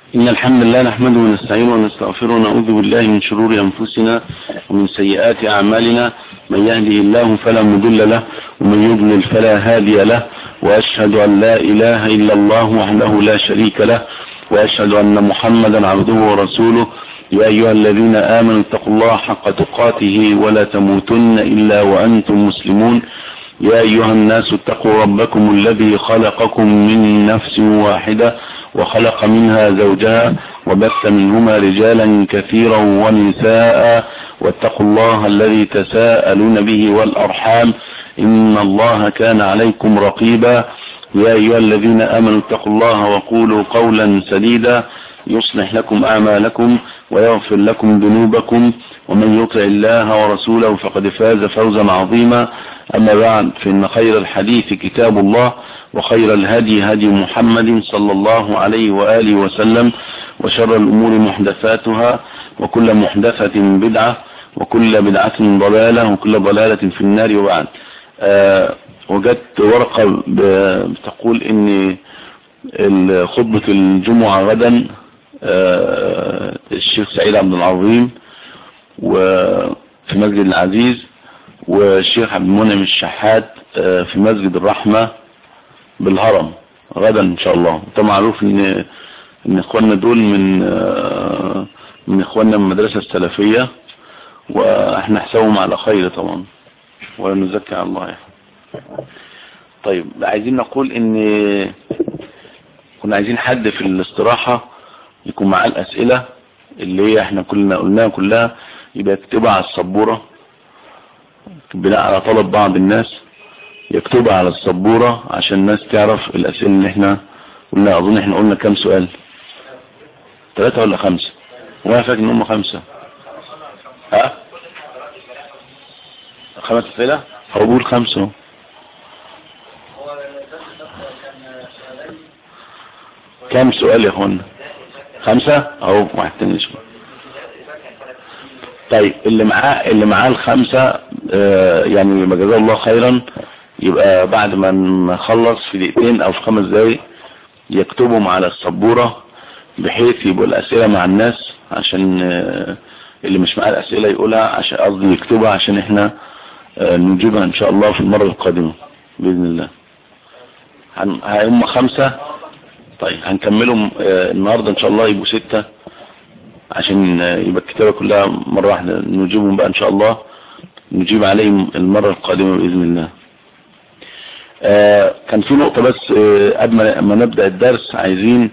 إن الحمد لله نحمده ونستعينه ونستغفره ونعوذ بالله من شرور أنفسنا ومن سيئات أعمالنا من يهده الله فلا مضل له ومن يضلل فلا هادي له وأشهد أن لا إله إلا الله وحده لا شريك له وأشهد أن محمدا عبده ورسوله يا أيها الذين آمنوا اتقوا الله حق تقاته ولا تموتن إلا وأنتم مسلمون يا أيها الناس اتقوا ربكم الذي خلقكم من نفس واحدة وخلق منها زوجها وبث منهما رجالا كثيرا ونساء واتقوا الله الذي تساءلون به والأرحام إن الله كان عليكم رقيبا يا أيها الذين آمنوا اتقوا الله وقولوا قولا سديدا يصلح لكم أعمالكم ويغفر لكم ذنوبكم ومن يطع الله ورسوله فقد فاز فوزا عظيما أما بعد فإن خير الحديث كتاب الله وخير الهدي هدي محمد صلى الله عليه وآله وسلم وشر الأمور محدثاتها وكل محدثة بدعة وكل بدعة ضلالة وكل ضلالة في النار وبعد أه وجدت ورقة بتقول ان خطبة الجمعة غدا أه الشيخ سعيد عبد العظيم وفي مسجد العزيز والشيخ عبد المنعم الشحات أه في مسجد الرحمة بالهرم غدا ان شاء الله طبعا معروف ان ان اخواننا دول من من اخواننا من المدرسة السلفية واحنا حسابهم على خير طبعا ولا نزكي على الله يعني. طيب عايزين نقول ان كنا عايزين حد في الاستراحة يكون معاه الاسئلة اللي هي احنا كلنا قلناها كلها يبقى يكتبها على السبورة بناء على طلب بعض الناس يكتبها على السبورة عشان الناس تعرف الاسئلة اللي احنا قلنا اظن احنا قلنا كام سؤال ثلاثة ولا خمسة وانا فاكر ان هم خمسة ها خمس اسئلة هو بقول خمسة كم سؤال يا اخوانا خمسة اهو واحد تاني شوية طيب اللي معاه اللي معاه الخمسة آه يعني ما جزاه الله خيرا يبقى بعد ما نخلص في دقيقتين او في خمس دقايق يكتبهم على السبورة بحيث يبقوا الاسئلة مع الناس عشان آه اللي مش معاه الاسئلة يقولها عشان قصدي يكتبها عشان احنا آه نجيبها ان شاء الله في المرة القادمة باذن الله هم خمسة طيب هنكملهم النهاردة ان شاء الله يبقوا ستة عشان يبقى الكتابة كلها مرة واحدة نجيبهم بقى ان شاء الله نجيب عليهم المرة القادمة بإذن الله كان في نقطة بس قبل ما نبدأ الدرس عايزين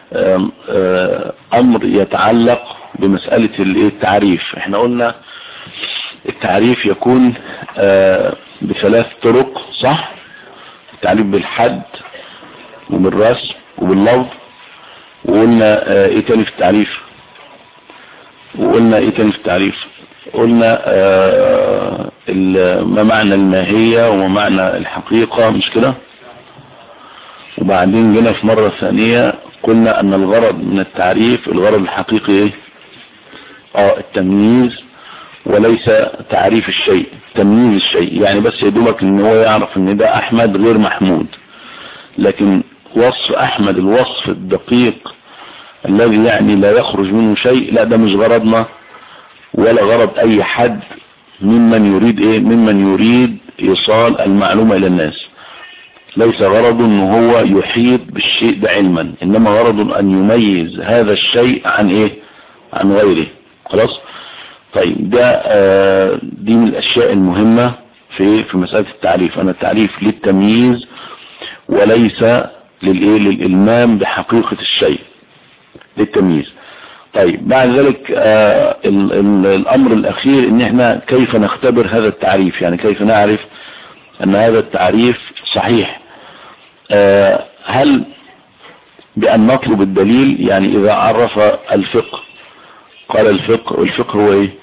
امر يتعلق بمسألة التعريف احنا قلنا التعريف يكون بثلاث طرق صح التعريف بالحد وبالرسم وباللفظ وقلنا اه ايه تاني في التعريف وقلنا ايه تاني في التعريف قلنا اه ما معنى الماهية وما معنى الحقيقة مش كده وبعدين جينا في مرة ثانية قلنا ان الغرض من التعريف الغرض الحقيقي ايه اه التمييز وليس تعريف الشيء تمييز الشيء يعني بس يدومك ان هو يعرف ان ده احمد غير محمود لكن وصف احمد الوصف الدقيق الذي يعني لا يخرج منه شيء لا ده مش غرضنا ولا غرض اي حد ممن يريد ايه ممن يريد ايصال المعلومة الى الناس ليس غرض ان هو يحيط بالشيء ده علما انما غرض ان يميز هذا الشيء عن ايه عن غيره خلاص طيب ده آه دي من الاشياء المهمة في في مسألة التعريف انا التعريف للتمييز وليس للايه للالمام بحقيقة الشيء للتمييز طيب بعد ذلك آه ال ال الامر الاخير ان احنا كيف نختبر هذا التعريف يعني كيف نعرف ان هذا التعريف صحيح آه هل بان نطلب الدليل يعني اذا عرف الفقه قال الفقه والفقه هو ايه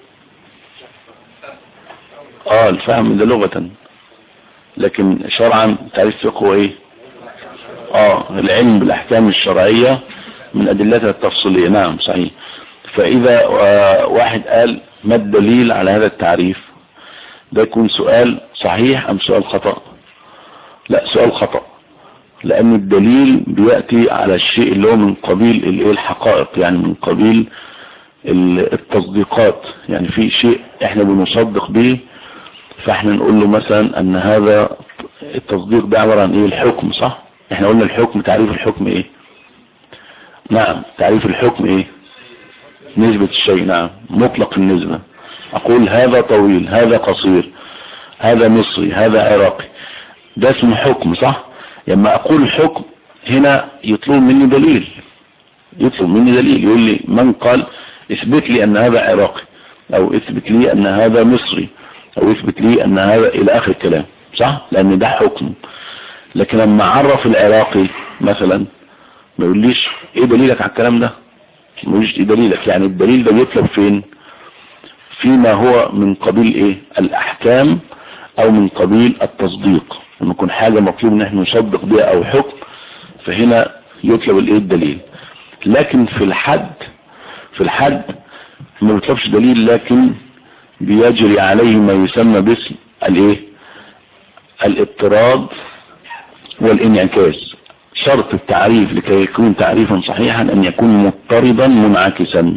اه الفهم ده لغة لكن شرعا تعريف الفقه هو ايه اه العلم بالاحكام الشرعية من ادلتها التفصيلية نعم صحيح فاذا واحد قال ما الدليل على هذا التعريف ده يكون سؤال صحيح ام سؤال خطأ لا سؤال خطأ لان الدليل بيأتي على الشيء اللي هو من قبيل الايه الحقائق يعني من قبيل التصديقات يعني في شيء احنا بنصدق به فاحنا نقول له مثلا ان هذا التصديق ده عبارة عن ايه الحكم صح احنا قلنا الحكم تعريف الحكم ايه نعم تعريف الحكم ايه نسبة الشيء نعم مطلق النسبة اقول هذا طويل هذا قصير هذا مصري هذا عراقي ده اسمه حكم صح لما اقول حكم هنا يطلب مني دليل يطلب مني دليل يقول لي من قال اثبت لي ان هذا عراقي او اثبت لي ان هذا مصري او اثبت لي ان هذا الى اخر الكلام صح لان ده حكم لكن لما عرف العراقي مثلا ما يقوليش ايه دليلك على الكلام ده ما يقوليش ايه دليلك يعني الدليل ده بيطلب فين فيما هو من قبيل ايه الاحكام او من قبيل التصديق لما يكون حاجة مطلوب ان احنا نصدق بها او حكم فهنا يطلب الايه الدليل لكن في الحد في الحد ما بيطلبش دليل لكن بيجري عليه ما يسمى باسم الايه الاضطراد والانعكاس شرط التعريف لكي يكون تعريفا صحيحا ان يكون مضطردا منعكسا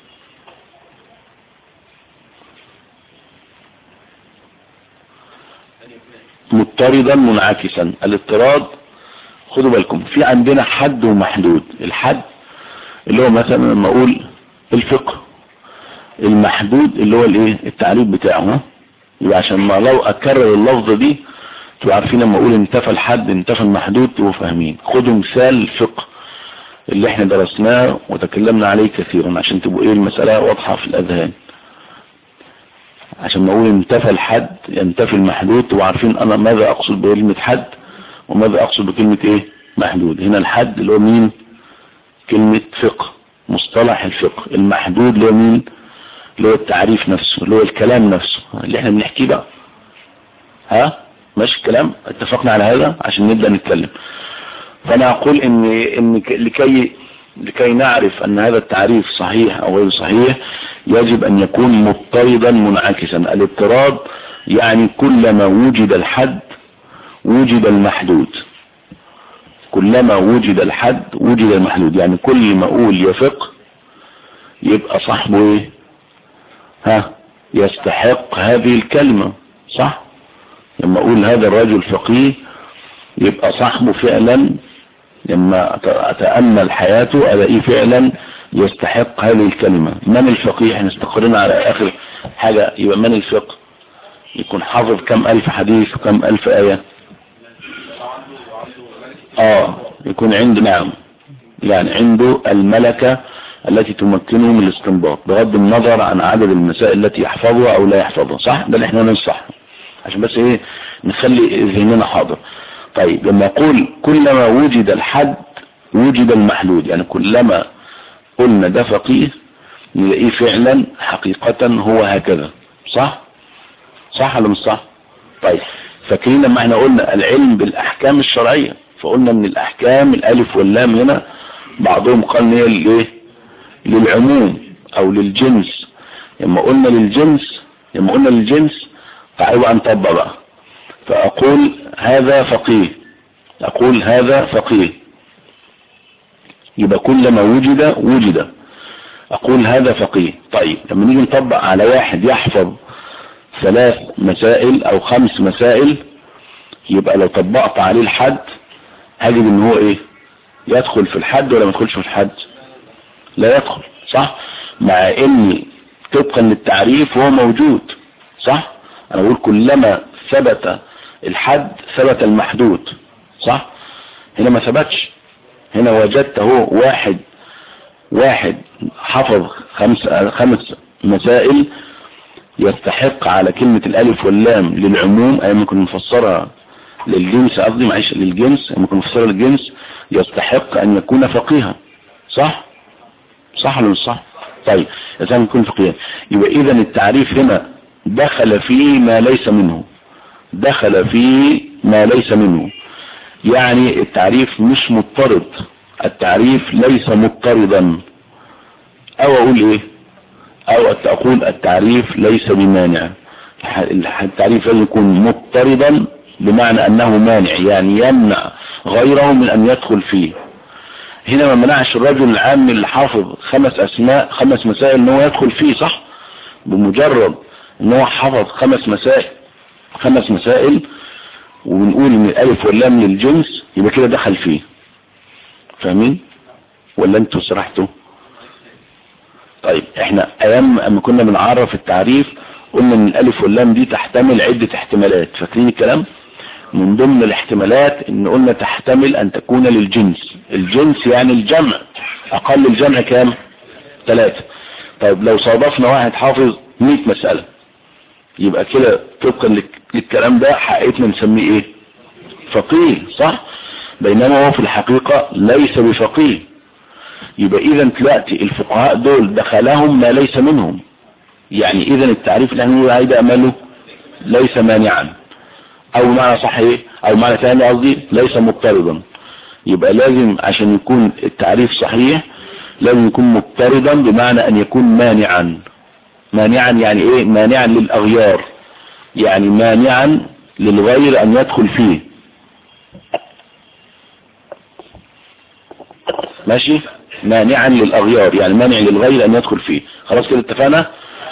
مضطردا منعكسا الاضطراد خدوا بالكم في عندنا حد ومحدود الحد اللي هو مثلا لما اقول الفقه المحدود اللي هو الايه التعريف بتاعه يبقى عشان ما لو اكرر اللفظه دي تبقوا عارفين لما اقول انتفى الحد انتفى المحدود تبقوا فاهمين خدوا مثال الفقه اللي احنا درسناه وتكلمنا عليه كثيرا عشان تبقوا ايه المسألة واضحة في الاذهان عشان ما اقول انتفى الحد ينتفي المحدود تبقوا عارفين انا ماذا اقصد بكلمة حد وماذا اقصد بكلمة ايه محدود هنا الحد اللي هو مين كلمة فقه مصطلح الفقه المحدود اللي هو مين اللي هو التعريف نفسه اللي هو الكلام نفسه اللي احنا بنحكيه بقى ها ماشي الكلام اتفقنا على هذا عشان نبدأ نتكلم فانا اقول ان, إن لكي لكي نعرف ان هذا التعريف صحيح او غير صحيح يجب ان يكون مضطردا منعكسا الاضطراد يعني كلما وجد الحد وجد المحدود كلما وجد الحد وجد المحدود يعني كل ما اقول يفق يبقى صاحبه ايه ها يستحق هذه الكلمة صح لما اقول هذا الرجل فقيه يبقى صاحبه فعلا لما اتأمل حياته الاقيه فعلا يستحق هذه الكلمة من الفقيه احنا استقرنا على اخر حاجة يبقى من الفقه يكون حافظ كم الف حديث وكم الف اية اه يكون عنده نعم يعني عنده الملكة التي تمكنه من الاستنباط بغض النظر عن عدد المسائل التي يحفظها او لا يحفظها صح ده اللي احنا ننصح عشان بس ايه نخلي ذهننا حاضر طيب لما اقول كلما وجد الحد وجد المحدود يعني كلما قلنا ده فقيه نلاقيه فعلا حقيقة هو هكذا صح صح ولا مش صح طيب فاكرين لما احنا قلنا العلم بالاحكام الشرعية فقلنا من الاحكام الالف واللام هنا بعضهم قال ان هي للايه للعموم او للجنس لما قلنا للجنس لما قلنا للجنس تعالوا نطبق بقى فاقول هذا فقيه اقول هذا فقيه يبقى كلما وجد وجد اقول هذا فقيه طيب لما نيجي نطبق على واحد يحفظ ثلاث مسائل او خمس مسائل يبقى لو طبقت عليه الحد هجد ان هو ايه يدخل في الحد ولا ما يدخلش في الحد لا يدخل صح مع ان طبقا للتعريف هو موجود صح انا بقول كلما ثبت الحد ثبت المحدود صح هنا ما ثبتش هنا وجدت هو واحد واحد حفظ خمس خمس مسائل يستحق على كلمة الالف واللام للعموم اي ممكن نفسرها للجنس قصدي معيش للجنس ممكن نفسرها للجنس يستحق ان يكون فقيها صح صح ولا مش صح طيب اذا يكون فقيها يبقى اذا التعريف هنا دخل فيه ما ليس منه دخل فيه ما ليس منه يعني التعريف مش مضطرد التعريف ليس مضطردا او اقول ايه او اقول التعريف ليس بمانع التعريف لازم يكون مضطردا بمعنى انه مانع يعني يمنع غيره من ان يدخل فيه هنا ما منعش الرجل العام اللي حافظ خمس اسماء خمس مسائل ان هو يدخل فيه صح بمجرد ان هو حفظ خمس مسائل خمس مسائل ونقول ان الالف واللام للجنس يبقى كده دخل فيه فاهمين ولا انتوا سرحتوا طيب احنا ايام اما كنا بنعرف التعريف قلنا ان الالف واللام دي تحتمل عدة احتمالات فاكرين الكلام من ضمن الاحتمالات ان قلنا تحتمل ان تكون للجنس الجنس يعني الجمع اقل الجمع كام ثلاثة طيب لو صادفنا واحد حافظ 100 مسألة يبقى كده طبقا للكلام ده حقيقتنا نسميه ايه فقيه صح بينما هو في الحقيقة ليس بفقيه يبقى اذا تلاتي الفقهاء دول دخلهم ما ليس منهم يعني اذا التعريف اللي هنقول هيدا اماله ليس مانعا او معنى صح ايه او معنى ثاني قصدي ليس مضطردا يبقى لازم عشان يكون التعريف صحيح لازم يكون مضطردا بمعنى ان يكون مانعا مانعا يعني ايه مانعا للاغيار يعني مانعا للغير ان يدخل فيه ماشي مانعا للاغيار يعني مانع للغير ان يدخل فيه خلاص كده اتفقنا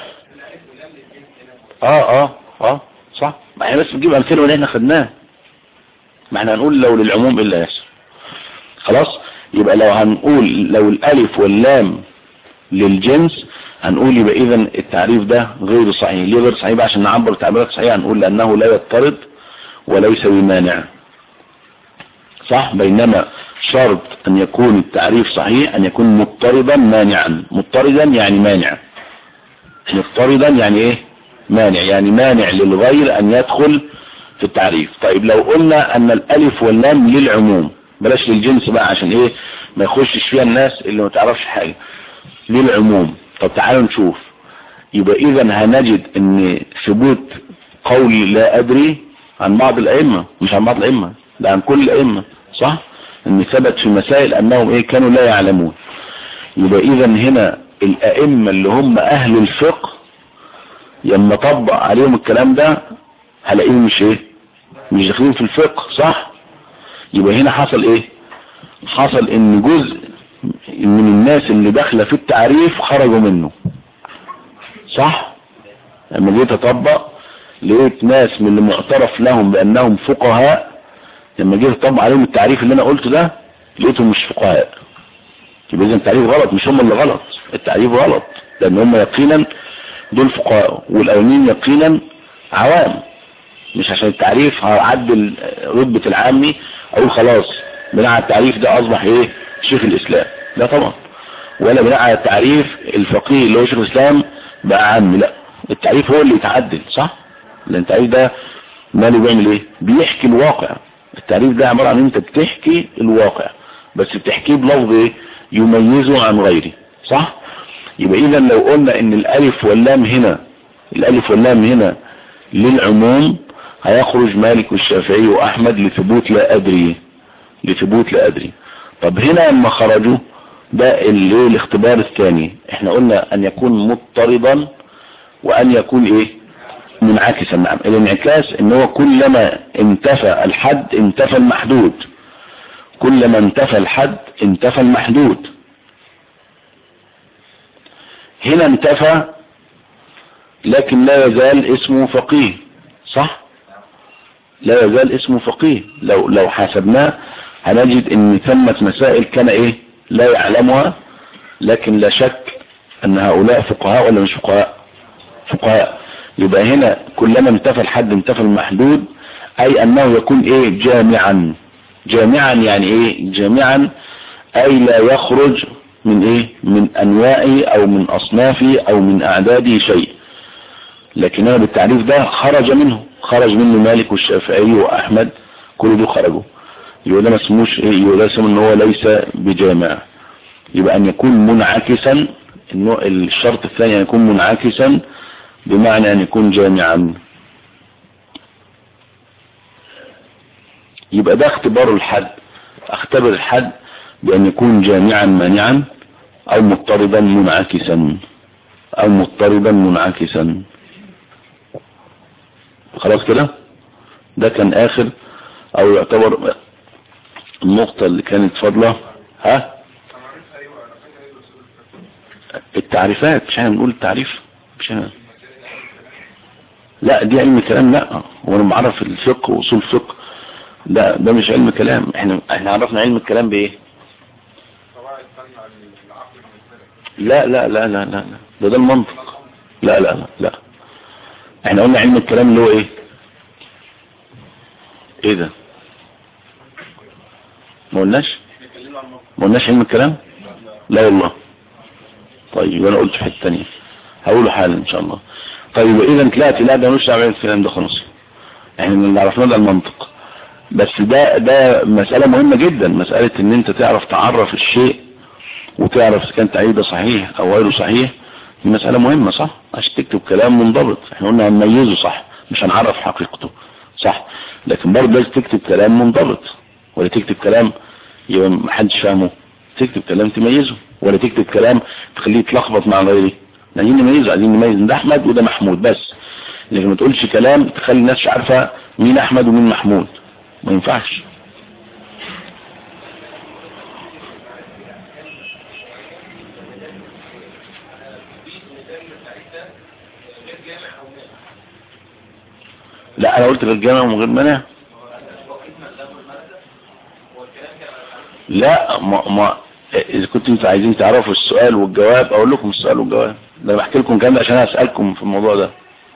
اه اه اه صح ما احنا بس بنجيب امثله اللي احنا خدناه ما احنا هنقول لو للعموم الا يسر خلاص يبقى لو هنقول لو الالف واللام للجنس هنقول يبقى اذا التعريف ده غير صحيح ليه غير صحيح بقى عشان نعبر تعبيرات صحيحه هنقول لانه لا يضطرد وليس بمانع صح بينما شرط ان يكون التعريف صحيح ان يكون مضطردا مانعا مضطردا يعني مانع مضطردا يعني ايه مانع يعني مانع للغير ان يدخل في التعريف طيب لو قلنا ان الالف واللام للعموم بلاش للجنس بقى عشان ايه ما يخشش فيها الناس اللي ما تعرفش حاجة للعموم طب تعالوا نشوف يبقى اذا هنجد ان ثبوت قول لا ادري عن بعض الائمة مش عن بعض الائمة ده عن كل الائمة صح ان ثبت في مسائل انهم ايه كانوا لا يعلمون يبقى اذا هنا الائمة اللي هم اهل الفقه لما طبق عليهم الكلام ده هلاقيهم مش ايه مش داخلين في الفقه صح يبقى هنا حصل ايه حصل ان جزء من الناس اللي داخله في التعريف خرجوا منه صح لما جيت اطبق لقيت ناس من اللي معترف لهم بانهم فقهاء لما جيت اطبق عليهم التعريف اللي انا قلته ده لقيتهم مش فقهاء يبقى اذا التعريف غلط مش هم اللي غلط التعريف غلط لان هم يقينا دول فقهاء والاولين يقينا عوام مش عشان التعريف هعدل رتبة العامي اقول خلاص بناء على التعريف ده اصبح ايه شيخ الاسلام لا طبعا ولا بناء على التعريف الفقيه اللي هو شيخ الاسلام بقى عامي لا التعريف هو اللي يتعدل صح لان التعريف ده ماله بيعمل ايه بيحكي الواقع التعريف ده عبارة عن انت بتحكي الواقع بس بتحكيه بلفظ ايه يميزه عن غيره صح يبقى اذا لو قلنا ان الالف واللام هنا الالف واللام هنا للعموم هيخرج مالك والشافعي واحمد لثبوت لا ادري لثبوت لا ادري طب هنا لما خرجوا ده اللي الاختبار الثاني احنا قلنا ان يكون مضطردا وان يكون ايه منعكسا نعم الانعكاس ان هو كلما انتفى الحد انتفى المحدود كلما انتفى الحد انتفى المحدود هنا انتفى لكن لا يزال اسمه فقيه صح لا يزال اسمه فقيه لو لو حاسبناه هنجد ان ثمة مسائل كان ايه لا يعلمها لكن لا شك ان هؤلاء فقهاء ولا مش فقهاء فقهاء يبقى هنا كلما انتفى الحد انتفى المحدود اي انه يكون ايه جامعا جامعا يعني ايه جامعا اي لا يخرج من ايه من انواعه او من اصنافه او من اعداده شيء لكن هنا بالتعريف ده خرج منه خرج منه مالك والشافعي واحمد كل دول خرجوا يبقى ده ما اسموش ايه يبقى ده اسمه ان هو ليس بجامع يبقى ان يكون منعكسا انه الشرط الثاني ان يكون منعكسا بمعنى ان يكون جامعا يبقى ده اختبار الحد اختبر الحد بان يكون جامعا مانعا او مضطربا منعكسا او مضطربا منعكسا خلاص كده ده كان اخر او يعتبر النقطة اللي كانت فاضلة ها التعريفات مش احنا بنقول التعريف مش احنا لا دي علم كلام لا وانا بعرف الفقه واصول الفقه ده ده مش علم كلام احنا احنا عرفنا علم الكلام بايه لا لا لا لا لا ده ده المنطق لا لا لا لا احنا قلنا علم الكلام اللي هو ايه ايه ده ما قلناش ما قلناش علم الكلام لا والله طيب انا قلت في حته ثانيه هقوله حالا ان شاء الله طيب اذا طلعت لا ده مش دعوه الكلام ده خلاص احنا اللي عرفناه ده المنطق بس ده ده مسألة مهمة جدا مسألة ان انت تعرف تعرف الشيء وتعرف اذا كان تعريف ده صحيح او غيره صحيح دي مسألة مهمة صح عشان تكتب كلام منضبط احنا قلنا هنميزه صح مش هنعرف حقيقته صح لكن برضه لازم تكتب كلام منضبط ولا تكتب كلام يبقى محدش فاهمه تكتب كلام تميزه ولا تكتب كلام تخليه يتلخبط مع غيره عايزين نميزه عايزين نميز ده احمد وده محمود بس لكن ما تقولش كلام تخلي الناس مش عارفه مين احمد ومين محمود ما ينفعش لا انا قلت غير جامع وغير منع لا ما, ما اذا كنتوا انتوا عايزين تعرفوا السؤال والجواب اقول لكم السؤال والجواب ده انا بحكي لكم كلام عشان اسالكم في الموضوع ده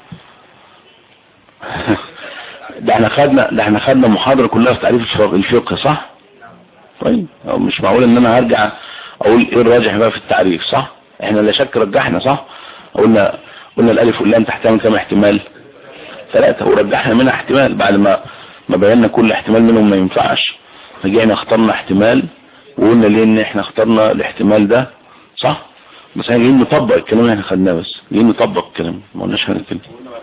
ده احنا خدنا ده احنا خدنا محاضره كلها في تعريف الفقه صح طيب مش معقول ان انا هرجع اقول ايه الراجح بقى في التعريف صح احنا لا شك رجحنا صح قلنا قلنا الالف واللام تحتمل كم احتمال ثلاثة ورجحنا منها احتمال بعد ما ما بينا كل احتمال منهم ما ينفعش رجعنا اخترنا احتمال وقلنا ليه ان احنا اخترنا الاحتمال ده صح بس احنا جايين نطبق الكلام اللي احنا خدناه بس جايين نطبق الكلام ما قلناش هنتكلم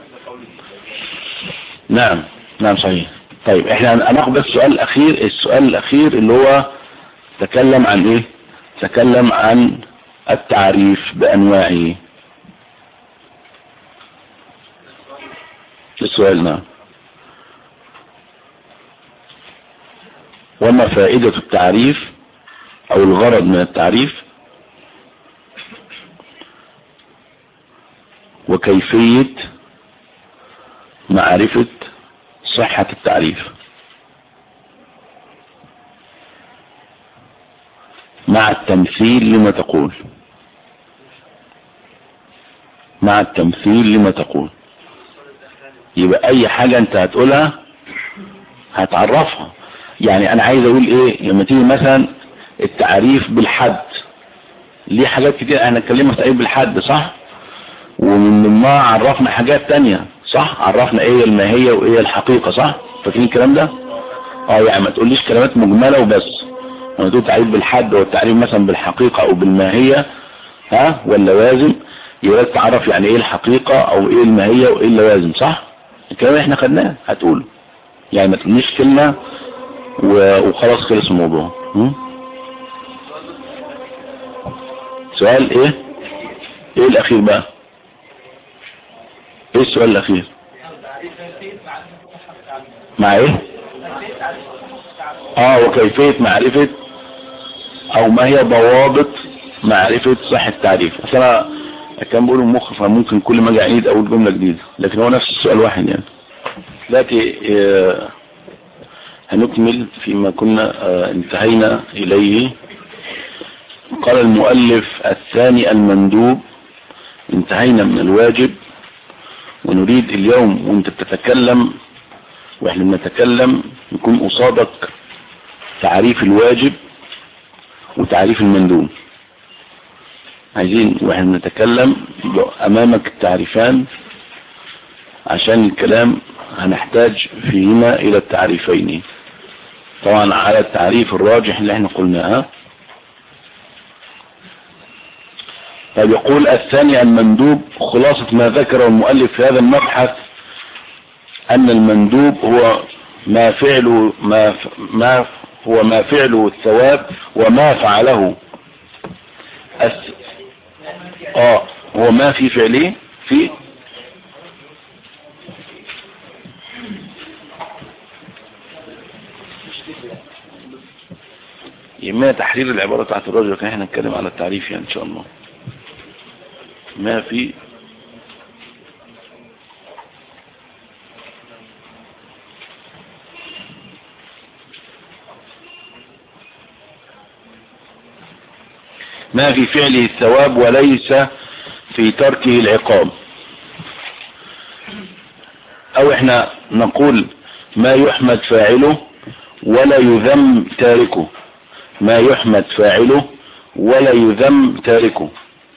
نعم نعم صحيح طيب احنا هناخد بس السؤال الاخير السؤال الاخير اللي هو تكلم عن ايه تكلم عن التعريف بانواعه السؤال نعم وما فائدة التعريف او الغرض من التعريف وكيفية معرفة صحة التعريف مع التمثيل لما تقول مع التمثيل لما تقول يبقى اي حاجة انت هتقولها هتعرفها يعني انا عايز اقول ايه لما تيجي مثلا التعريف بالحد ليه حاجات كتير احنا اتكلمنا في تعريف بالحد صح ومن ضمنها عرفنا حاجات تانية صح عرفنا ايه الماهية وايه الحقيقة صح فاكرين الكلام ده اه يعني ما تقوليش كلمات مجملة وبس لما تقول تعريف بالحد والتعريف مثلا بالحقيقة او بالماهية ها واللوازم يبقى تعرف يعني ايه الحقيقة او ايه الماهية وايه اللوازم صح الكلام اللي احنا خدناه هتقوله يعني ما تقوليش كلمة وخلاص خلص الموضوع م? سؤال ايه ايه الاخير بقى ايه السؤال الاخير مع ايه اه وكيفية معرفة او ما هي ضوابط معرفة صحة التعريف بس انا كان بقول المخ فممكن كل ما اجي اعيد اقول جملة جديدة لكن هو نفس السؤال واحد يعني دلوقتي اه هنكمل فيما كنا اه انتهينا اليه قال المؤلف الثاني المندوب انتهينا من الواجب ونريد اليوم وانت بتتكلم واحنا بنتكلم يكون قصادك تعريف الواجب وتعريف المندوب عايزين واحنا بنتكلم امامك التعريفان عشان الكلام هنحتاج فيهما الى التعريفين طبعا على التعريف الراجح اللي احنا قلناه طيب يقول الثاني المندوب خلاصة ما ذكره المؤلف في هذا المبحث أن المندوب هو ما فعله ما ما هو ما فعله الثواب وما فعله أس اه هو ما في فعله في ما تحرير العبارة بتاعت الرجل كان احنا نتكلم على التعريف يعني ان شاء الله ما في ما في فعله الثواب وليس في تركه العقاب او احنا نقول ما يحمد فاعله ولا يذم تاركه ما يحمد فاعله ولا يذم تاركه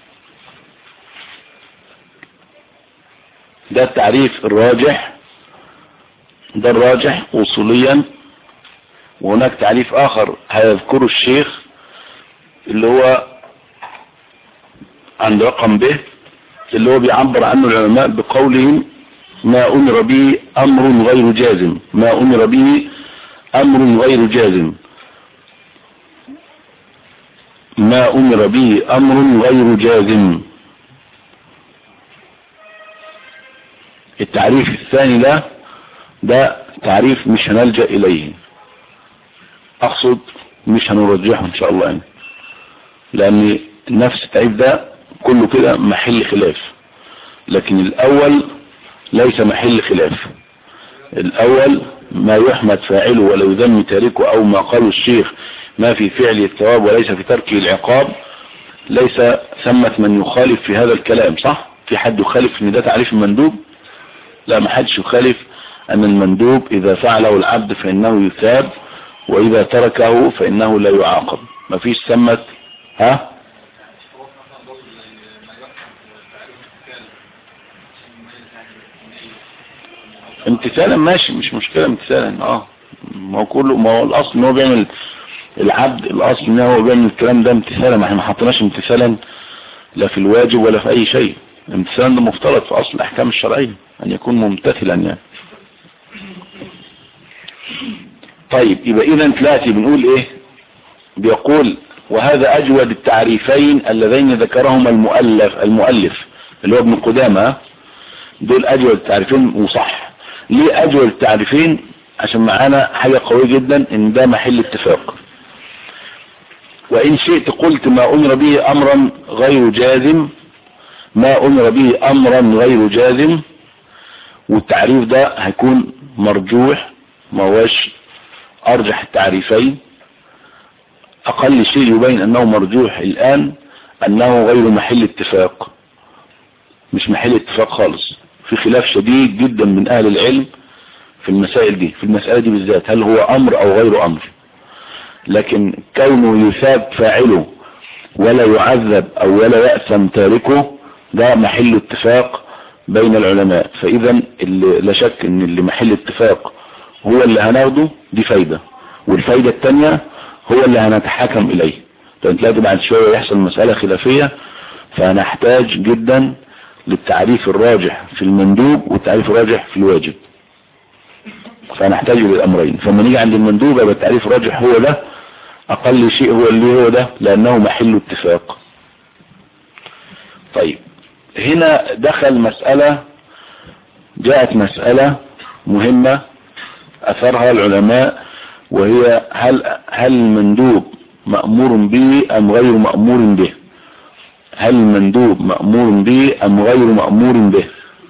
ده التعريف الراجح ده الراجح اصوليا وهناك تعريف اخر هيذكره الشيخ اللي هو عند رقم ب اللي هو بيعبر عنه العلماء بقولهم ما أمر به أمر غير جازم ما أمر به أمر غير جازم ما أمر به أمر غير جازم التعريف الثاني ده ده تعريف مش هنلجأ إليه أقصد مش هنرجحه إن شاء الله يعني لأن نفس التعريف ده كله كده محل خلاف لكن الأول ليس محل خلاف الأول ما يحمد فاعله ولا يذم تاركه أو ما قاله الشيخ ما في فعل الثواب وليس في تركه العقاب ليس ثمة من يخالف في هذا الكلام صح في حد يخالف ان ده تعريف المندوب لا ما حدش يخالف ان المندوب اذا فعله العبد فانه يثاب واذا تركه فانه لا يعاقب ما فيش ثمة ها امتثالا ماشي مش مشكلة امتثالا اه ما هو كله ما هو الاصل ان هو بيعمل العبد الاصل ان هو بيعمل الكلام ده امتثالا ما احنا ما حطيناش امتثالا لا في الواجب ولا في اي شيء امتثالا ده مفترض في اصل الاحكام الشرعية ان يكون ممتثلا يعني طيب يبقى اذا ثلاثي بنقول ايه بيقول وهذا اجود التعريفين اللذين ذكرهما المؤلف المؤلف اللي هو ابن قدامة دول اجود التعريفين وصح ليه اجود التعريفين عشان معانا حاجة قوية جدا ان ده محل اتفاق وان شئت قلت ما امر به امرا غير جازم ما امر به امرا غير جازم والتعريف ده هيكون مرجوح ما هوش ارجح التعريفين اقل شيء يبين انه مرجوح الان انه غير محل اتفاق مش محل اتفاق خالص في خلاف شديد جدا من اهل العلم في المسائل دي في المسألة دي بالذات هل هو امر او غير امر لكن كونه يثاب فاعله ولا يعذب او ولا يأثم تاركه ده محل اتفاق بين العلماء فاذا اللي لا شك ان اللي محل اتفاق هو اللي هناخده دي فايدة والفايدة التانية هو اللي هنتحكم اليه تلاقي بعد شوية يحصل مسألة خلافية فهنحتاج جدا للتعريف الراجح في المندوب والتعريف الراجح في الواجب فنحتاج للأمرين فلما نيجي عند المندوب يبقى التعريف الراجح هو ده أقل شيء هو اللي هو ده لأنه محل اتفاق طيب هنا دخل مسألة جاءت مسألة مهمة أثرها العلماء وهي هل هل المندوب مأمور به أم غير مأمور به هل المندوب مأمور به أم غير مأمور به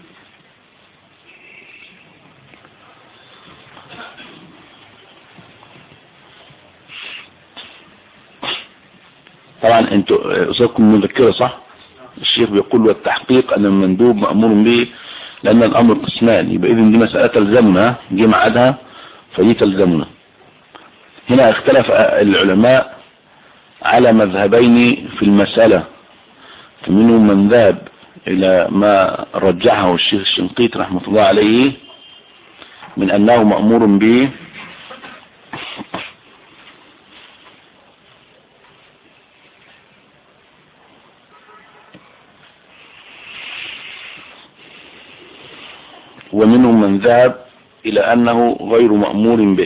طبعا انتوا اصابكم مذكرة صح الشيخ بيقول والتحقيق ان المندوب مأمور به لان الامر قسمان يبقى اذن دي مسألة تلزمنا جه معادها فدي تلزمنا هنا اختلف العلماء على مذهبين في المسألة فمنهم من ذهب الى ما رجحه الشيخ الشنقيط رحمة الله عليه من انه مأمور به ومنهم من ذهب الى انه غير مأمور به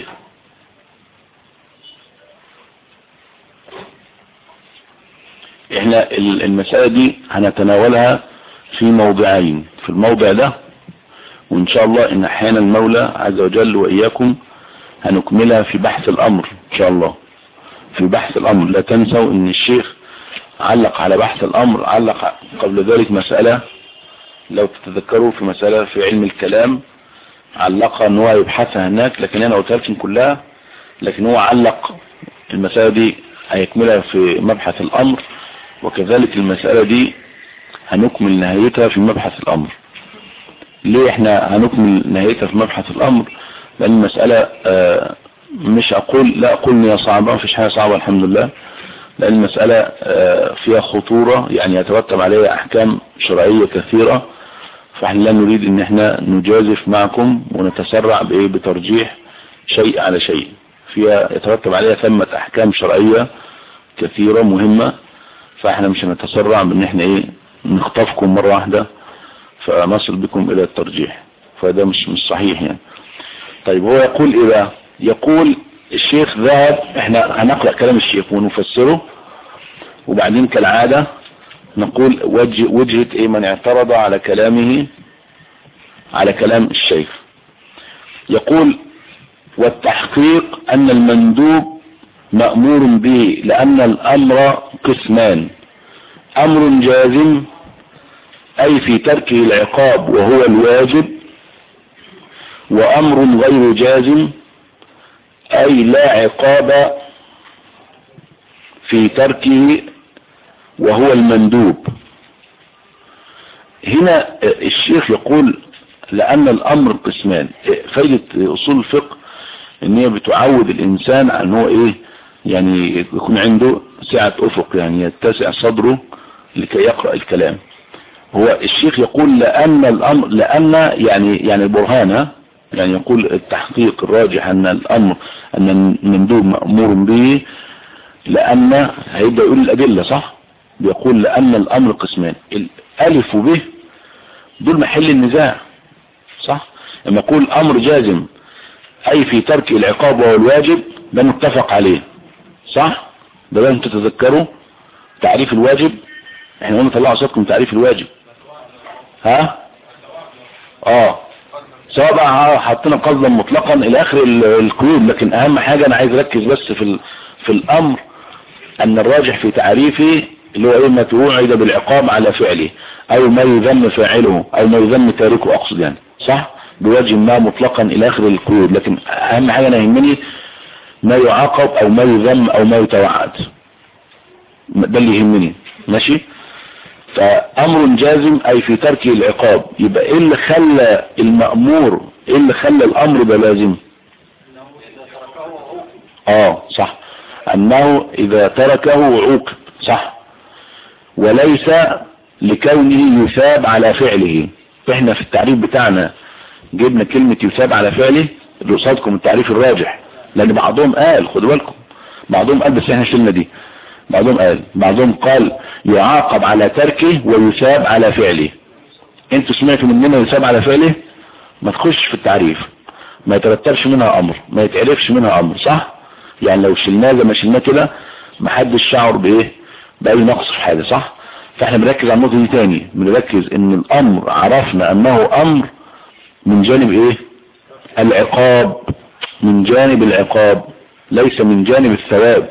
احنا المسألة دي هنتناولها في موضعين في الموضع ده وان شاء الله ان احيانا المولى عز وجل واياكم هنكملها في بحث الامر ان شاء الله في بحث الامر لا تنسوا ان الشيخ علق على بحث الامر علق قبل ذلك مسألة لو تتذكروا في مسألة في علم الكلام علقها ان هو يبحثها هناك لكن انا قلت لكم كلها لكن هو علق المسألة دي هيكملها في مبحث الامر وكذلك المسألة دي هنكمل نهايتها في مبحث الامر ليه احنا هنكمل نهايتها في مبحث الامر لان المسألة اه مش اقول لا اقول ان هي صعبة مفيش حاجة صعبة الحمد لله لان المسألة اه فيها خطورة يعني يترتب عليها احكام شرعية كثيرة فاحنا لا نريد ان احنا نجازف معكم ونتسرع بايه بترجيح شيء على شيء فيها يترتب عليها ثمة احكام شرعية كثيرة مهمة فاحنا مش هنتسرع بان احنا ايه نخطفكم مرة واحدة فنصل بكم الى الترجيح فده مش مش صحيح يعني طيب هو يقول ايه بقى يقول الشيخ ذهب احنا هنقرأ كلام الشيخ ونفسره وبعدين كالعادة نقول وجه وجهة ايه من اعترض على كلامه على كلام الشيخ يقول والتحقيق ان المندوب مأمور به لان الامر قسمان امر جازم اي في تركه العقاب وهو الواجب وامر غير جازم اي لا عقاب في تركه وهو المندوب هنا الشيخ يقول لأن الأمر قسمان فايدة أصول الفقه ان هي بتعود الإنسان عن هو إيه يعني يكون عنده سعة أفق يعني يتسع صدره لكي يقرأ الكلام هو الشيخ يقول لأن الأمر لأن يعني يعني البرهانة يعني يقول التحقيق الراجح أن الأمر أن المندوب مأمور به لأن هيبدأ يقول الأدلة صح بيقول لأن الأمر قسمان الألف وب دول محل النزاع صح لما يقول أمر جازم أي في ترك العقاب وهو الواجب ده متفق عليه صح ده لازم تتذكروا تعريف الواجب احنا قلنا طلعوا صوتكم تعريف الواجب ها اه سواء بقى حطينا قصدا مطلقا الى اخر القيود لكن اهم حاجة انا عايز اركز بس في في الامر ان الراجح في تعريفه اللي هو ايه ما توعد بالعقاب على فعله او ما يذم فاعله او ما يذم تاركه اقصد يعني صح بوجه ما مطلقا الى اخر القيود لكن اهم حاجة انا يهمني ما يعاقب او ما يذم او ما يتوعد ده اللي يهمني ماشي فامر جازم اي في ترك العقاب يبقى ايه اللي خلى المأمور ايه اللي خلى الامر ده لازم اه صح انه اذا تركه عوقب صح وليس لكونه يثاب على فعله احنا في التعريف بتاعنا جبنا كلمة يثاب على فعله اللي قصادكم التعريف الراجح لان بعضهم قال خدوا بالكم بعضهم قال بس احنا شلنا دي بعضهم قال بعضهم قال يعاقب على تركه ويثاب على فعله انتوا سمعتوا مننا يثاب على فعله ما تخش في التعريف ما يترتبش منها امر ما يتعرفش منها امر صح يعني لو شلناه زي ما شلناه كده ما حدش شعر بايه باي نقص في حاجه صح فاحنا بنركز على النقطه دي تاني بنركز ان الامر عرفنا انه امر من جانب ايه العقاب من جانب العقاب ليس من جانب الثواب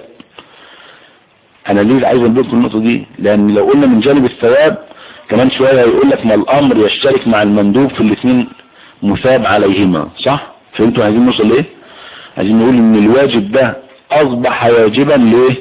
انا ليه عايز انبهكم النقطه دي لان لو قلنا من جانب الثواب كمان شويه هيقول لك ما الامر يشترك مع المندوب في الاثنين مثاب عليهما صح فانتوا عايزين نوصل لايه عايزين نقول ان الواجب ده اصبح واجبا ليه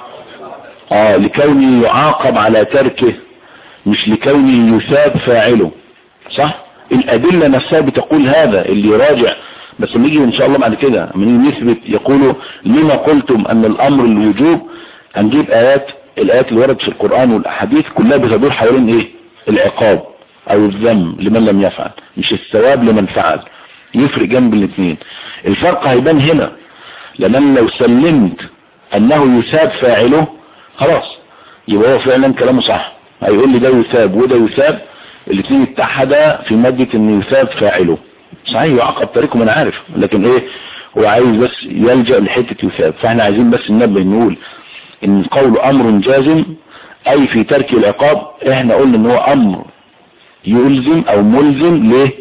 اه لكونه يعاقب على تركه مش لكونه يثاب فاعله صح الادله نفسها بتقول هذا اللي يراجع بس نيجي ان شاء الله بعد كده من نثبت يقولوا لما قلتم ان الامر الوجوب هنجيب ايات الايات اللي وردت في القرآن والاحاديث كلها بتدور حوالين ايه العقاب او الذم لمن لم يفعل مش الثواب لمن فعل يفرق جنب الاثنين الفرق هيبان هنا لان لو سلمت انه يثاب فاعله خلاص يبقى هو فعلا كلامه صح هيقول لي ده يثاب وده يثاب الاثنين اتحدا في مادة ان يثاب فاعله صحيح يعاقب تاركه انا عارف لكن ايه هو عايز بس يلجأ لحتة يثاب فاحنا عايزين بس ننبه نقول ان قول امر جازم اي في ترك العقاب احنا قلنا ان هو امر يلزم او ملزم ليه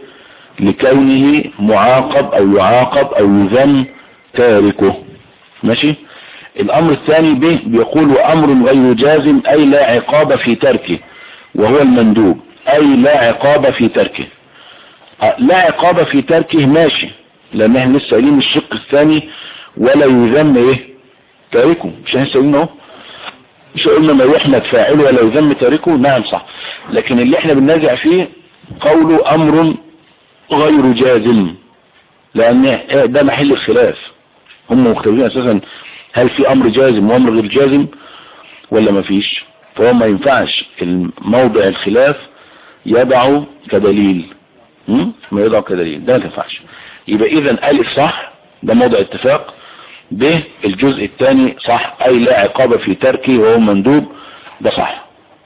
لكونه معاقب او يعاقب او يذم تاركه ماشي الامر الثاني به بيقول امر غير جازم اي لا عقاب في تركه وهو المندوب اي لا عقاب في تركه لا عقاب في تركه ماشي لان احنا لسه قايلين الشق الثاني ولا يذم ايه تاركه مش احنا قايلين اهو مش قلنا ما يحمد فاعله ولا يذم تاركه نعم صح لكن اللي احنا بننازع فيه قوله امر غير جازم لان ده محل الخلاف هم مختلفين اساسا هل في امر جازم وامر غير جازم ولا ما فيش فهو ما ينفعش الموضع الخلاف يضع كدليل ما يضع كدليل ده ما ينفعش يبقى اذا الف صح ده موضع اتفاق ب الجزء الثاني صح اي لا عقاب في تركه وهو مندوب ده صح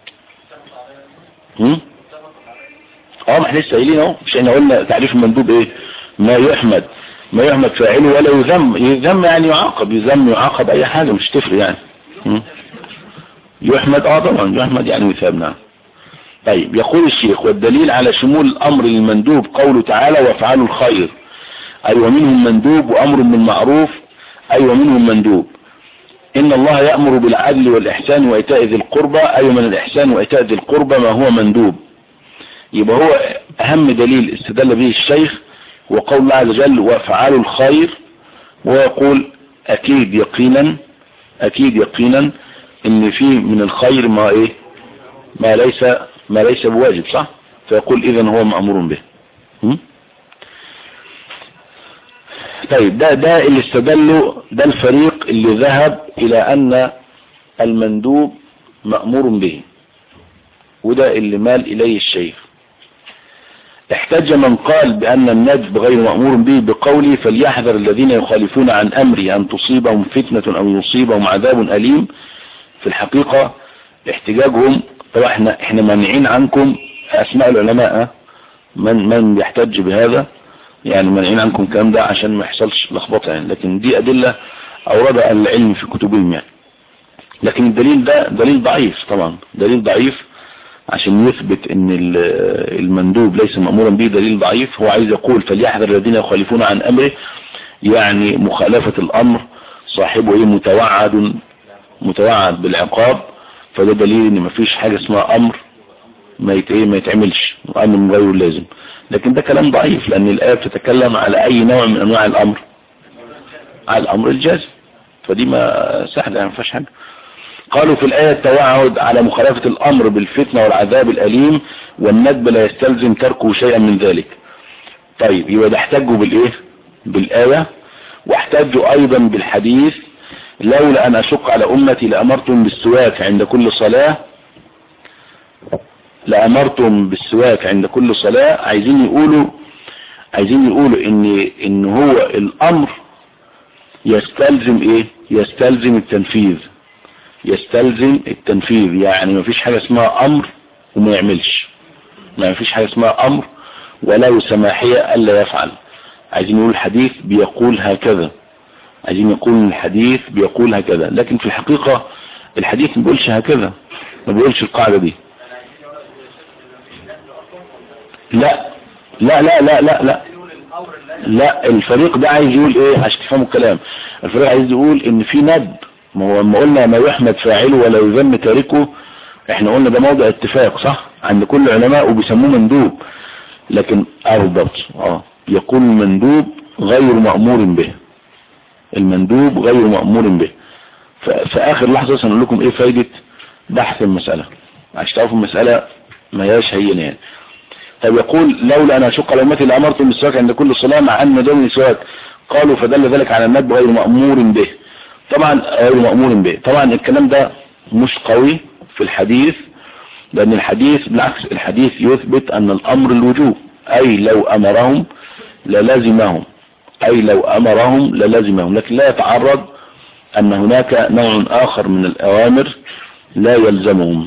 اه ما احنا لسه قايلين اهو مش احنا قلنا تعريف المندوب ايه ما يحمد ما يحمد فاعله ولا يذم يذم يعني يعاقب يذم يعاقب اي حاجة مش تفرق يعني م? يحمد اه طبعا يحمد يعني يثاب نعم طيب يقول الشيخ والدليل على شمول الامر المندوب قوله تعالى وافعلوا الخير اي ومنهم مندوب وامر بالمعروف اي ومنهم مندوب ان الله يأمر بالعدل والاحسان وايتاء ذي القربى اي من الاحسان وايتاء ذي القربى ما هو مندوب يبقى هو اهم دليل استدل به الشيخ وقول الله عز وجل وافعلوا الخير ويقول اكيد يقينا اكيد يقينا ان في من الخير ما ايه ما ليس ما ليس بواجب صح فيقول اذا هو مأمور به م? طيب ده ده اللي استدلوا ده الفريق اللي ذهب الى ان المندوب مأمور به وده اللي مال اليه الشيخ احتج من قال بأن الندب غير مأمور به بقوله فليحذر الذين يخالفون عن أمري أن تصيبهم فتنة أو يصيبهم عذاب أليم في الحقيقة احتجاجهم طبعا احنا, احنا مانعين عنكم أسماء العلماء من من يحتج بهذا يعني مانعين عنكم الكلام ده عشان ما يحصلش لخبطه يعني لكن دي أدلة أوردها العلم في كتبهم يعني لكن الدليل ده دليل ضعيف طبعا دليل ضعيف عشان يثبت ان المندوب ليس مأمورا به دليل ضعيف هو عايز يقول فليحذر الذين يخالفون عن امره يعني مخالفة الامر صاحبه ايه متوعد متوعد بالعقاب فده دليل ان مفيش حاجة اسمها امر ما ايه ما يتعملش امر غير لازم لكن ده كلام ضعيف لان الايه بتتكلم على اي نوع من انواع الامر على الامر الجازم فدي ما سهله يعني ما فيهاش حاجه قالوا في الآية التوعد على مخالفة الأمر بالفتنة والعذاب الأليم والندب لا يستلزم تركه شيئا من ذلك طيب يبقى ده احتجوا بالإيه بالآية واحتجوا أيضا بالحديث لولا أن أشق على أمتي لأمرتم بالسواك عند كل صلاة لأمرتم بالسواك عند كل صلاة عايزين يقولوا عايزين يقولوا ان ان هو الامر يستلزم ايه يستلزم التنفيذ يستلزم التنفيذ يعني ما فيش حاجة اسمها امر وما يعملش ما فيش حاجة اسمها امر ولا سماحية الا يفعل عايزين يقول الحديث بيقول هكذا عايزين يقول الحديث بيقول هكذا لكن في الحقيقة الحديث ما بيقولش هكذا ما بيقولش القاعدة دي لا لا لا لا لا لا لا الفريق ده عايز يقول ايه عشان تفهموا الكلام الفريق عايز يقول ان في ند ما هو لما قلنا ما يحمد فاعله ولا يذم تاركه احنا قلنا ده موضع اتفاق صح عند كل العلماء وبيسموه مندوب لكن اربط اه يقول المندوب غير مأمور به المندوب غير مأمور به في اخر لحظة سنقول لكم ايه فايدة بحث المسألة عشان تعرفوا المسألة ما هياش هينة يعني طب يقول لولا انا اشق على امتي لامرتم بالسواك عند كل صلاة مع ان دون السواك قالوا فدل ذلك على الندب غير مأمور به طبعا غير مأمور به طبعا الكلام ده مش قوي في الحديث لأن الحديث بالعكس الحديث يثبت أن الأمر الوجوب أي لو أمرهم للازمهم أي لو أمرهم للازمهم لكن لا يتعرض أن هناك نوع آخر من الأوامر لا يلزمهم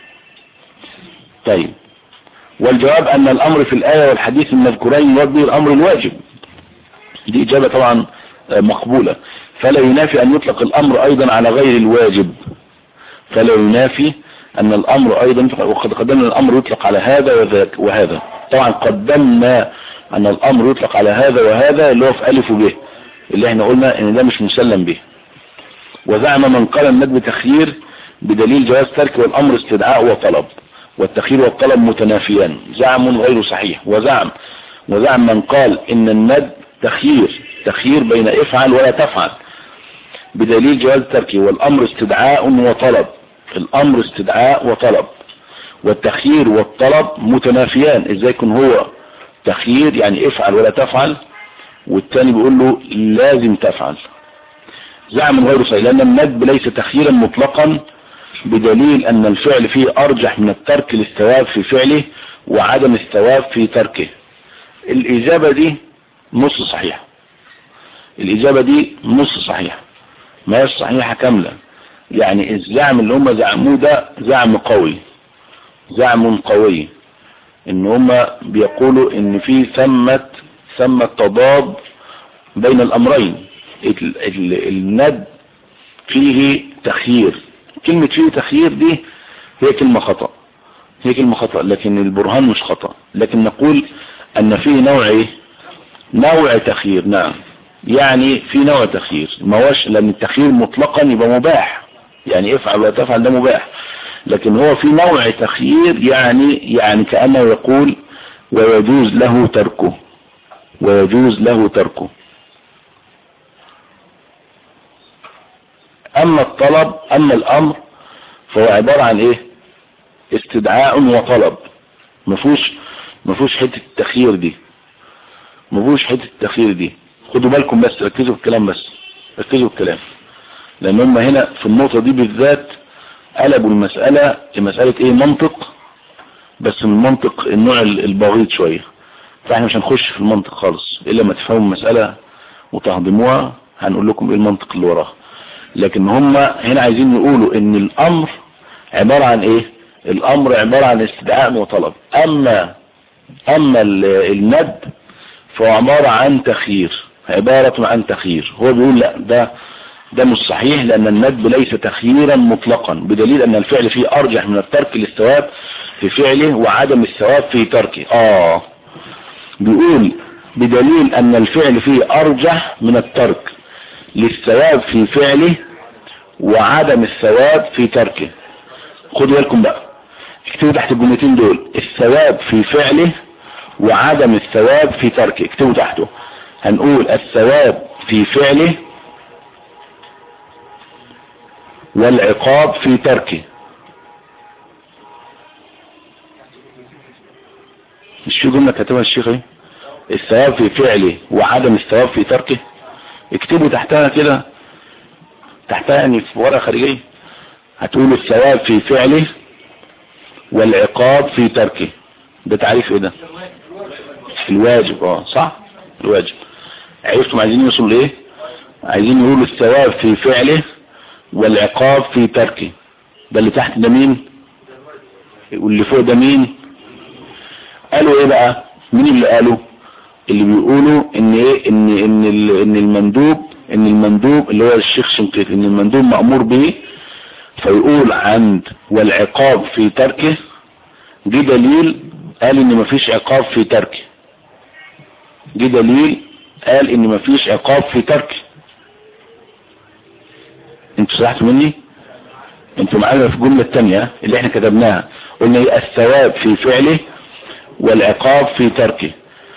طيب والجواب أن الأمر في الآية والحديث المذكورين يرد الأمر الواجب دي إجابة طبعا مقبولة فلا ينافي أن يطلق الأمر أيضا على غير الواجب فلا ينافي أن الأمر أيضا وقد قدمنا الأمر يطلق على هذا وذاك وهذا طبعا قدمنا أن الأمر يطلق على هذا وهذا اللي هو في ألف وب اللي احنا قلنا ان ده مش مسلم به وزعم من قال الندب تخيير بدليل جواز ترك والامر استدعاء وطلب والتخيير والطلب متنافيان زعم غير صحيح وزعم وزعم من قال ان الندب تخيير تخيير بين افعل ولا تفعل بدليل جواز تركه والامر استدعاء وطلب الامر استدعاء وطلب والتخيير والطلب متنافيان ازاي يكون هو تخيير يعني افعل ولا تفعل والتاني بيقول له لازم تفعل زعم غير صحيح لان الندب ليس تخييرا مطلقا بدليل ان الفعل فيه ارجح من الترك للثواب في فعله وعدم الثواب في تركه الاجابة دي نص صحيحة الاجابة دي نص صحيحة ما هي صحيحة كاملة يعني الزعم اللي هم زعموه ده زعم قوي زعم قوي ان هم بيقولوا ان في ثمة ثمة تضاد بين الامرين الند فيه تخيير كلمة فيه تخيير دي هي كلمة خطأ هي كلمة خطأ لكن البرهان مش خطأ لكن نقول ان فيه نوع ايه نوع تخيير نعم يعني في نوع تخيير ما هوش لان التخيير مطلقا يبقى مباح يعني افعل ولا تفعل ده مباح لكن هو في نوع تخيير يعني يعني كأنه يقول ويجوز له تركه ويجوز له تركه اما الطلب اما الامر فهو عبارة عن ايه استدعاء وطلب مفوش مفوش حتة التخيير دي مفوش حتة التخيير دي خدوا بالكم بس ركزوا في الكلام بس ركزوا في الكلام لان هم هنا في النقطة دي بالذات قلبوا المسألة لمسألة ايه منطق بس من منطق النوع البغيض شوية فاحنا مش هنخش في المنطق خالص الا ما تفهموا المسألة وتهضموها هنقول لكم ايه المنطق اللي وراها لكن هم هنا عايزين يقولوا ان الامر عبارة عن ايه الامر عبارة عن استدعاء وطلب اما اما الند فهو عبارة عن تخيير عبارة عن تخيير هو بيقول لا ده ده مش صحيح لان الندب ليس تخييرا مطلقا بدليل ان الفعل فيه ارجح من الترك للثواب في فعله وعدم الثواب في تركه اه بيقول بدليل ان الفعل فيه ارجح من الترك للثواب في فعله وعدم الثواب في تركه خدوا بالكم بقى اكتبوا تحت الجملتين دول الثواب في فعله وعدم الثواب في تركه اكتبوا تحته هنقول الثواب في فعله والعقاب في تركه مش في جملة كاتبها الشيخ ايه الثواب في فعله وعدم الثواب في تركه اكتبوا تحتها كده تحتها يعني في ورقة خارجية هتقول الثواب في فعله والعقاب في تركه ده تعريف ايه ده الواجب اه صح الواجب عرفتم عايزين يوصلوا لايه عايزين يقولوا الثواب في فعله والعقاب في تركه ده اللي تحت ده مين واللي فوق ده مين قالوا ايه بقى مين اللي قالوا اللي بيقولوا ان ايه ان ان ان المندوب ان المندوب اللي هو الشيخ شنقيط ان المندوب مأمور به فيقول عند والعقاب في تركه دي دليل قال ان مفيش عقاب في تركه دي دليل قال ان مفيش عقاب في تركه انتوا سمعتوا مني انتوا معانا في الجملة التانية اللي احنا كتبناها قلنا الثواب في فعله والعقاب في تركه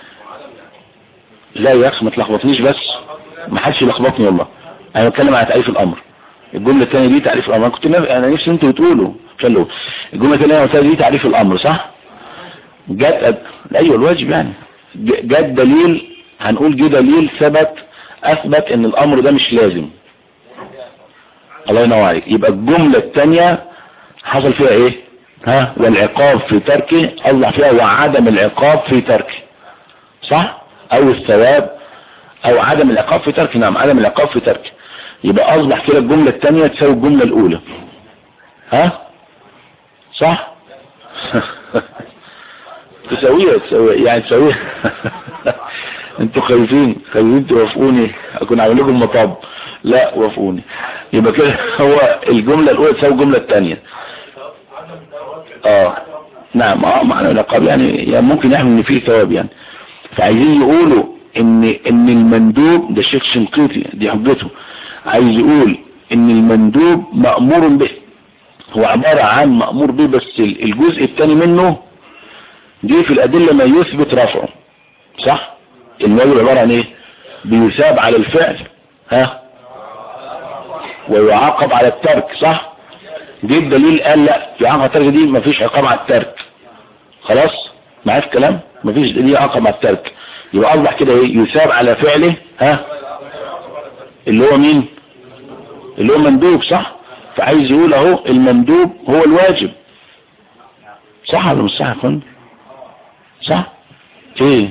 لا يا اخي ما تلخبطنيش بس ما حدش يلخبطني والله انا بتكلم على تعريف الامر الجملة الثانية دي تعريف الامر انا كنت نف... انا نفسي انتوا بتقولوا خلوا الجملة الثانية دي تعريف الامر صح جت ايوه الواجب يعني جت دليل هنقول جه دليل ثبت اثبت ان الامر ده مش لازم الله ينور عليك يبقى الجملة الثانية حصل فيها ايه ها والعقاب في تركه الله فيها وعدم العقاب في تركه صح او الثواب او عدم العقاب في تركه نعم عدم العقاب في تركه يبقى اصبح كده الجملة الثانية تساوي الجملة الاولى ها صح تساويها تساويها يعني تساويها انتوا خايفين خايفين توافقوني اكون عامل لكم مطاب لا وافقوني يبقى كده هو الجملة الاولى تساوي الجملة الثانية اه نعم اه معنى العقاب يعني, يعني ممكن يحمل ان فيه ثواب يعني فعايزين يقولوا ان ان المندوب ده الشيخ شنقيطي دي حجته عايز يقول ان المندوب مأمور به هو عبارة عن مأمور به بس الجزء الثاني منه دي في الأدلة ما يثبت رفعه صح الواجب عبارة عن ايه بيثاب على الفعل ها ويعاقب على الترك صح دي الدليل قال لا يعاقب على الترك دي مفيش عقاب على الترك خلاص معايا الكلام مفيش دليل عقاب على الترك يبقى اصبح كده ايه يثاب على فعله ها اللي هو مين اللي هو مندوب صح فعايز يقول اهو المندوب هو الواجب صح ولا مش صح يا فندم صح ايه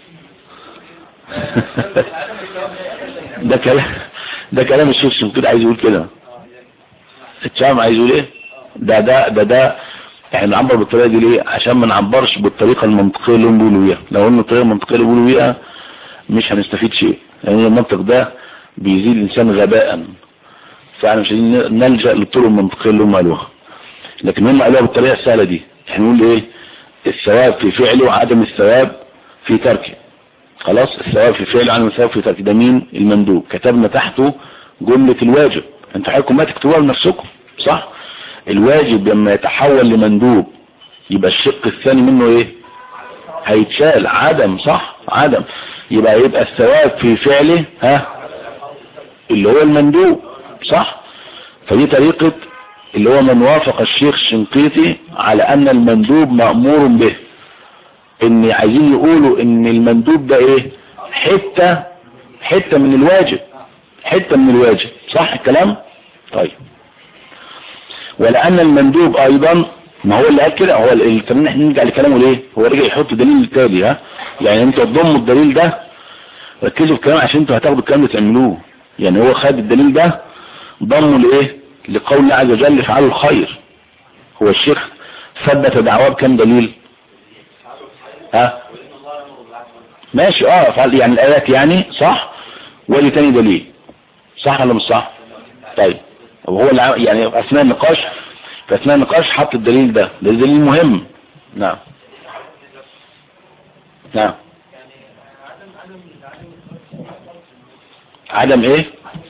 ده كلام ده كلام الشيخ شنقيط عايز يقول كده الشام عايز يقول ايه ده ده ده ده احنا نعبر بالطريقه دي ليه عشان ما نعبرش بالطريقه المنطقيه اللي هم بيقولوا بيها لو قلنا الطريقه المنطقيه اللي بيقولوا بيها مش هنستفيد شيء لان يعني المنطق ده بيزيد الانسان غباء فاحنا مش عايزين نلجا للطرق المنطقيه اللي هم قالوها لكن هم قالوها بالطريقه السهله دي احنا نقول ايه الثواب في فعله وعدم الثواب في تركه خلاص الثواب في فعله وعدم الثواب في تركه ده مين المندوب كتبنا تحته جمله الواجب انتوا حضراتكم ما تكتبوها لنفسكم صح الواجب لما يتحول لمندوب يبقى الشق الثاني منه ايه هيتشال عدم صح عدم يبقى يبقى الثواب في فعله ها اللي هو المندوب صح فدي طريقة اللي هو من وافق الشيخ الشنقيطي على ان المندوب مأمور به ان عايزين يقولوا ان المندوب ده ايه حتة حتة من الواجب حتة من الواجب صح الكلام طيب ولأن المندوب أيضا ما هو اللي قال كده هو الكلام احنا نرجع لكلامه ليه هو رجع يحط دليل تاني ها يعني انتوا تضموا الدليل ده ركزوا في الكلام عشان انتوا هتاخدوا الكلام ده تعملوه يعني هو خد الدليل ده ضمه لايه لقول الله عز وجل فعلوا الخير هو الشيخ ثبت دعواه بكم دليل ها ماشي اه فعل يعني الايات يعني صح ودي تاني دليل صح ولا مش صح طيب وهو اللي يعني اثناء النقاش في اثناء النقاش حط الدليل ده ده دليل مهم نعم نعم عدم ايه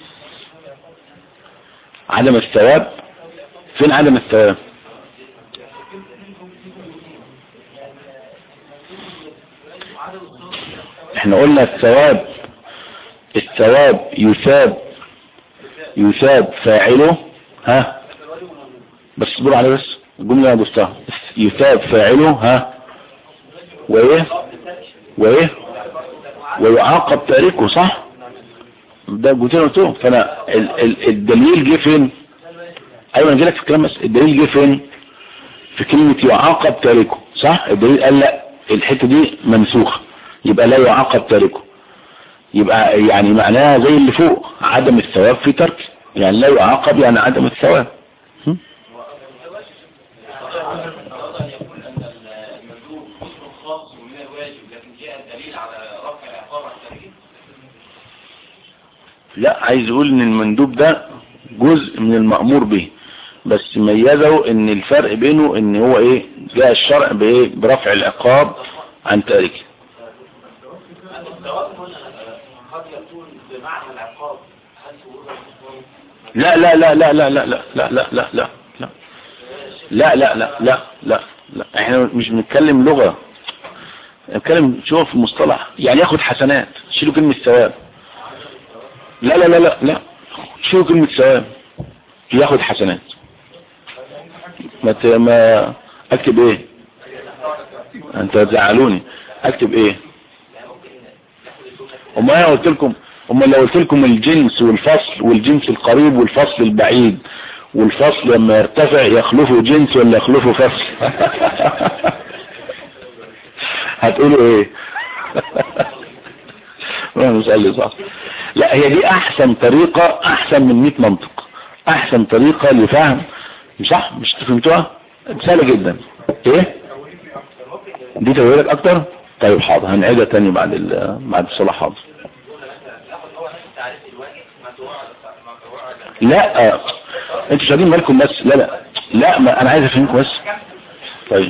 عدم الثواب فين عدم الثواب احنا قلنا الثواب الثواب يثاب يثاب فاعله ها بس اصبروا عليه بس الجملة انا بستها يثاب فاعله ها وايه وايه ويعاقب تاركه صح ده قلت له فانا ال ال الدليل جه فين ايوه انا جاي لك في الكلام بس الدليل جه فين في كلمة يعاقب تاركه صح الدليل قال لا الحتة دي منسوخة يبقى لا يعاقب تاركه يبقى يعني معناها زي اللي فوق عدم الثواب في ترك يعني لا يعاقب يعني عدم الثواب لا عايز يقول ان المندوب ده جزء من المأمور به بس ميزه ان الفرق بينه ان هو ايه جاء الشرع بايه برفع العقاب عن تاركه لا لا لا لا لا لا لا لا لا لا لا لا لا لا لا لا لا لا احنا مش بنتكلم لغة نتكلم شوف في المصطلح يعني ياخد حسنات شيلوا كلمة ثواب لا لا لا لا لا شيلوا كلمة ثواب ياخد حسنات ما ت... ما اكتب ايه انت تزعلوني اكتب ايه وما انا قلت لكم اما لو قلت لكم الجنس والفصل والجنس القريب والفصل البعيد والفصل لما يرتفع يخلفه جنس ولا يخلفه فصل هتقولوا ايه ما مسألة صح لا هي دي احسن طريقة احسن من 100 منطق احسن طريقة لفهم صح مش فهمتوها سهلة جدا ايه دي تقولك اكتر طيب حاضر هنعيدها تاني بعد بعد الصلاة حاضر لا انتوا مش واخدين بالكم بس لا لا لا ما انا عايز افهمكم بس طيب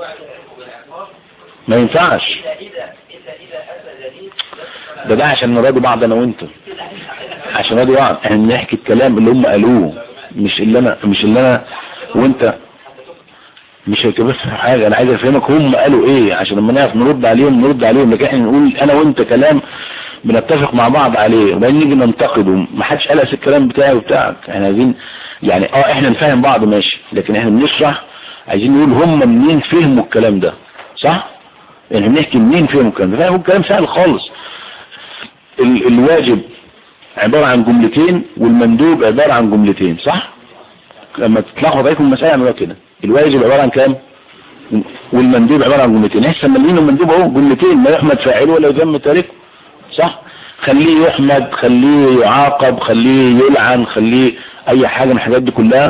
ما ينفعش ده ده عشان نراضي بعض انا وانتوا عشان ادي وعد احنا بنحكي الكلام اللي هم قالوه مش اللي انا مش اللي انا وانت مش هتبص حاجة انا عايز افهمك هم قالوا ايه عشان لما نعرف نرد عليهم نرد عليهم لكن احنا نقول انا وانت كلام بنتفق مع بعض عليه وبعدين نيجي ننتقده ما حدش قلقس الكلام بتاعي وبتاعك احنا عايزين يعني اه احنا نفهم بعض ماشي لكن احنا بنشرح عايزين نقول هم منين فهموا الكلام ده صح احنا بنحكي منين فهموا الكلام ده فهموا الكلام سهل خالص ال الواجب عبارة عن جملتين والمندوب عبارة عن جملتين صح لما تتلخبط عليكم المسألة عملوها كده الواجب عبارة عن كام والمندوب عبارة عن جملتين احسن مليين المندوب اهو جملتين ما يحمد فاعله ولا يذم تاركه صح خليه يحمد خليه يعاقب خليه يلعن خليه اي حاجة من الحاجات دي كلها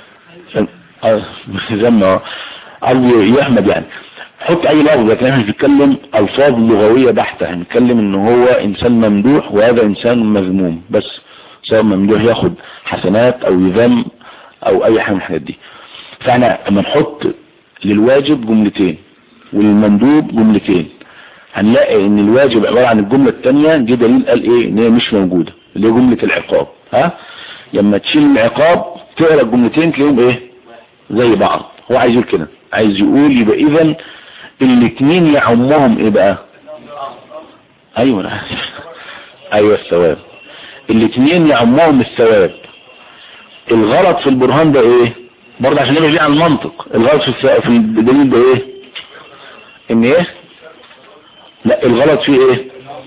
ذم او يحمد يعني حط اي لفظ لكن احنا بنتكلم الفاظ لغوية بحتة هنتكلم ان هو انسان ممدوح وهذا انسان مذموم بس سواء ممدوح ياخد حسنات او يذم او اي حاجة من الحاجات دي فاحنا اما نحط للواجب جملتين وللمندوب جملتين هنلاقي ان الواجب عبارة عن الجملة التانية جه دليل قال ايه ان هي مش موجودة اللي هي جملة العقاب ها لما تشيل العقاب تقرا الجملتين تلاقيهم ايه زي بعض هو عايز يقول كده عايز يقول يبقى اذا الاثنين يعمهم ايه بقى ايوه انا ايوه الثواب الاثنين يعمهم الثواب الغلط في البرهان ده ايه برضه عشان نمشي على المنطق الغلط في في الدليل ده ايه ان ايه لا الغلط فيه ايه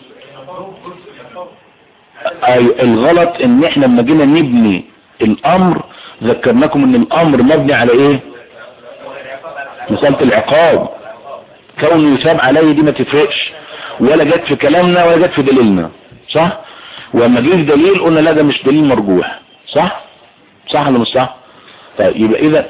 ايوه الغلط ان احنا لما جينا نبني الامر ذكرناكم ان الامر مبني على ايه مسألة العقاب كونه يثاب عليه دي ما تفرقش ولا جت في كلامنا ولا جت في دليلنا صح ولما جه دليل قلنا لا ده مش دليل مرجوح صح صح ولا مش صح طيب يبقى اذا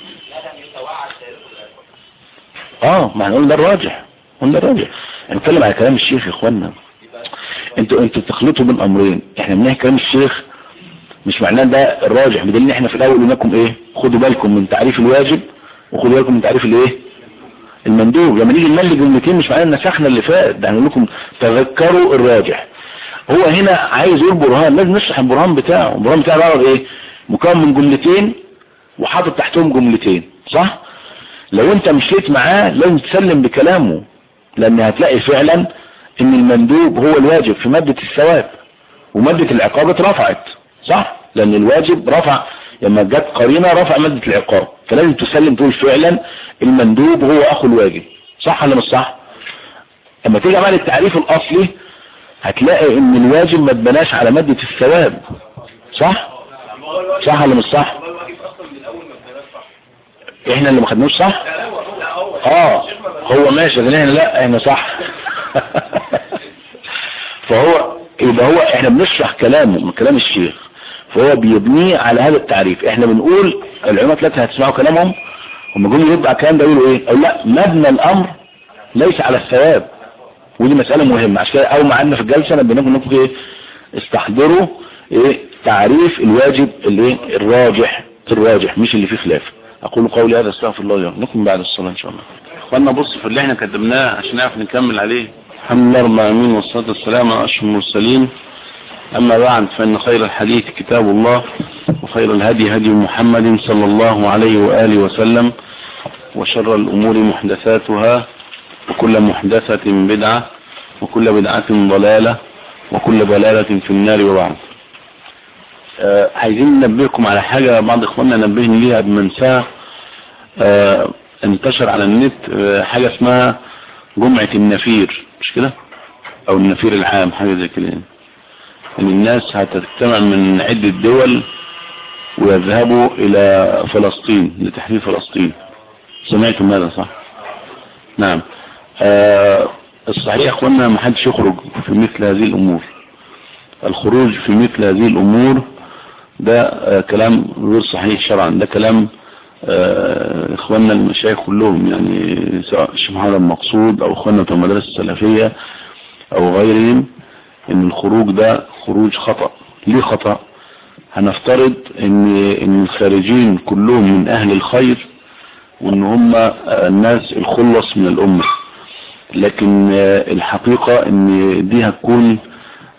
اه ما هنقول ده الراجح قلنا الراجح هنتكلم على كلام الشيخ يا اخوانا انتوا انتوا تخلطوا بين امرين احنا بنحكي كلام الشيخ مش معناه ده الراجح بدليل ان احنا في الاول قلنا لكم ايه خدوا بالكم من تعريف الواجب وخدوا بالكم من تعريف الايه المندوب لما نيجي نملي جملتين مش معناه ان نسخنا اللي فات ده هنقول لكم تذكروا الراجح هو هنا عايز يقول برهان لازم نشرح البرهان بتاعه البرهان بتاعه بقى ايه مكون من جملتين وحاطط تحتهم جملتين صح لو انت مشيت معاه لازم تسلم بكلامه لان هتلاقي فعلا ان المندوب هو الواجب في مادة الثواب ومادة العقاب اترفعت صح لان الواجب رفع لما جت قرينة رفع مادة العقاب فلازم تسلم تقول فعلا المندوب هو اخو الواجب صح ولا مش صح اما تيجي عمل التعريف الاصلي هتلاقي ان الواجب ما اتبناش على مادة الثواب صح صح ولا مش صح احنا اللي ما خدناش صح اه هو ماشي لكن احنا لا احنا صح فهو يبقى هو احنا بنشرح كلامه من كلام الشيخ فهو بيبنيه على هذا التعريف احنا بنقول العلماء ثلاثة هتسمعوا كلامهم هم جم يردوا على الكلام ده يقولوا ايه او لا مبنى الامر ليس على الثواب ودي مسألة مهمة عشان كده اول ما عندنا في الجلسة نبيناكم انكم ايه استحضروا ايه تعريف الواجب الايه الراجح الراجح مش اللي فيه خلاف اقول قولي هذا استغفر الله لي نكمل بعد الصلاة ان شاء الله اخوانا بص في اللي احنا كتبناه عشان نعرف نكمل عليه الحمد لله رب العالمين والصلاة والسلام على اشرف المرسلين اما بعد فان خير الحديث كتاب الله وخير الهدي هدي محمد صلى الله عليه وآله وسلم وشر الامور محدثاتها وكل محدثة بدعة وكل بدعة ضلالة وكل ضلالة في النار وبعد آه عايزين ننبهكم على حاجة بعض اخواننا نبهني ليها بمنساها آه انتشر على النت آه حاجة اسمها جمعة النفير مش كده او النفير العام حاجة زي كده ان الناس هتجتمع من عدة دول ويذهبوا الى فلسطين لتحرير فلسطين سمعتم هذا صح نعم آه الصحيح يا اخوانا ما حدش يخرج في مثل هذه الامور الخروج في مثل هذه الامور ده آه كلام غير صحيح شرعا ده كلام آه اخواننا المشايخ كلهم يعني سواء الشيخ محمد المقصود او اخواننا في المدارس السلفية او غيرهم ان الخروج ده خروج خطأ ليه خطأ هنفترض ان ان الخارجين كلهم من اهل الخير وان هم الناس الخلص من الامة لكن الحقيقة ان دي هتكون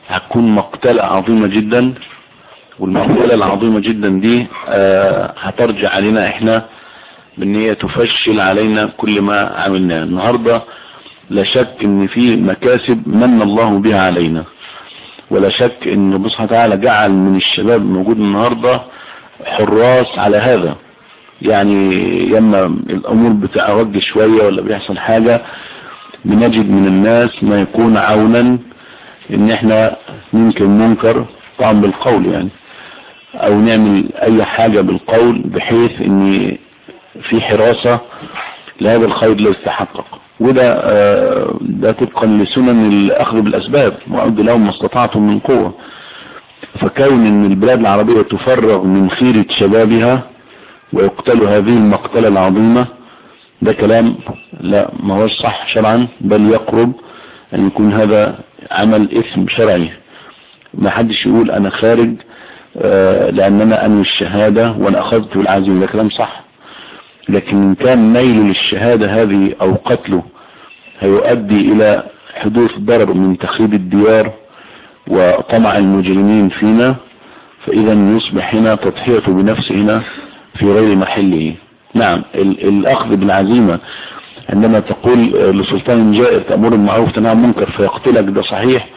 هتكون مقتلة عظيمة جدا والمقتلة العظيمة جدا دي آه هترجع علينا احنا بان هي تفشل علينا كل ما عملناه النهاردة لا شك ان في مكاسب من الله بها علينا ولا شك ان الله سبحانه وتعالى جعل من الشباب موجود النهاردة حراس على هذا يعني يما الامور بتعوج شوية ولا بيحصل حاجة بنجد من الناس ما يكون عونا ان احنا ممكن منكر طبعا بالقول يعني او نعمل اي حاجة بالقول بحيث ان في حراسة لهذا الخير اللي يستحقق وده آه ده طبقا لسنن الاخذ بالاسباب وعد لهم ما استطعتم من قوة فكون ان البلاد العربية تفرغ من خيرة شبابها ويقتل هذه المقتلة العظيمة ده كلام لا ما هوش صح شرعا بل يقرب ان يكون هذا عمل اثم شرعي ما حدش يقول انا خارج آه لان انا انوي الشهادة وانا اخذت بالعزم ده كلام صح لكن ان كان نيل للشهادة هذه او قتله هيؤدي الى حدوث ضرر من تخريب الديار وطمع المجرمين فينا فاذا يصبح هنا تضحية بنفسه هنا في غير محله نعم الاخذ بالعزيمة عندما تقول لسلطان جائر تأمر بالمعروف تنهى عن المنكر فيقتلك ده صحيح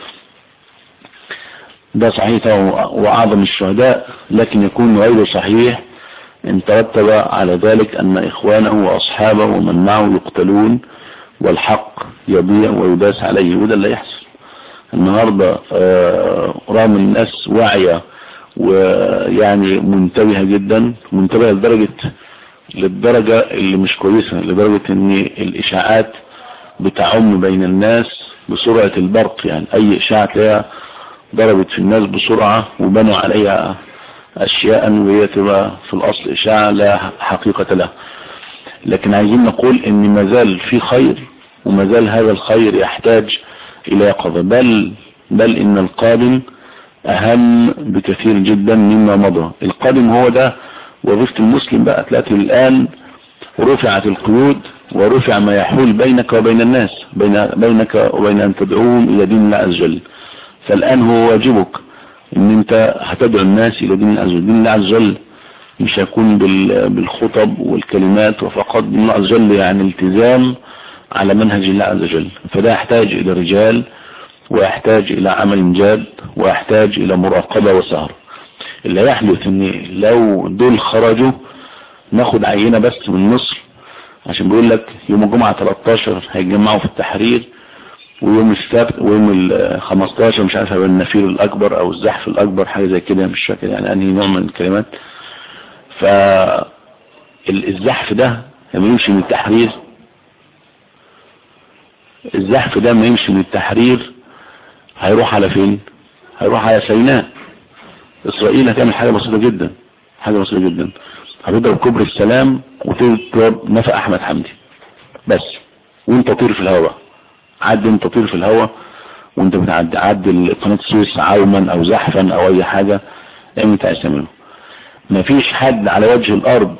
ده صحيح وأعظم الشهداء لكن يكون غير صحيح ان ترتب على ذلك أن إخوانه وأصحابه ومن معه يقتلون والحق يضيع ويداس عليه وده اللي يحصل النهاردة رغم الناس واعية ويعني منتبهة جدا منتبهة لدرجة للدرجة اللي مش كويسة لدرجة ان الاشاعات بتعم بين الناس بسرعة البرق يعني اي اشاعة تلاقيها ضربت في الناس بسرعة وبنوا عليها اشياء وهي تبقى في الاصل اشاعة لا حقيقة لها لكن عايزين نقول ان مازال في خير ومازال هذا الخير يحتاج الى يقظة بل بل ان القادم اهم بكثير جدا مما مضى القادم هو ده وظيفة المسلم بقى تلاقي الآن رفعت القيود ورفع ما يحول بينك وبين الناس بين بينك وبين أن تدعوهم إلى دين الله عز وجل فالآن هو واجبك ان انت هتدعو الناس إلى دين الله عز وجل دين الله عز وجل مش هيكون بالخطب والكلمات وفقط دين الله عز وجل يعني التزام على منهج الله عز وجل فده يحتاج إلى رجال ويحتاج إلى عمل جاد ويحتاج إلى مراقبة وسهر اللي هيحدث ان لو دول خرجوا ناخد عينة بس من مصر عشان بيقول لك يوم الجمعة 13 هيتجمعوا في التحرير ويوم السبت ويوم ال 15 مش عارف هيبقى النفير الاكبر او الزحف الاكبر حاجة زي كده مش فاكر يعني انهي نوع من الكلمات ف الزحف ده لما يمشي من التحرير الزحف ده ما يمشي من التحرير هيروح على فين هيروح على سيناء اسرائيل هتعمل حاجة بسيطة جدا حاجة بسيطة جدا هتضرب كبر السلام وتضرب نفق احمد حمدي بس وانت طير في الهواء عد انت طير في الهواء وانت بتعدي عد قناة السويس عوما او زحفا او اي حاجة اعمل انت عايز تعمله مفيش حد على وجه الارض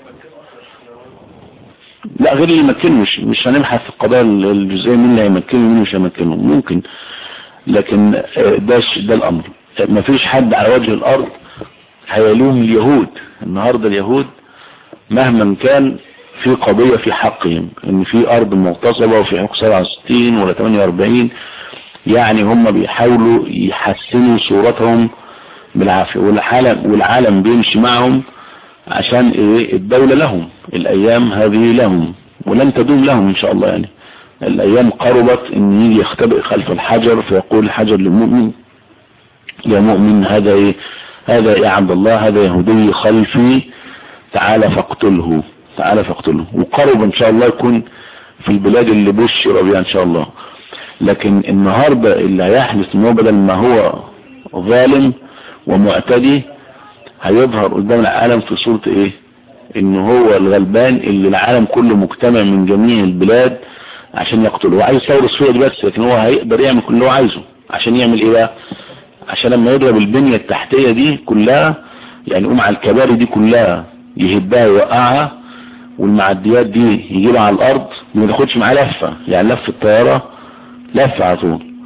لا غير اللي يمكنه مش مش هنبحث في القضايا الجزئية مين اللي هيمكنه ومين مش هيمكنه ممكن لكن ده ده الامر ما فيش حد على وجه الارض هيلوم اليهود النهاردة اليهود مهما كان في قضية في حقهم ان في ارض مغتصبة وفي حقوق 67 ولا 48 يعني هم بيحاولوا يحسنوا صورتهم بالعافية والعالم, والعالم بيمشي معهم عشان ايه الدولة لهم الايام هذه لهم ولن تدوم لهم ان شاء الله يعني الايام قربت ان يجي يختبئ خلف الحجر فيقول الحجر للمؤمن يا مؤمن هذا ايه هذا يا عبد الله هذا يهودي خلفي تعالى فاقتله تعالى فاقتله وقرب ان شاء الله يكون في البلاد اللي بشر بها ان شاء الله لكن النهاردة اللي هيحدث ان هو بدل ما هو ظالم ومعتدي هيظهر قدام العالم في صورة ايه ان هو الغلبان اللي العالم كله مجتمع من جميع البلاد عشان يقتله وعايز يثور صورة دي بس لكن هو هيقدر يعمل كل اللي هو عايزه عشان يعمل ايه بقى عشان لما يضرب البنية التحتية دي كلها يعني يقوم على الكباري دي كلها يهبها ويوقعها والمعديات دي يجيبها على الارض ما تاخدش معاه لفة يعني لف الطيارة لفة على طول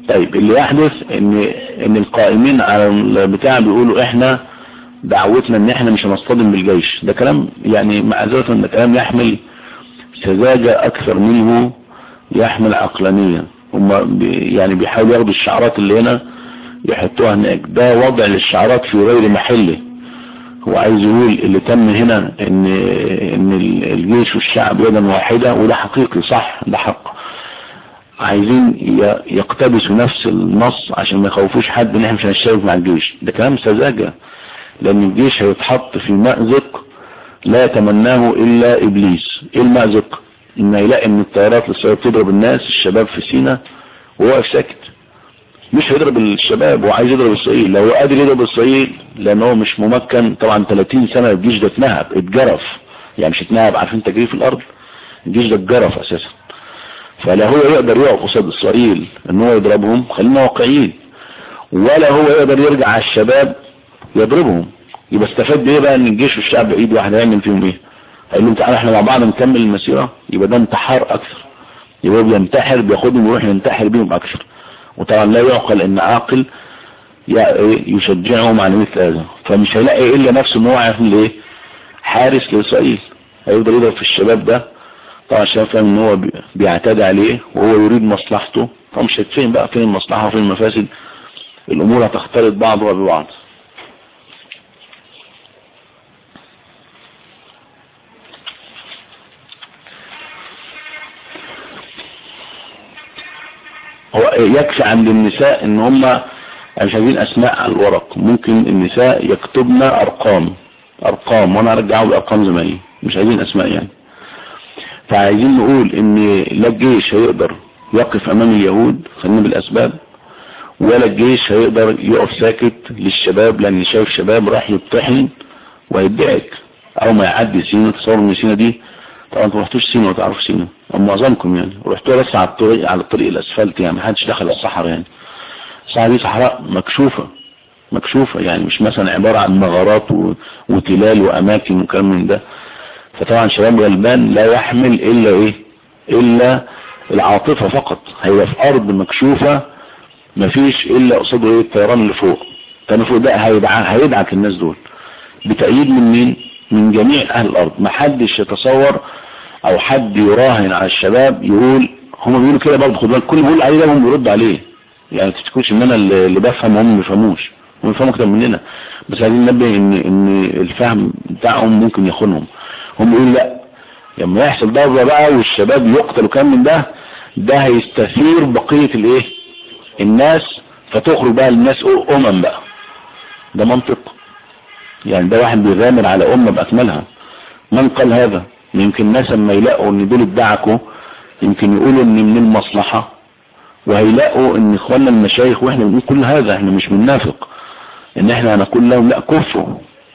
طيب اللي يحدث ان ان القائمين على البتاع بيقولوا احنا دعوتنا ان احنا مش هنصطدم بالجيش ده كلام يعني معذرة ان كلام يحمل سذاجة اكثر منه يحمل عقلانية هم بي يعني بيحاولوا ياخدوا الشعارات اللي هنا يحطوها هناك ده وضع للشعارات في غير محله هو عايز يقول اللي تم هنا ان ان الجيش والشعب يدا واحدة وده حقيقي صح ده حق عايزين يقتبسوا نفس النص عشان ما يخوفوش حد ان احنا مش هنشترك مع الجيش ده كلام سذاجة لان الجيش هيتحط في مأزق لا يتمناه الا ابليس ايه المأزق ان يلاقي ان الطيارات الاسرائيليه بتضرب الناس الشباب في سينا وهو واقف ساكت مش هيضرب الشباب وعايز يضرب اسرائيل لو قادر يضرب اسرائيل لان هو مش ممكن طبعا 30 سنة الجيش ده اتنهب اتجرف يعني مش اتنهب عارفين تجريف الارض الجيش ده اتجرف اساسا فلا هو يقدر يقف قصاد اسرائيل ان هو يضربهم خلينا واقعيين ولا هو يقدر يرجع على الشباب يضربهم يبقى استفاد بايه بقى ان الجيش والشعب بايد واحده يعمل فيهم ايه قال لهم تعالى احنا مع بعض نكمل المسيره يبقى ده انتحار اكثر يبقى هو بينتحر بياخدهم ويروح ينتحر بيهم اكثر وطبعا لا يعقل ان عاقل يشجعهم على مثل هذا فمش هيلاقي الا نفسه ان هو يعمل ايه حارس لاسرائيل هيفضل يضرب في الشباب ده طبعا الشباب فاهم ان هو بيعتدي عليه وهو يريد مصلحته فمش هتفهم بقى فين المصلحه وفين المفاسد الامور هتختلط بعضها ببعض هو يكفي عند النساء ان هم مش عايزين اسماء على الورق ممكن النساء يكتبن ارقام ارقام وانا ارجعه بارقام زمايلي مش عايزين اسماء يعني فعايزين نقول ان لا الجيش هيقدر يقف امام اليهود خلينا بالاسباب ولا الجيش هيقدر يقف ساكت للشباب لان شايف شباب راح يطحن وهيدعك او ما يعدي سينا تصور ان سينا دي طبعا انتوا ما رحتوش سينا ولا تعرفوا سينا او معظمكم يعني رحتوا بس على الطريق على الطريق الاسفلت يعني ما حدش دخل الصحراء يعني الصحراء دي صحراء مكشوفة مكشوفة يعني مش مثلا عبارة عن مغارات و... وتلال واماكن وكلام من ده فطبعا شباب غلبان لا يحمل الا ايه الا العاطفة فقط هي في ارض مكشوفة مفيش الا قصاده ايه الطيران اللي فوق الطيران فوق ده هيدعك, هيدعك الناس دول بتأييد من مين من جميع اهل الارض ما حدش يتصور او حد يراهن على الشباب يقول هم بيقولوا كده برضه خد بالك كل اللي بيقول عليه ده هم بيرد عليه يعني ما تفتكروش ان انا اللي بفهم وهم ما بيفهموش هم بيفهموا اكتر مننا بس عايزين ننبه ان ان الفهم بتاعهم ممكن يخونهم هم بيقولوا لا لما يحصل ضربه بقى والشباب يقتلوا كام من ده ده هيستثير بقيه الايه الناس فتخرج بقى الناس امم بقى ده منطق يعني ده واحد بيغامر على امه باكملها من قال هذا يمكن الناس لما يلاقوا ان دول ادعكوا يمكن يقولوا ان من المصلحة وهيلاقوا ان اخواننا المشايخ واحنا بنقول كل هذا احنا مش بننافق ان احنا هنقول لهم لا كفوا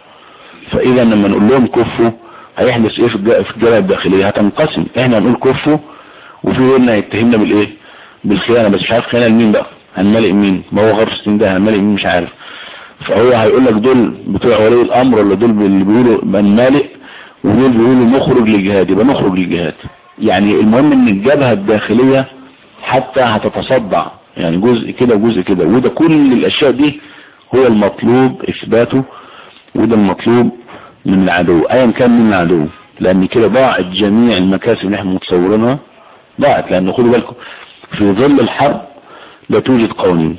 فاذا لما نقول لهم كفوا هيحدث ايه في الجبهة الداخلية هتنقسم احنا هنقول كفوا وفي غيرنا هيتهمنا بالايه بالخيانة بس مش عارف خيانة لمين بقى هنملئ مين ما هو غرفة ده هنملئ مين مش عارف فهو هيقول لك دول بتوع ولي الامر ولا دول اللي بيقولوا بنمالئ ودول بيقولوا نخرج للجهاد يبقى نخرج للجهاد يعني المهم ان الجبهة الداخلية حتى هتتصدع يعني جزء كده وجزء كده وده كل الاشياء دي هو المطلوب اثباته وده المطلوب من العدو ايا كان من العدو لان كده ضاعت جميع المكاسب اللي احنا متصورينها ضاعت لان خدوا بالكم في ظل الحرب لا توجد قوانين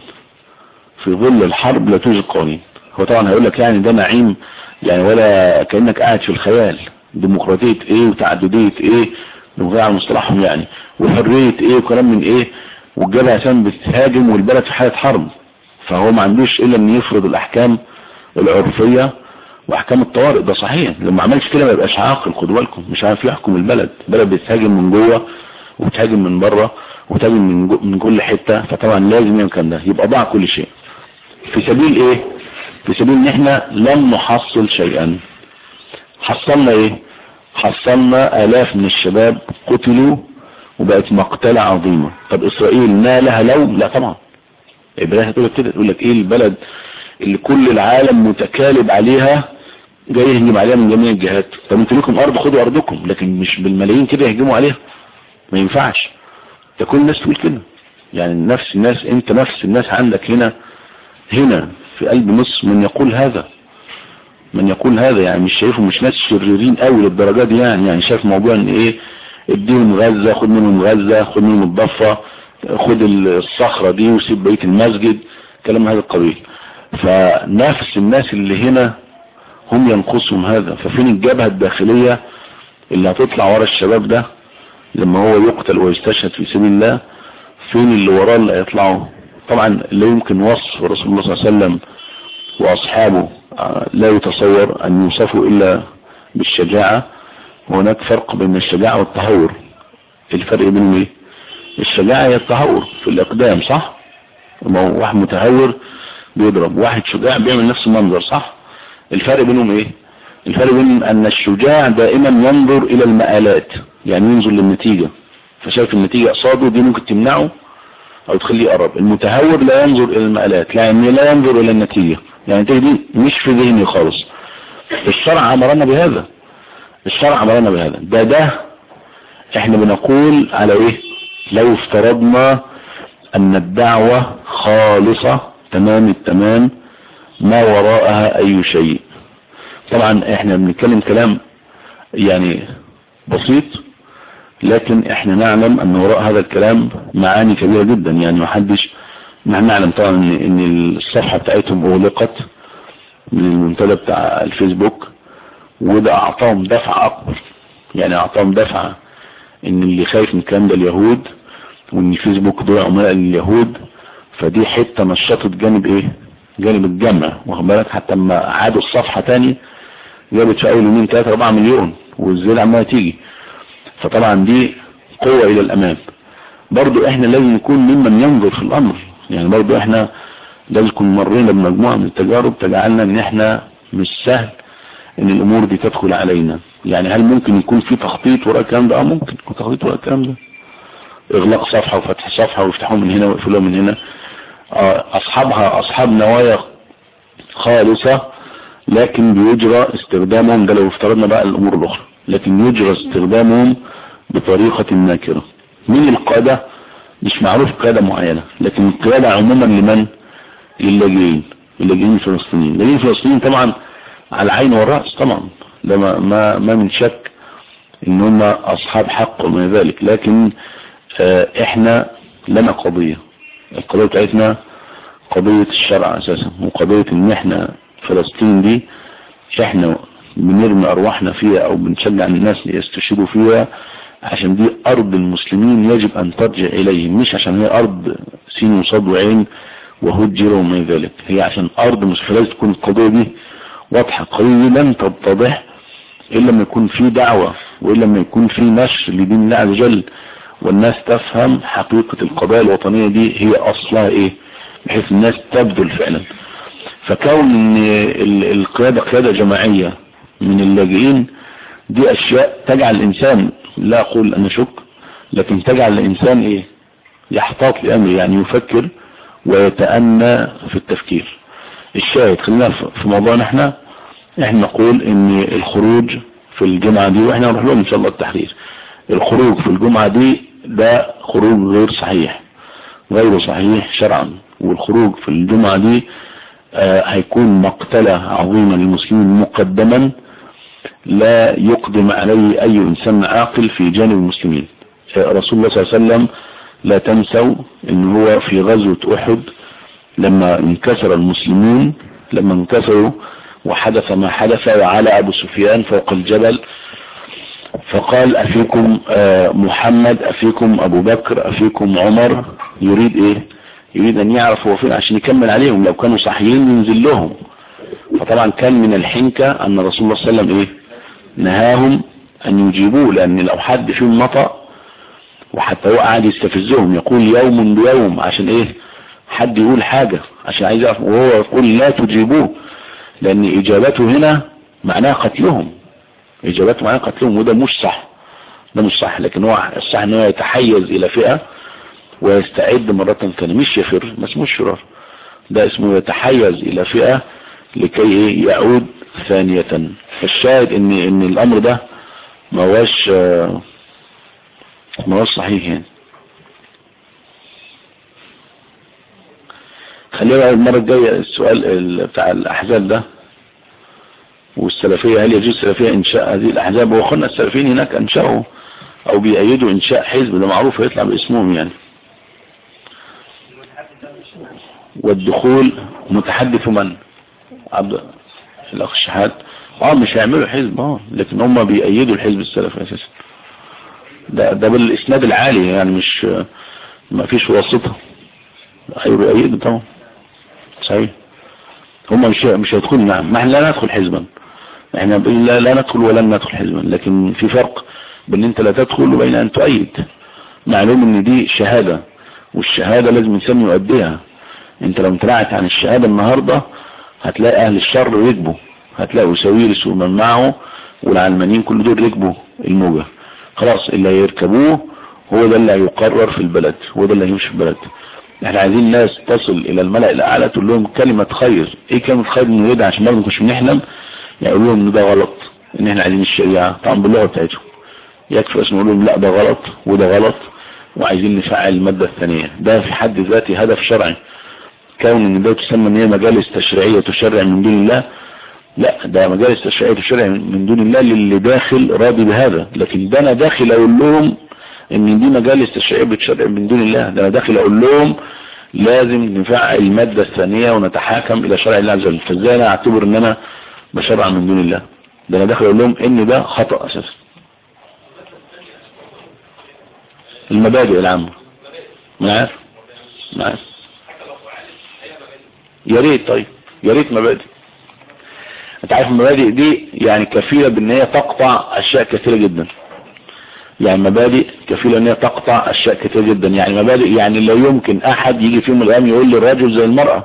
في ظل الحرب لا توجد قوانين هو طبعا هيقول لك يعني ده نعيم يعني ولا كأنك قاعد في الخيال ديمقراطية ايه وتعددية ايه نغير على مصطلحهم يعني وحرية ايه وكلام من ايه والجبهة عشان بتهاجم والبلد في حالة حرب فهو ما عندوش الا ان يفرض الاحكام العرفية واحكام الطوارئ ده صحيح لما عملش كده ما يبقاش عاقل خدوا بالكم مش عارف يحكم البلد البلد بتهاجم من جوه وبتهاجم من بره وتهاجم من, جو من كل حتة فطبعا لازم يمكن ده يبقى ضاع كل شيء في سبيل ايه في سبيل ان احنا لم نحصل شيئا حصلنا ايه حصلنا الاف من الشباب قتلوا وبقت مقتلة عظيمة طب اسرائيل ما لها لو لا طبعا ابراهيم تقول لك كده تقول لك ايه البلد اللي كل العالم متكالب عليها جاي يهجم عليها من جميع الجهات طب انتوا لكم ارض خدوا ارضكم لكن مش بالملايين كده يهجموا عليها ما ينفعش ده كل الناس تقول كده يعني نفس الناس انت نفس الناس عندك هنا هنا في قلب مصر من يقول هذا من يقول هذا يعني مش شايفهم مش ناس شريرين قوي للدرجة دي يعني يعني شايف موضوع ان ايه اديهم غزة خد منهم غزة خد منهم الضفة خد الصخرة دي وسيب بقية المسجد كلام هذا القبيل فنفس الناس اللي هنا هم ينقصهم هذا ففين الجبهة الداخلية اللي هتطلع ورا الشباب ده لما هو يقتل ويستشهد في سبيل الله فين اللي وراه اللي هيطلعوا طبعا لا يمكن وصف رسول الله صلى الله عليه وسلم واصحابه لا يتصور ان يوصفوا الا بالشجاعة وهناك فرق بين الشجاعة والتهور الفرق بينهم ايه الشجاعة هي التهور في الاقدام صح ما هو واحد متهور بيضرب واحد شجاع بيعمل نفس المنظر صح الفرق بينهم ايه الفرق بين ان الشجاع دائما ينظر الى المآلات يعني ينظر للنتيجة فشايف النتيجة قصاده دي ممكن تمنعه او تخليه يقرب المتهور لا ينظر الى المآلات يعني لا ينظر الى النتيجة يعني النتيجة دي مش في ذهني خالص الشرع امرنا بهذا الشرع امرنا بهذا ده ده احنا بنقول على ايه لو افترضنا ان الدعوة خالصة تمام التمام ما وراءها اي شيء طبعا احنا بنتكلم كلام يعني بسيط لكن احنا نعلم ان وراء هذا الكلام معاني كبيرة جدا يعني محدش نحن نعلم طبعا ان, إن الصفحة بتاعتهم اغلقت من المنتدى بتاع الفيسبوك وده اعطاهم دفعة اكبر يعني اعطاهم دفعة ان اللي خايف من الكلام ده اليهود وان الفيسبوك دول عملاء لليهود فدي حتة نشطت جانب ايه جانب الجمع واخد بالك حتى لما عادوا الصفحة تاني جابت في اول يومين 3 4 مليون والزيادة عمالة تيجي فطبعا دي قوة الى الامام برضو احنا لازم نكون ممن ينظر في الامر يعني برضو احنا لازم نكون مرينا بمجموعة من التجارب تجعلنا ان احنا مش سهل ان الامور دي تدخل علينا يعني هل ممكن يكون في تخطيط وراء الكلام ده اه ممكن يكون تخطيط وراء الكلام ده اغلاق صفحة وفتح صفحة ويفتحوها من هنا ويقفلوها من هنا اه اصحابها اصحاب نوايا خالصة لكن بيجرى استخدامهم ده لو افترضنا بقى الامور الاخرى لكن يجرى استخدامهم بطريقة ناكرة مين القادة مش معروف قادة معينة لكن القيادة عموما لمن للاجئين اللاجئين الفلسطينيين اللاجئين الفلسطينيين طبعا على العين والرأس طبعا ده ما, ما, ما من شك ان هم اصحاب حق وما ذلك لكن اه احنا لنا قضية القضية بتاعتنا قضية الشرع اساسا وقضية ان احنا فلسطين دي احنا بنرمي ارواحنا فيها او بنشجع الناس يستشهدوا فيها عشان دي ارض المسلمين يجب ان ترجع اليهم مش عشان هي ارض سين وصاد وعين وهجر وما ذلك هي عشان ارض مش لازم تكون القضية دي واضحة القضية دي لن تتضح الا لما يكون في دعوة والا لما يكون في نشر لدين الله عز وجل والناس تفهم حقيقة القضايا الوطنية دي هي اصلها ايه بحيث الناس تبذل فعلا فكون ان القيادة قيادة جماعية من اللاجئين دي اشياء تجعل الانسان لا اقول انا شك لكن تجعل الانسان ايه يحتاط لامر يعني يفكر ويتأنى في التفكير الشاهد خلينا في موضوعنا احنا احنا نقول ان الخروج في الجمعة دي واحنا نروح لهم ان شاء الله التحرير الخروج في الجمعة دي ده خروج غير صحيح غير صحيح شرعا والخروج في الجمعة دي آه هيكون مقتلة عظيمة للمسلمين مقدما لا يقدم عليه اي انسان عاقل في جانب المسلمين رسول الله صلى الله عليه وسلم لا تنسوا ان هو في غزوة احد لما انكسر المسلمون لما انكسروا وحدث ما حدث وعلى ابو سفيان فوق الجبل فقال افيكم محمد افيكم ابو بكر افيكم عمر يريد ايه يريد ان يعرف هو فين عشان يكمل عليهم لو كانوا صحيين ينزل لهم فطبعا كان من الحنكة ان رسول الله صلى الله عليه وسلم ايه نهاهم ان يجيبوه لان لو حد فيهم نطق وحتى هو قاعد يستفزهم يقول يوم بيوم عشان ايه حد يقول حاجة عشان عايز يعرف وهو يقول لا تجيبوه لان اجابته هنا معناها قتلهم اجابته معناها قتلهم وده مش صح ده مش صح لكن هو الصح ان هو يتحيز الى فئة ويستعد مرة ثانية مش يفر ما اسموش فرار ده اسمه يتحيز الى فئة لكي ايه يعود ثانية فالشاهد ان ان الامر ده ما هوش ما هوش صحيح يعني خلينا المرة الجاية السؤال ال- بتاع الأحزاب ده والسلفية هل يجوز السلفية إنشاء هذه الأحزاب وأخونا السلفيين هناك أنشأوا أو بيأيدوا إنشاء حزب ده معروف هيطلع باسمهم يعني والدخول متحدث من عبد الأخ الشحات اه مش هيعملوا حزب اه لكن هم بيأيدوا الحزب السلفي أساسا ده ده بالإسناد العالي يعني مش ما فيش واسطة ايوه بيأيدوا طبعا صحيح هم مش مش هيدخلوا نعم ما احنا لا ندخل حزبا احنا بنقول لا, لا ندخل ولن ندخل حزبا لكن في فرق بين انت لا تدخل وبين ان تؤيد معلوم ان دي شهادة والشهادة لازم الانسان يؤديها انت لو امتنعت عن الشهادة النهاردة هتلاقي اهل الشر يكبوا هتلاقي وساويرس ومن معه والعلمانيين كل دول ركبوا الموجة خلاص اللي هيركبوه هو ده اللي هيقرر في البلد هو ده اللي هيمشي في البلد احنا عايزين ناس تصل الى الملأ الاعلى تقول لهم كلمة خير ايه كلمة خير انه يدعي عشان برضه مش بنحلم يعني يقول لهم ان ده غلط ان احنا عايزين الشريعة طبعا باللغة بتاعتهم يكفي اسمه يقول لهم لا ده غلط وده غلط وعايزين نفعل المادة الثانية ده في حد ذاته هدف شرعي كون ان ده تسمى ان هي مجالس تشريعية تشرع من دون الله لا ده مجالس تشريعية تشرع من دون الله للي داخل راضي بهذا لكن ده انا داخل اقول لهم ان دي مجالس تشريعية بتشرع من دون الله ده انا داخل اقول لهم لازم نفعل المادة الثانية ونتحاكم الى شرع الله عز وجل فازاي انا اعتبر ان انا بشرع من دون الله ده انا داخل اقول لهم ان ده خطأ اساسا المبادئ العامة ما عارف ما عارف يا ريت طيب يا ريت مبادئ انت عارف المبادئ دي يعني كفيلة بان هي تقطع اشياء كثيرة جدا يعني مبادئ كفيلة ان هي تقطع اشياء كثيرة جدا يعني مبادئ يعني لا يمكن احد يجي في يوم من الايام يقول لي الرجل زي المرأة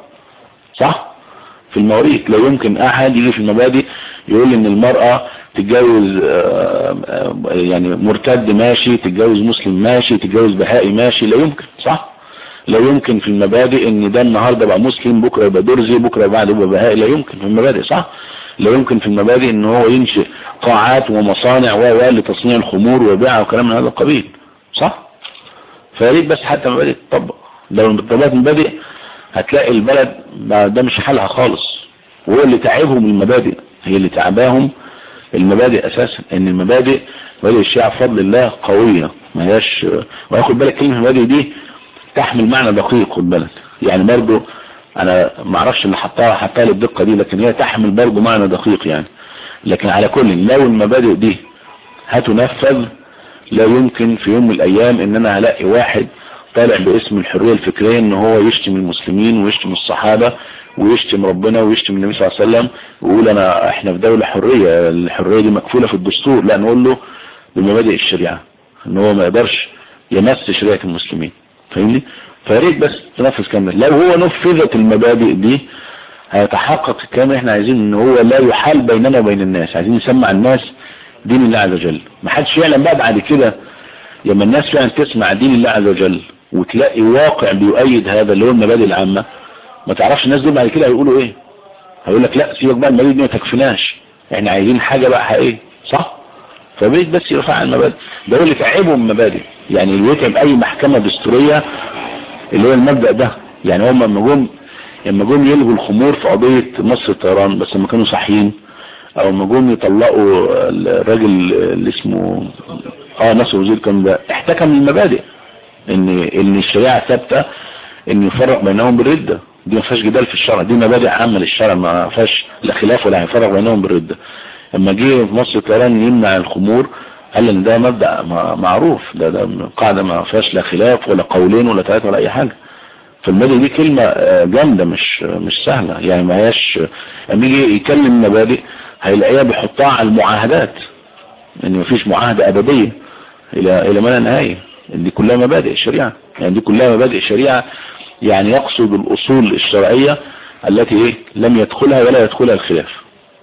صح في المواريث لا يمكن احد يجي في المبادئ يقول لي ان المرأة تتجوز آه، آه، يعني مرتد ماشي تتجوز مسلم ماشي تتجوز بهائي ماشي لا يمكن صح لا يمكن في المبادئ ان ده النهاردة بقى مسلم بكرة يبقى درزي بكرة بعد يبقى بهائي لا يمكن في المبادئ صح لا يمكن في المبادئ ان هو ينشئ قاعات ومصانع و و لتصنيع الخمور وبيعها وكلام من هذا القبيل صح فياريت بس حتى مبادئ تطبق لو طبقت المبادئ هتلاقي البلد ما- ده مش حالها خالص وهو اللي تعبهم المبادئ هي اللي تعباهم المبادئ اساسا ان المبادئ مبادئ الشيعة بفضل الله قوية ما هياش وياخد بالك كلمة المبادئ دي تحمل معنى دقيق خد بالك يعني برضو انا ما اعرفش اللي حطها حطها للدقة دي لكن هي تحمل برضو معنى دقيق يعني لكن على كل لو المبادئ دي هتنفذ لا يمكن في يوم من الايام ان انا هلاقي واحد طالع باسم الحرية الفكرية ان هو يشتم المسلمين ويشتم الصحابة ويشتم ربنا ويشتم النبي صلى الله عليه وسلم ويقول انا احنا في دولة حرية الحرية دي مكفولة في الدستور لا نقول له بمبادئ الشريعة ان هو ما يقدرش يمس شريعة المسلمين فاهمني فياريت بس تنفذ كامل لو هو نفذت المبادئ دي هيتحقق الكلام اللي احنا عايزين ان هو لا يحال بيننا وبين الناس عايزين نسمع الناس دين الله عز وجل ما حدش يعلم بقى بعد كده لما الناس فعلا تسمع دين الله عز وجل وتلاقي واقع بيؤيد هذا اللي هو المبادئ العامة ما تعرفش الناس دول بعد كده هيقولوا ايه هيقول لك لا سيبك بقى المبادئ دي ما تكفيناش احنا عايزين حاجة بقى حقيقية صح فبيت بس يرفع المبادئ ده هو اللي تعبهم المبادئ يعني اللي يتعب اي محكمة دستورية اللي هو المبدأ ده يعني هم لما جم لما جم يلغوا الخمور في قضية مصر الطيران بس لما كانوا صحيين او لما جم يطلقوا الراجل اللي اسمه اه ناصر وزير كان ده احتكم المبادئ ان ان الشريعة ثابتة ان يفرق بينهم بالردة دي ما فيهاش جدال في الشرع دي مبادئ عامة للشرع ما فيهاش لا خلاف ولا هيفرق بينهم بالردة لما جه في مصر الطيران يمنع الخمور قال ان ده مبدأ مع- معروف ده ده قاعدة ما فيهاش لا خلاف ولا قولين ولا ثلاثة ولا اي حاجة فالمبادئ دي كلمة آه، جامدة مش مش سهلة يعني ما هياش لما يجي يكلم مبادئ هيلاقيها بيحطها على المعاهدات ان مفيش معاهدة ابدية الى الى ما لا نهاية دي كلها مبادئ الشريعة يعني دي كلها مبادئ الشريعة يعني يقصد الاصول الشرعية التي ايه لم يدخلها ولا يدخلها الخلاف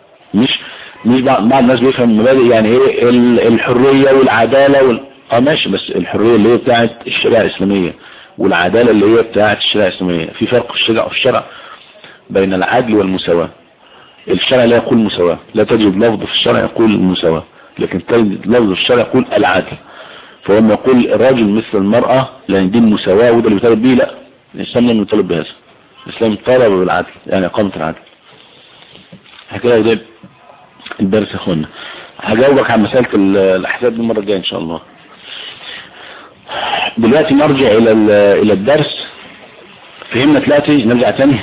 مش مش بعض بعض الناس بيفهم المبادئ يعني ايه ال- الحرية والعدالة وال... اه ماشي بس الحرية اللي هي بتاعت الشريعة الاسلامية والعدالة اللي هي بتاعت الشريعة الاسلامية في فرق في الشرع في الشرع بين العدل والمساواة الشرع لا يقول مساواة لا تجد لفظ في الشرع يقول المساواة لكن تجد لفظ في الشرع يقول العدل فهو لما يقول الراجل مثل المرأة لان دي المساواة وده اللي بيطالب بيه لا الإسلام لم يطالب بهذا الاسلام طالب بالعدل يعني اقامة العدل هكذا ده الدرس يا اخوانا هجاوبك عن مسألة الاحزاب دي المرة الجاية ان شاء الله دلوقتي نرجع الى الى الدرس فهمنا دلوقتي نرجع تاني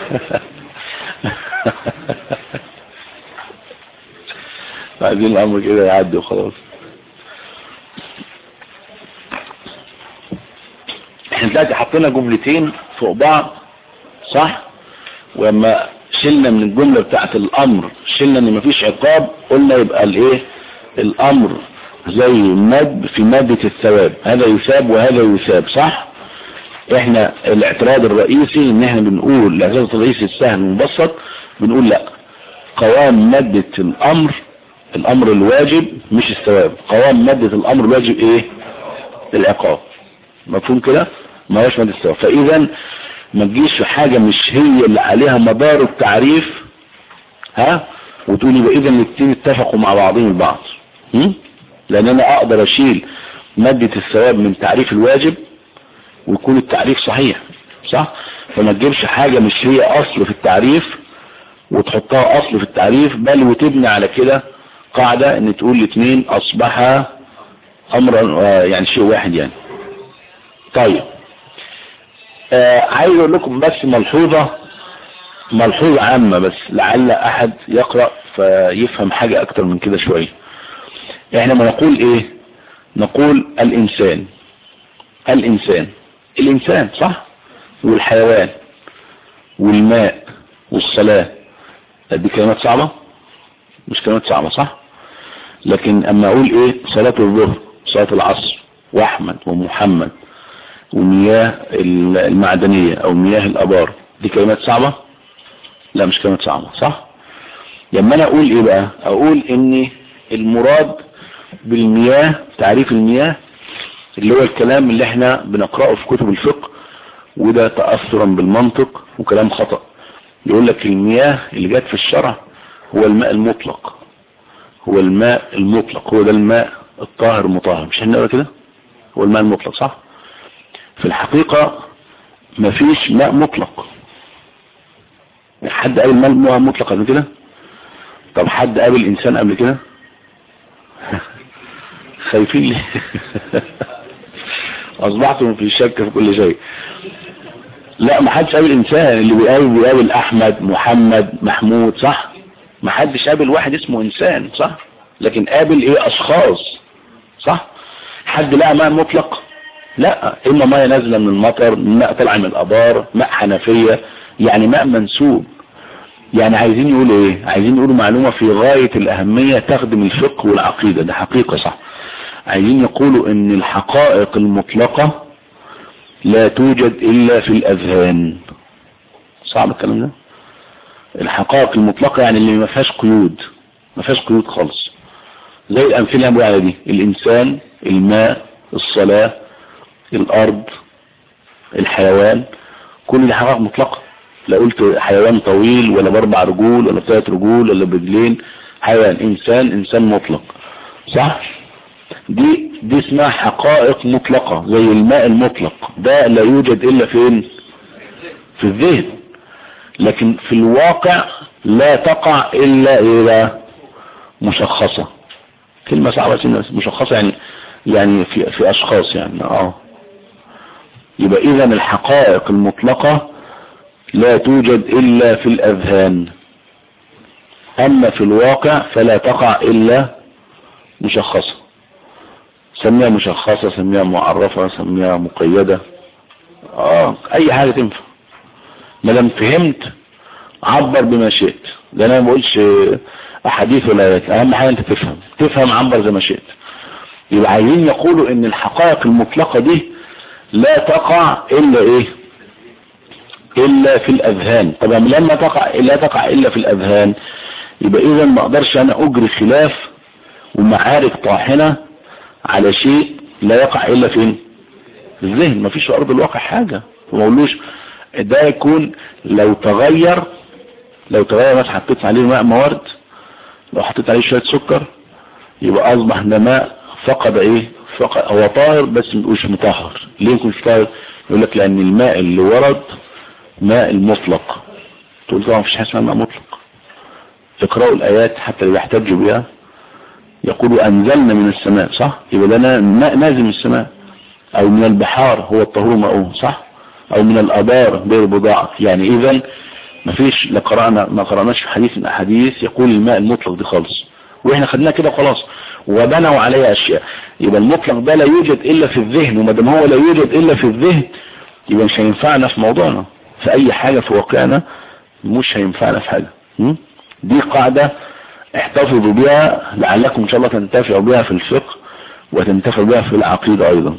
عايزين الامر كده يعدي وخلاص احنا دلوقتي حطينا جملتين فوق بعض صح ولما شلنا من الجملة بتاعت الامر شلنا ان مفيش عقاب قلنا يبقى الايه الامر زي مد في مادة الثواب هذا يثاب وهذا يثاب صح احنا الاعتراض الرئيسي ان احنا بنقول الاعتراض الرئيسي السهل المبسط بنقول لا قوام مادة الامر الامر الواجب مش الثواب قوام مادة الامر الواجب ايه العقاب مفهوم كده ما هوش مادة الثواب فاذا ما تجيش في حاجة مش هي اللي عليها مدار التعريف ها وتقولي يبقى اذا الاثنين اتفقوا مع بعضهم البعض هم؟ لان انا اقدر اشيل مادة الثواب من تعريف الواجب ويكون التعريف صحيح صح فما تجيبش حاجة مش هي اصل في التعريف وتحطها اصل في التعريف بل وتبني على كده قاعدة ان تقول الاثنين اصبح امرا يعني شيء واحد يعني طيب آه عايز اقول لكم بس ملحوظة ملحوظة عامة بس لعل احد يقرأ فيفهم حاجة اكتر من كده شوية احنا ما نقول ايه نقول الانسان الانسان الانسان صح والحيوان والماء والصلاة دي كلمات صعبة مش كلمات صعبة صح لكن اما اقول ايه صلاة الظهر صلاة العصر واحمد ومحمد ومياه المعدنية او مياه الابار دي كلمات صعبة لا مش كلمات صعبة صح لما انا اقول ايه بقى اقول ان المراد بالمياه تعريف المياه اللي هو الكلام اللي احنا بنقرأه في كتب الفقه وده تأثرا بالمنطق وكلام خطأ يقول لك المياه اللي جت في الشرع هو الماء المطلق هو الماء المطلق هو ده الماء الطاهر المطهر مش هنقرا كده هو الماء المطلق صح في الحقيقة مفيش ماء مطلق حد قال الماء مطلق قبل كده طب حد قابل انسان قبل كده خايفين ليه اصبحتم في شك في كل شيء لا ما حدش قابل انسان اللي بيقابل بيقابل احمد محمد محمود صح ما حدش قابل واحد اسمه انسان صح لكن قابل ايه اشخاص صح حد لقى ماء مطلق لا اما ماء نازله من المطر ماء طالع من الابار ماء حنفيه يعني ماء منسوب يعني عايزين يقولوا ايه عايزين يقولوا معلومة في غاية الاهمية تخدم الفقه والعقيدة ده حقيقة صح عايزين يقولوا ان الحقائق المطلقة لا توجد الا في الاذهان صعب الكلام ده الحقائق المطلقة يعني اللي ما فيهاش قيود ما فيهاش قيود خالص زي الامثله اللي على دي الانسان الماء الصلاة الارض الحيوان كل دي حقائق مطلقة لا قلت حيوان طويل ولا باربع رجول ولا بثلاث رجول ولا برجلين حيوان انسان انسان مطلق صح دي دي اسمها حقائق مطلقة زي الماء المطلق ده لا يوجد الا فين في الذهن لكن في الواقع لا تقع الا اذا مشخصة كلمة صعبة مشخصة يعني يعني في, في اشخاص يعني اه يبقى اذا الحقائق المطلقة لا توجد الا في الاذهان اما في الواقع فلا تقع الا مشخصة سميها مشخصة سميها معرفة سميها مقيدة اه اي حاجة تنفع ما دام فهمت عبر بما شئت ده انا ما بقولش احاديث ولا ايات اهم حاجة انت تفهم تفهم عبر زي ما شئت يبقى عايزين يقولوا ان الحقائق المطلقة دي لا تقع الا ايه الا في الاذهان طبعا لما تقع لا تقع الا في الاذهان يبقى اذا ما اقدرش انا اجري خلاف ومعارك طاحنة على شيء لا يقع الا فين في الذهن مفيش في ارض الواقع حاجة ما اقولوش ده يكون لو تغير لو تغير مثلا حطيت عليه ماء موارد لو حطيت عليه شوية سكر يبقى اصبح ده ماء فقد ايه فقد هو طاهر بس مش مطهر ليه مش طاهر يقول لك لان الماء اللي ورد ماء المطلق تقول طبعا مفيش حاجه اسمها ماء مطلق اقرأوا الآيات حتى اللي يحتجوا بها يقولوا أنزلنا من السماء صح يبقى ده ماء نازل من السماء أو من البحار هو الطهور ماؤه صح أو من الأبار بير بضاعة يعني إذا مفيش لا قرأنا ما قرأناش في حديث من أحاديث يقول الماء المطلق دي خالص واحنا خدناه كده خلاص وبنوا عليه اشياء يبقى المطلق ده لا يوجد الا في الذهن وما دام هو لا يوجد الا في الذهن يبقى مش هينفعنا في موضوعنا في اي حاجة في واقعنا مش هينفعنا في حاجة م? دي قاعدة احتفظوا بها لعلكم ان شاء الله تنتفعوا بها في الفقه وتنتفعوا بها في العقيدة ايضا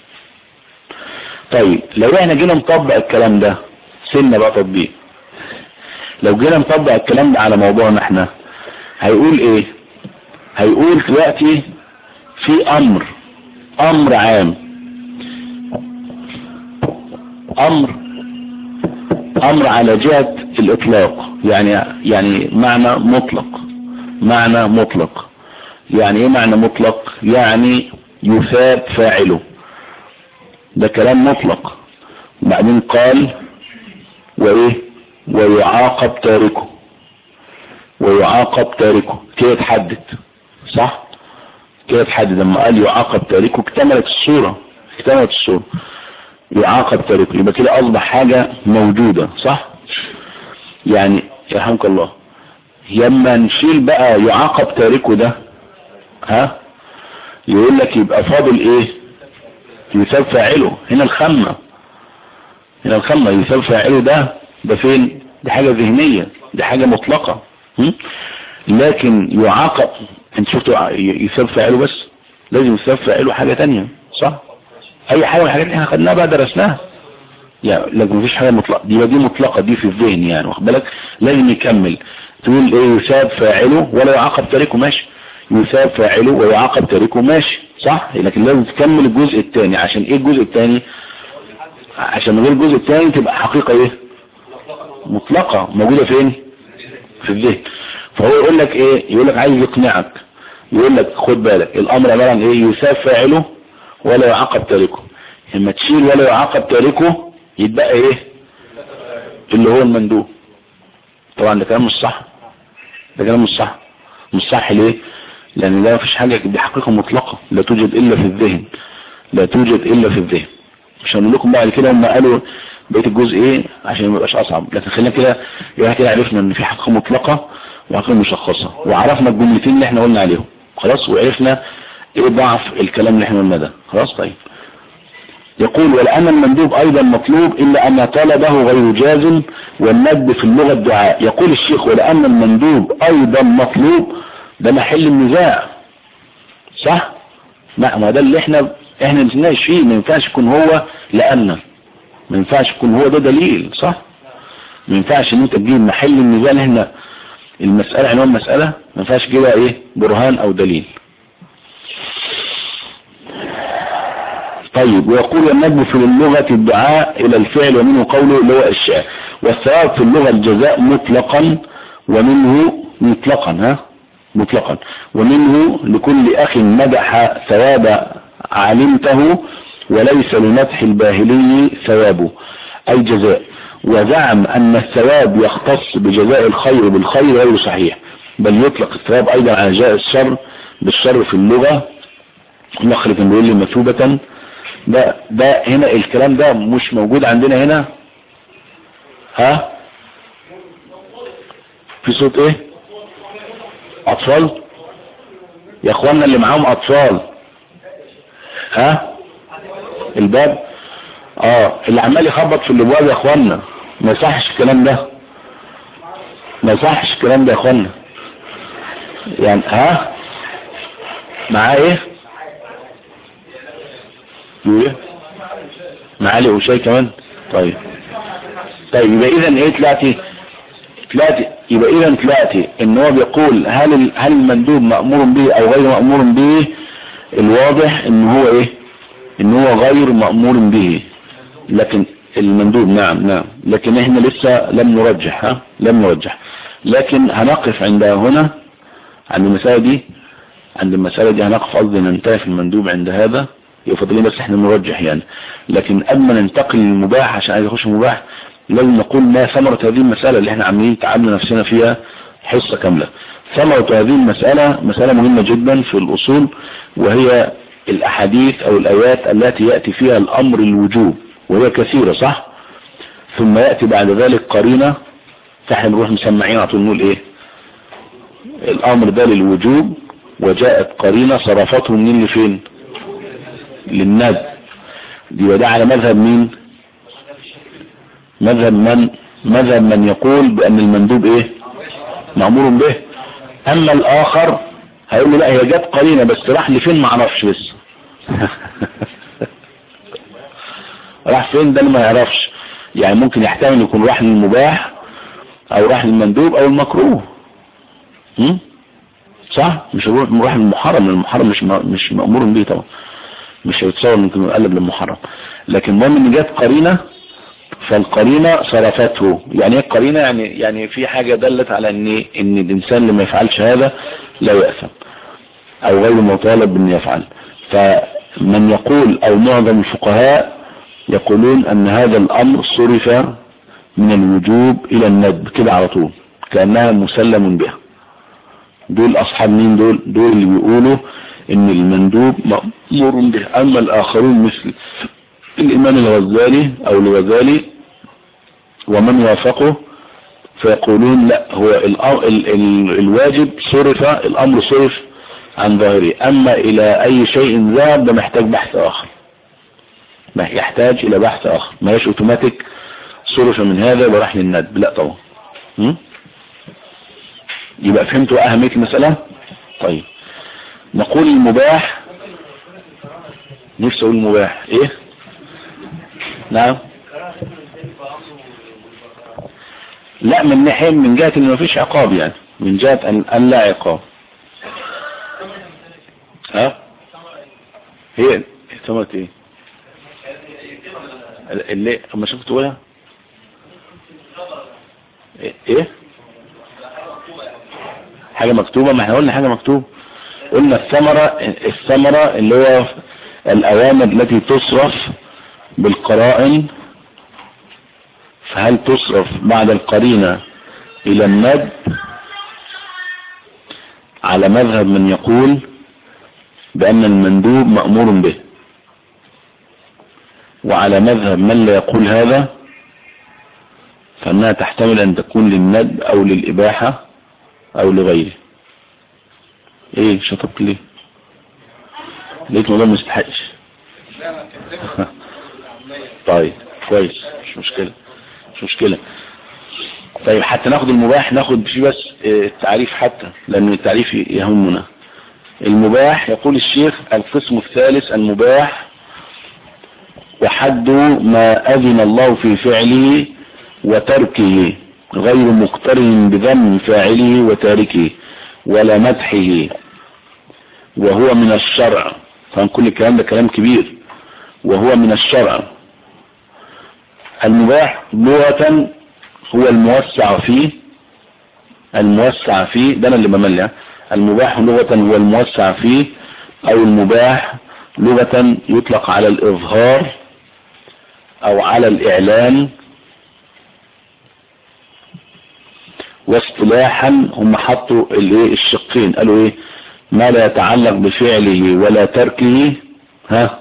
طيب لو احنا جينا نطبق الكلام ده سنة بقى تطبيق لو جينا نطبق الكلام ده على موضوعنا احنا هيقول ايه هيقول دلوقتي في امر امر عام امر امر على جهة الاطلاق يعني يعني معنى مطلق معنى مطلق يعني ايه معنى مطلق يعني يثاب فاعله ده كلام مطلق بعدين قال وايه ويعاقب تاركه ويعاقب تاركه كده تحدد صح كده تحدد لما قال يعاقب تاركه اكتملت الصورة اكتملت الصورة يعاقب تاركه يبقى كده اصبح حاجة موجودة صح يعني يرحمك الله لما نشيل بقى يعاقب تاركه ده ها يقول لك يبقى فاضل ايه يثاب فاعله هنا الخمة هنا الخمة يثاب فاعله ده ده فين دي حاجة ذهنية دي حاجة مطلقة م? لكن يعاقب انت شفتوا يثاب فاعله بس لازم يثاب فاعله حاجة تانية صح اي حاجة من الحاجات اللي احنا خدناها بقى درسناها يعني لكن مفيش حاجة مطلقة دي دي مطلقة دي في الذهن يعني واخد بالك لازم يكمل تقول ايه يثاب فاعله ولا يعاقب تاركه ماشي يثاب فاعله ويعاقب تاركه ماشي صح لكن لازم تكمل الجزء الثاني عشان ايه الجزء الثاني عشان من غير الجزء الثاني تبقى حقيقة ايه مطلقة موجودة فين في الذهن فهو يقول لك ايه يقول لك عايز يقنعك يقول لك خد بالك الامر عبارة عن ايه يثاب فاعله ولا يعاقب تاركه لما تشيل ولا يعاقب تاركه يتبقى ايه اللي هو المندوب طبعا ده كلام مش صح ده كلام مش صح مش صح ليه لان ده مفيش حاجة دي حقيقة مطلقة لا توجد الا في الذهن لا توجد الا في الذهن مش هنقول لكم بعد كده هم قالوا بقية الجزء ايه عشان ما يبقاش اصعب لكن خلينا كده يبقى كده عرفنا ان في حقيقة مطلقة وحقيقة مشخصة وعرفنا الجملتين اللي احنا قلنا عليهم خلاص وعرفنا ايه ضعف الكلام اللي احنا قلنا ده خلاص طيب يقول ولأن المندوب أيضا مطلوب إلا أن طلبه غير جازم والندب في اللغة الدعاء يقول الشيخ ولأن المندوب أيضا مطلوب ده محل النزاع صح ما ما ده اللي احنا احنا نسناش فيه ما ينفعش يكون هو لأن ما ينفعش يكون هو ده دليل صح ما ينفعش ان انت تجيب محل النزاع اللي احنا المسألة عنوان مسألة ما ينفعش تجيبها ايه برهان او دليل طيب ويقول الندب في اللغة الدعاء الى الفعل ومنه قوله اللي هو الشاء والثواب في اللغة الجزاء مطلقا ومنه مطلقا ها مطلقا ومنه لكل اخ مدح ثواب علمته وليس لمدح الباهلي ثوابه اي جزاء وزعم ان الثواب يختص بجزاء الخير بالخير غير صحيح بل يطلق الثواب ايضا على جزاء الشر بالشر في اللغة نخرج بيقول لي مثوبة ده ده هنا الكلام ده مش موجود عندنا هنا ها في صوت ايه اطفال يا اخوانا اللي معاهم اطفال ها الباب اه اللي عمال يخبط في الابواب يا اخوانا ما يصحش الكلام ده ما يصحش الكلام ده يا اخوانا يعني ها معاه ايه ايه معالي وشاي كمان طيب طيب يبقى اذا ايه تلاتي تلاتي يبقى اذا تلاتي ان هو بيقول هل هل المندوب مأمور به او غير مأمور به الواضح ان هو ايه ان هو غير مأمور به لكن المندوب نعم نعم لكن احنا لسه لم نرجح ها لم نرجح لكن هنقف عند هنا عند المسألة دي عند المسألة دي هنقف قصدي ننتهي في المندوب عند هذا يفضل بس احنا نرجح يعني لكن قبل ما ننتقل للمباح عشان عايز اخش مباح لازم نقول ما ثمرة هذه المسألة اللي احنا عاملين تعامل نفسنا فيها حصة كاملة ثمرة هذه المسألة مسألة مهمة جدا في الأصول وهي الأحاديث أو الآيات التي يأتي فيها الأمر الوجوب وهي كثيرة صح ثم يأتي بعد ذلك قرينة فاحنا نروح مسمعين على طول نقول ايه الأمر ده للوجوب وجاءت قرينة صرفته منين لفين للندب دي ده على مذهب مين مذهب من مذهب من يقول بأن المندوب ايه مأمور به اما الاخر هيقول له لا هي جت قرينة بس راح لفين ما اعرفش لسه راح فين ده اللي ما يعرفش يعني ممكن يحتمل يكون راح للمباح او راح للمندوب او المكروه م? صح مش راح للمحرم المحرم مش مش مأمور به طبعا مش هيتصور ممكن يقلب للمحرم لكن المهم ان جت قرينة فالقرينة صرفته يعني ايه القرينة يعني يعني في حاجة دلت على ان ان الانسان لما يفعلش هذا لا يأثم او غير مطالب ان يفعل فمن يقول او معظم الفقهاء يقولون ان هذا الامر صرف من الوجوب الى الندب كده على طول كأنها مسلم بها دول اصحاب مين دول دول اللي بيقولوا ان المندوب مأمور به اما الاخرون مثل الامام الغزالي او الغزالي ومن وافقه فيقولون لا هو ال ال ال الواجب صرف الامر صرف عن ظاهره اما الى اي شيء ذهب ده محتاج بحث اخر ما يحتاج الى بحث اخر ما يش اوتوماتيك صرف من هذا وراح للندب لا طبعا م? يبقى فهمتوا اهمية المسألة طيب نقول المباح نفسي اقول المباح ايه نعم لا من ناحية من جهة ان مفيش عقاب يعني من جهة ان, أن لا عقاب ها هي ثمرة ايه اللي اما شفت تقولها ايه حاجة مكتوبة ما احنا قلنا حاجة مكتوبة قلنا الثمرة الثمرة اللي هو الاوامر التي تصرف بالقرائن فهل تصرف بعد القرينة الى الند على مذهب من يقول بان المندوب مأمور به وعلى مذهب من لا يقول هذا فانها تحتمل ان تكون للند او للاباحة او لغيره ايه شطبت ليه لقيت الموضوع مستحقش طيب كويس مش مشكلة مش مشكلة طيب حتى ناخد المباح ناخد فيه بس التعريف حتى لان التعريف يهمنا المباح يقول الشيخ القسم الثالث المباح وحد ما اذن الله في فعله وتركه غير مقترن بذم فاعله وتاركه ولا مدحه وهو من الشرع طبعا كل الكلام ده كلام كبير وهو من الشرع المباح لغة هو الموسع فيه الموسع فيه ده انا اللي بملع المباح لغة هو الموسع فيه او المباح لغة يطلق على الاظهار او على الاعلان واصطلاحا هم حطوا الايه الشقين قالوا ايه ما لا يتعلق بفعله ولا تركه ها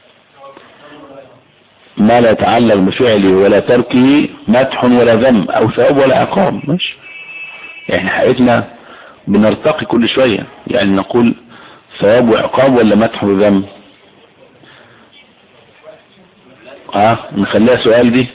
ما لا يتعلق بفعله ولا تركه مدح ولا ذم او ثواب ولا عقاب ماشي احنا حقيقتنا بنرتقي كل شوية يعني نقول ثواب وعقاب ولا مدح وذم اه نخليها سؤال دي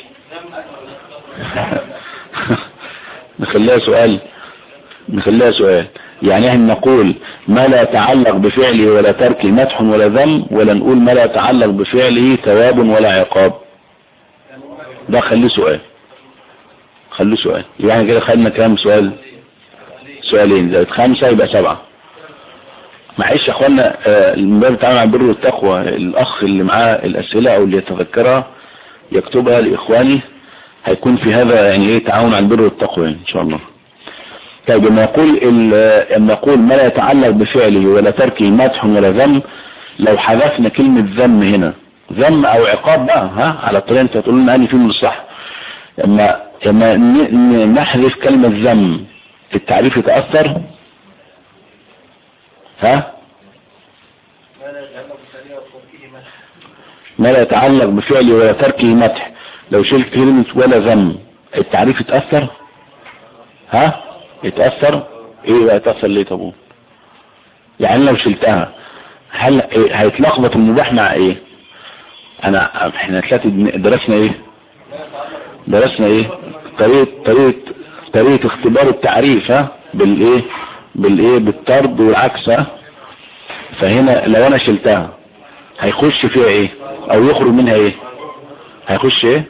نخليها سؤال نخليها سؤال يعني احنا نقول ما لا يتعلق بفعله ولا تركه مدح ولا ذم ولا نقول ما لا يتعلق بفعله ثواب ولا عقاب ده خليه سؤال خليه سؤال يعني كده خدنا كام سؤال سؤالين زائد خمسة يبقى سبعة معلش يا اخوانا المباب بتاعنا عن البر والتقوى الاخ اللي معاه الاسئلة او اللي يتذكرها يكتبها لاخواني هيكون في هذا يعني ايه تعاون على البر والتقوى ان شاء الله طيب لما يقول لما يقول ما لا يتعلق بفعله ولا تركه مدح ولا ذم لو حذفنا كلمة ذم هنا ذم او عقاب بقى ها على الطريقة انت هتقول لنا اني فيه من الصح اما اما ن- ن- نحذف كلمة ذم التعريف يتأثر ها ما لا يتعلق بفعله ولا تركه مدح لو شلت كلمة ولا ذم التعريف يتأثر ها يتأثر ايه بقى يتأثر ليه طب يعني لو شلتها هل إيه هيتلخبط المباح مع ايه انا احنا ثلاثة درسنا ايه درسنا ايه طريقة طريقة طريقة اختبار التعريف ها بالايه بالايه بالطرد والعكس ها فهنا لو انا شلتها هيخش فيها ايه او يخرج منها ايه هيخش ايه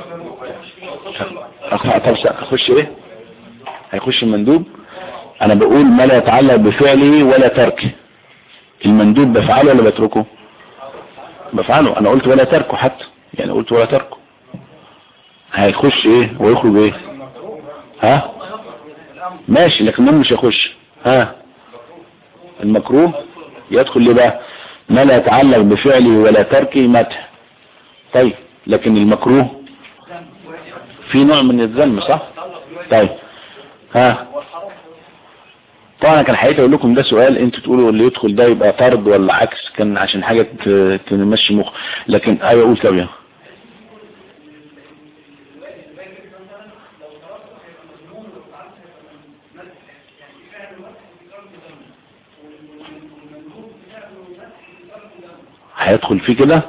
أخ- طب س- هيخش ايه هيخش المندوب انا بقول ما لا يتعلق بفعله ولا تركه المندوب بفعله ولا بتركه بفعله انا قلت ولا تركه حتى يعني قلت ولا تركه هيخش ايه ويخرج ايه ها ماشي لكن من مش هيخش ها المكروه يدخل ليه بقى ما لا يتعلق بفعله ولا تركه مدح طيب لكن المكروه في نوع من الذم صح طيب ها طبعا كان حقيقة اقول لكم ده سؤال انتوا تقولوا اللي يدخل ده يبقى طرد ولا عكس كان عشان حاجة ت- تمشي مخ لكن ايوه قول طب يا هيدخل فيه كده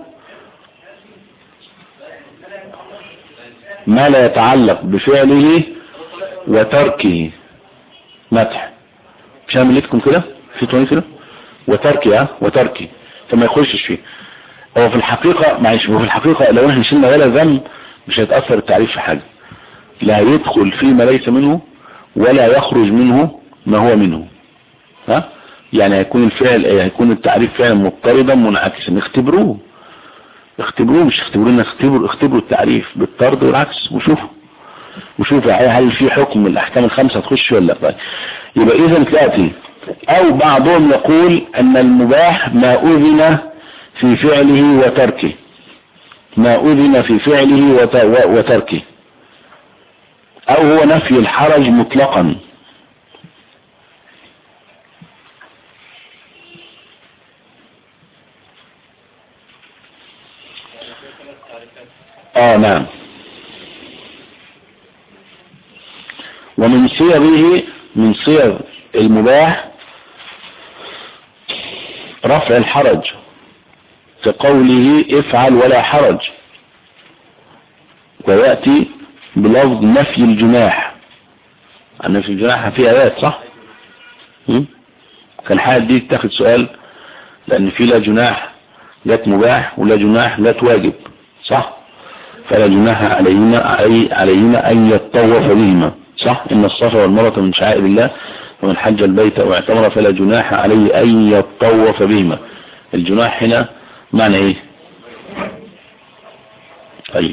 ما لا يتعلق بفعله وتركه مدح مش انا مليتكم كده في توني كده وتركه ها وتركه فما يخشش فيه هو في الحقيقة معلش هو في الحقيقة لو احنا شلنا ولا ذنب مش هيتأثر التعريف في حاجة لا يدخل فيما ليس منه ولا يخرج منه ما هو منه ها يعني هيكون الفعل ايه هيكون التعريف فعلا مضطردا منعكسا اختبروه اختبروه مش اختبرونا اختبروا اختبروا التعريف بالطرد والعكس وشوفوا وشوفوا هل في حكم من الاحكام الخمسة تخش ولا لا طيب يبقى اذا تأتي او بعضهم يقول ان المباح ما اذن في فعله وتركه ما اذن في فعله وت- و- وتركه او هو نفي الحرج مطلقا اه نعم ومن صيغه من صيغ المباح رفع الحرج كقوله افعل ولا حرج ويأتي بلفظ نفي الجناح عن نفي الجناح في آيات صح م? كان حال دي تاخد سؤال لأن في لا جناح جت مباح ولا جناح جت واجب صح فلا جناح علينا علي علينا أن يتطوف بهما صح إن الصفا والمروة من شعائر الله ومن حج البيت أو اعتمر فلا جناح عليه أن يتطوف بهما الجناح هنا معنى إيه طيب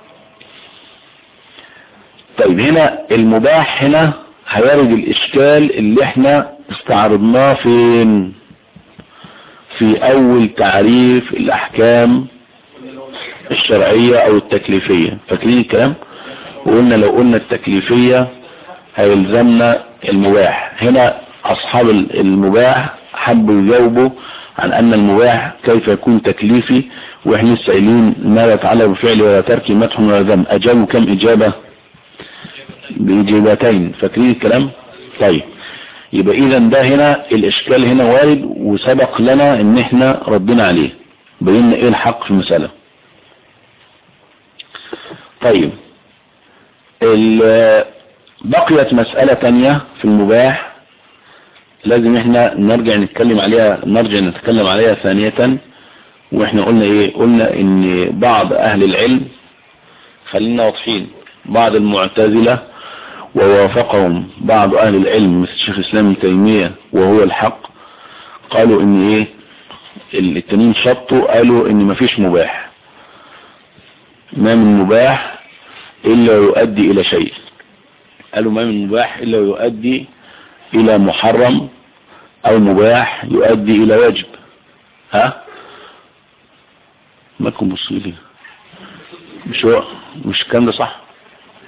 طيب هنا المباح هنا هيرد الإشكال اللي احنا استعرضناه فين في أول تعريف الأحكام الشرعية او التكليفية فاكرين الكلام وقلنا لو قلنا التكليفية هيلزمنا المباح هنا اصحاب المباح حبوا يجاوبوا عن ان المباح كيف يكون تكليفي واحنا لسه قايلين ما لا يتعلق بفعل ولا ترك مدح ولا ذم اجابوا كم اجابة باجابتين فاكرين الكلام طيب يبقى اذا ده هنا الاشكال هنا وارد وسبق لنا ان احنا ردنا عليه بينا ايه الحق في المسألة طيب ال- بقيت مسألة تانية في المباح لازم احنا نرجع نتكلم عليها نرجع نتكلم عليها ثانية واحنا قلنا ايه قلنا ان بعض اهل العلم خلينا واضحين بعض المعتزلة ووافقهم بعض اهل العلم مثل الشيخ الاسلام ابن تيمية وهو الحق قالوا ان ايه التانيين شطوا قالوا ان مفيش مباح ما من مباح إلا يؤدي إلى شيء قالوا ما من مباح إلا يؤدي إلى محرم أو مباح يؤدي إلى واجب ها ما تكون بصيلي مش هو مش الكلام ده صح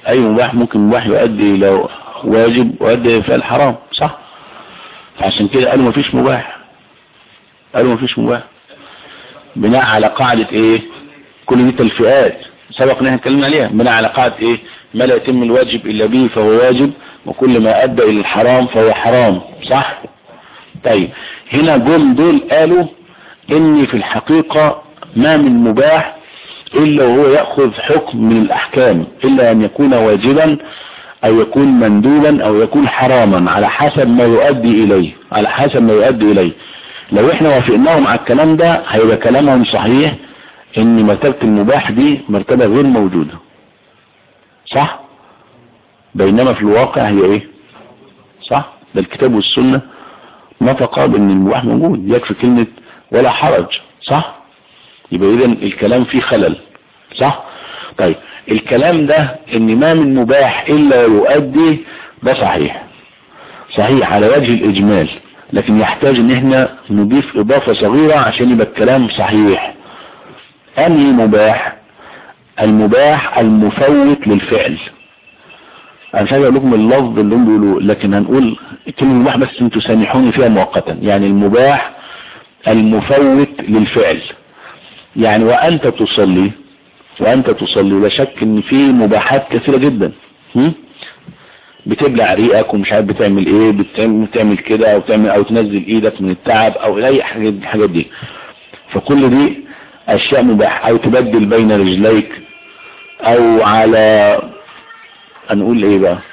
اي مباح ممكن مباح يؤدي الى واجب ويؤدي الى فعل حرام صح فعشان كده قالوا مفيش مباح قالوا مفيش مباح بناء على قاعدة ايه كل دي تلفئات سبق ان احنا اتكلمنا عليها بناء على قاعدة ايه ما لا يتم الواجب الا به فهو واجب وكل ما ادى الى الحرام فهو حرام صح طيب هنا جم دول قالوا ان في الحقيقة ما من مباح الا وهو يأخذ حكم من الاحكام الا ان يكون واجبا او يكون مندوبا او يكون حراما على حسب ما يؤدي اليه على حسب ما يؤدي اليه لو احنا وافقناهم على الكلام ده هيبقى كلامهم صحيح ان مرتبة المباح دي مرتبة غير موجودة صح بينما في الواقع هي ايه صح ده الكتاب والسنة نطق بان المباح موجود يكفي كلمة ولا حرج صح يبقى اذا الكلام فيه خلل صح طيب الكلام ده ان ما من مباح الا يؤدي ده صحيح صحيح على وجه الاجمال لكن يحتاج ان احنا نضيف اضافة صغيرة عشان يبقى الكلام صحيح انهي مباح المباح المفوت للفعل انا مش عايز اقول لكم اللفظ اللي هم بيقولوه لكن هنقول كلمة مباح بس انتوا سامحوني فيها مؤقتا يعني المباح المفوت للفعل يعني وانت تصلي وانت تصلي لا شك ان في مباحات كثيرة جدا هم؟ بتبلع ريقك ومش عارف بتعمل ايه بتعمل, بتعمل كده او تعمل او تنزل ايدك من التعب او اي حاجة الحاجات دي فكل دي اشياء مباح او تبدل بين رجليك او على هنقول ايه بقى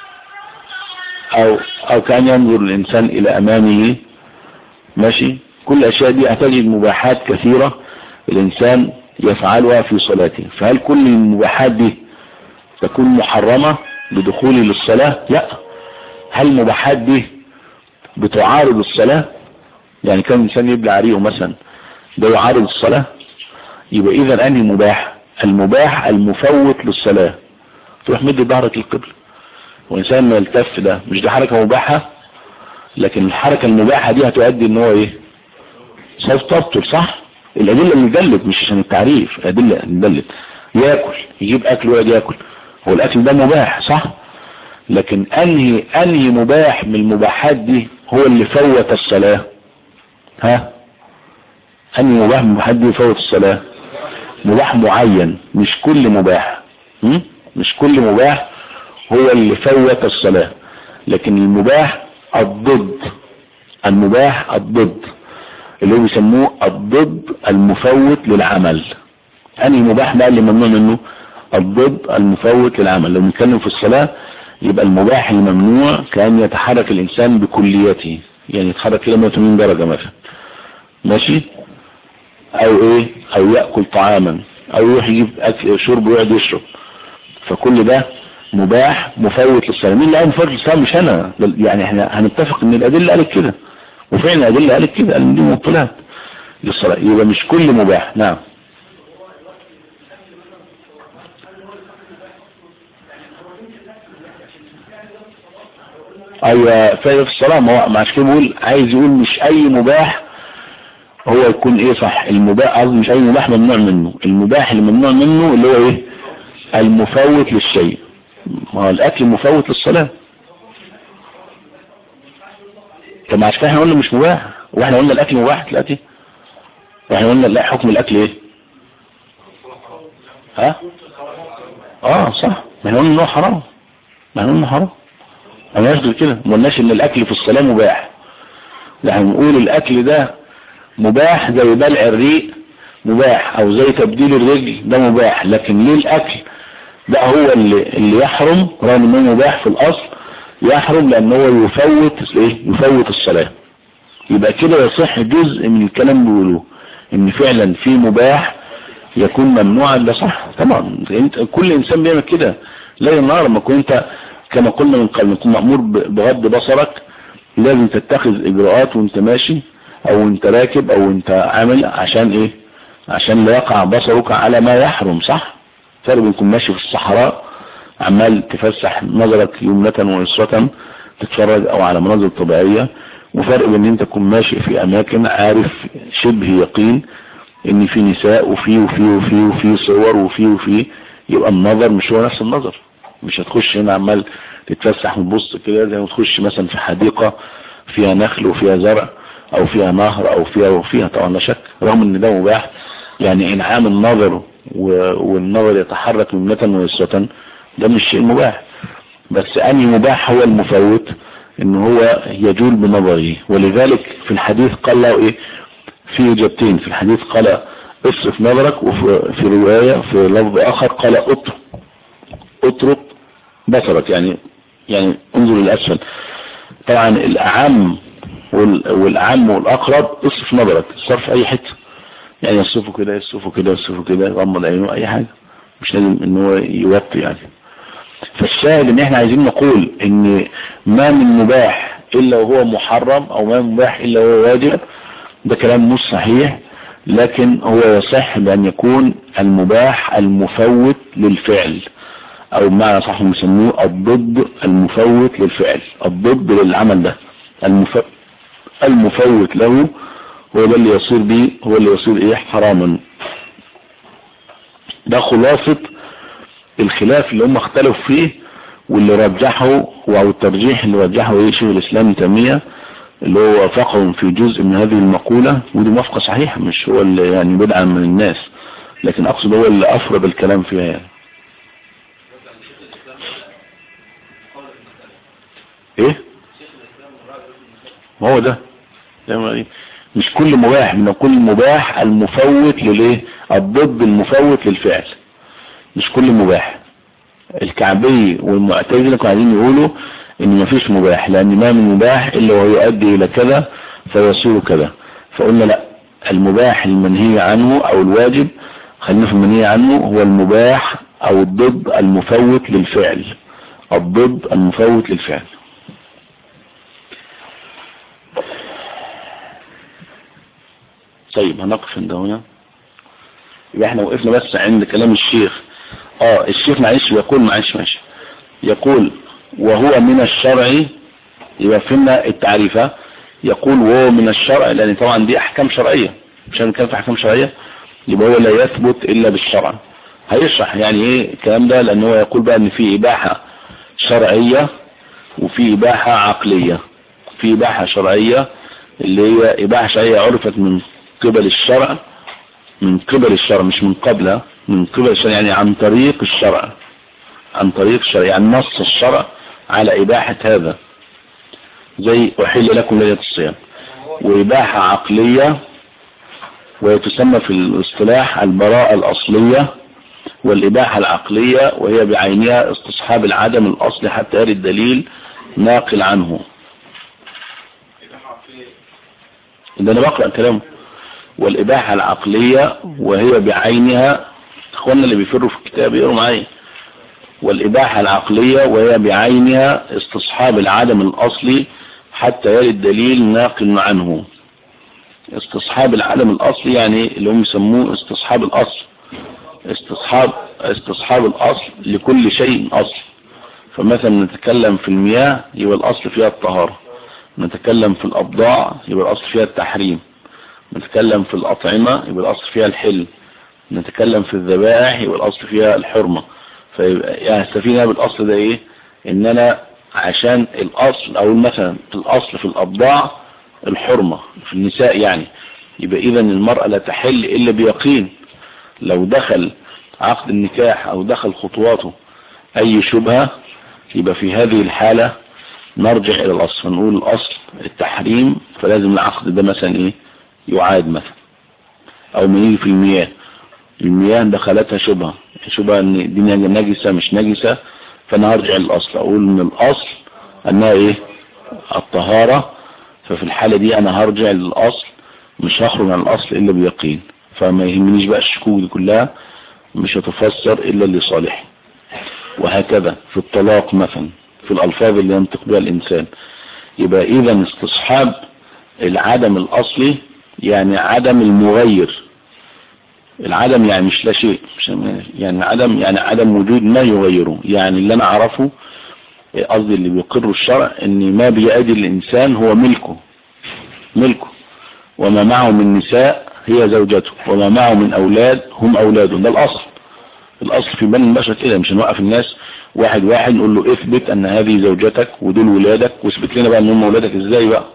او او كان ينظر الانسان الى امامه ماشي كل الاشياء دي هتجد مباحات كثيرة الانسان يفعلها في صلاته فهل كل المباحات دي تكون محرمة بدخولي للصلاة لا هل المباحات دي بتعارض الصلاة يعني كان الانسان يبلع ريقه مثلا ده يعارض الصلاة يبقى اذا انهي مباح المباح المفوت للصلاة تروح مد ظهرك للقبل وانسان ما يلتف ده مش دي حركة مباحة لكن الحركة المباحة دي هتؤدي ان هو ايه سوف تبطل صح الادلة اللي دلت مش عشان التعريف الادلة اللي دلت ياكل يجيب اكل ويقعد ياكل هو الاكل ده مباح صح لكن انهي انهي مباح من المباحات دي هو اللي فوت الصلاة ها انهي مباح من المباحات دي يفوت الصلاة مباح معين مش كل مباح م? مش كل مباح هو اللي فوت الصلاة لكن المباح الضد المباح الضد اللي هو بيسموه الضد المفوت للعمل انهي مباح بقى اللي ممنوع منه الضد المفوت للعمل لو نتكلم في الصلاة يبقى المباح الممنوع كأن يتحرك الإنسان بكليته يعني يتحرك كده 180 درجة مثلا ماشي أو إيه أو يأكل طعاما أو يروح يجيب أكل شرب ويقعد يشرب فكل ده مباح مفوت للصلاة مين اللي قال مفوت للصلاة مش أنا يعني احنا هنتفق إن الأدلة قالت كده وفعلا الأدلة قالت كده قال دي مبطلات للصلاة يبقى مش كل مباح نعم ايوه فايدة في الصلاة ما هو عشان كده بيقول عايز يقول مش اي مباح هو يكون ايه صح المباح قصدي مش اي مباح ممنوع منه المباح اللي ممنوع منه اللي هو ايه المفوت للشيء ما هو الاكل مفوت للصلاة طب عشان كده احنا قلنا مش مباح واحنا قلنا الاكل مباح دلوقتي واحنا قلنا لا حكم الاكل ايه ها اه صح ما احنا قلنا انه حرام ما احنا قلنا حرام انا قصدي كده ما قلناش ان الاكل في الصلاة مباح يعني نقول الاكل ده مباح زي بلع الريق مباح او زي تبديل الرجل ده مباح لكن ليه الاكل ده هو اللي, اللي يحرم رغم انه مباح في الاصل يحرم لان هو يفوت ايه يفوت الصلاة يبقى كده يصح جزء من الكلام بيقولوه ان فعلا في مباح يكون ممنوعا ده صح طبعا انت كل انسان بيعمل كده لا النهار لما كنت كما قلنا من قبل تكون مأمور بغض بصرك لازم تتخذ اجراءات وانت ماشي او انت راكب او انت عامل عشان ايه عشان لا يقع بصرك على ما يحرم صح فرق بين تكون ماشي في الصحراء عمال تفسح نظرك يمنة ويسرة تتفرج او على مناظر طبيعية وفرق بين ان انت تكون ماشي في اماكن عارف شبه يقين ان في نساء وفي وفي وفي وفي صور وفي وفي يبقى النظر مش هو نفس النظر مش هتخش هنا عمال تتفسح وتبص كده زي ما تخش مثلا في حديقة فيها نخل وفيها زرع او فيها نهر او فيها وفيها طبعا لا شك رغم ان ده مباح يعني انعام النظر والنظر يتحرك يمنة ويسرة ده مش شيء مباح بس اني مباح هو المفوت ان هو يجول بنظره ولذلك في الحديث قال له ايه في اجابتين في الحديث قال اصرف نظرك وفي رواية في لفظ اخر قال اطرق اطرق بصرك يعني يعني انظر للاسفل طبعا الاعم والاعم والاقرب اصرف نظرك صرف اي حته يعني يصرفه كده يصرفه كده يصرفه كده يغمض عينه اي حاجه مش لازم ان هو يوطي يعني فالشاهد ان احنا عايزين نقول ان ما من مباح الا وهو محرم او ما من مباح الا وهو واجب ده كلام مش صحيح لكن هو يصح بان يكون المباح المفوت للفعل او ما صح نسميه الضد المفوت للفعل الضد للعمل ده المف... المفوت له هو ده اللي يصير به هو اللي يصير ايه حراما ده خلاصة الخلاف اللي هم اختلفوا فيه واللي رجحه او الترجيح اللي رجحه ايه شيخ الاسلام تيميه اللي هو وافقهم في جزء من هذه المقولة ودي موافقة صحيحة مش هو اللي يعني بدعا من الناس لكن اقصد هو اللي افرض الكلام فيها يعني ايه ما هو ده مش كل مباح من كل مباح المفوت للايه الضد المفوت للفعل مش كل مباح الكعبي والمعتزله كانوا عايزين يقولوا ان مفيش مباح لان ما من مباح الا وهو يؤدي الى كذا فيصير كذا فقلنا لا المباح المنهي عنه او الواجب خلينا في المنهي عنه هو المباح او الضد المفوت للفعل الضد المفوت للفعل طيب هنقف عند هنا يبقى احنا وقفنا بس عند كلام الشيخ اه الشيخ معلش يقول معلش ماشي يقول وهو من الشرع يبقى فهمنا التعريفة يقول وهو من الشرع لان طبعا دي احكام شرعية مش هنتكلم في احكام شرعية يبقى هو لا يثبت الا بالشرع هيشرح يعني ايه الكلام ده لان هو يقول بقى ان في اباحة شرعية وفي اباحة عقلية في اباحة شرعية اللي هي اباحة شرعية عرفت من قبل الشرع من قبل الشرع مش من قبلها من قبل الشرع يعني عن طريق الشرع عن طريق الشرع يعني نص الشرع على إباحة هذا زي أحل لكم ليلة الصيام وإباحة عقلية وتسمى في الاصطلاح البراءة الأصلية والإباحة العقلية وهي بعينها استصحاب العدم الأصل حتى يرد دليل ناقل عنه ده أنا بقرأ كلامه والإباحة العقلية وهي بعينها اخوانا اللي بيفروا في الكتاب يقروا معايا والإباحة العقلية وهي بعينها استصحاب العدم الأصلي حتى يرد دليل ناقل عنه استصحاب العدم الأصلي يعني اللي هم يسموه استصحاب الأصل استصحاب استصحاب الأصل لكل شيء أصل فمثلا نتكلم في المياه يبقى الأصل فيها الطهارة نتكلم في الأبضاع يبقى الأصل فيها التحريم نتكلم في الأطعمة يبقى الأصل فيها الحل نتكلم في الذبائح يبقى الأصل فيها الحرمة فيبقى يستفينا بالأصل ده إيه إن أنا عشان الأصل أو مثلا الأصل في الأبضاع الحرمة في النساء يعني يبقى إذا المرأة لا تحل إلا بيقين لو دخل عقد النكاح أو دخل خطواته أي شبهة يبقى في هذه الحالة نرجع إلى الأصل فنقول الأصل التحريم فلازم العقد ده مثلا إيه يعاد مثلا او ما يجي في المياه المياه دخلتها شبهة شبهة ان دي نجسة مش نجسة فانا هرجع للاصل اقول ان الاصل انها ايه الطهارة ففي الحالة دي انا هرجع للاصل مش هخرج عن الاصل الا بيقين فما يهمنيش بقى الشكوك دي كلها مش هتفسر الا لصالحي وهكذا في الطلاق مثلا في الالفاظ اللي ينطق بها الانسان يبقى اذا استصحاب العدم الاصلي يعني عدم المغير العدم يعني مش لا شيء مش يعني عدم يعني عدم وجود ما يغيره يعني اللي انا اعرفه قصدي اللي بيقر الشرع ان ما بيأدي الانسان هو ملكه ملكه وما معه من نساء هي زوجته وما معه من اولاد هم اولاده ده الاصل الاصل في بني البشر كده مش هنوقف الناس واحد واحد نقول له اثبت ان هذه زوجتك ودول ولادك واثبت لنا بقى ان هم ولادك ازاي بقى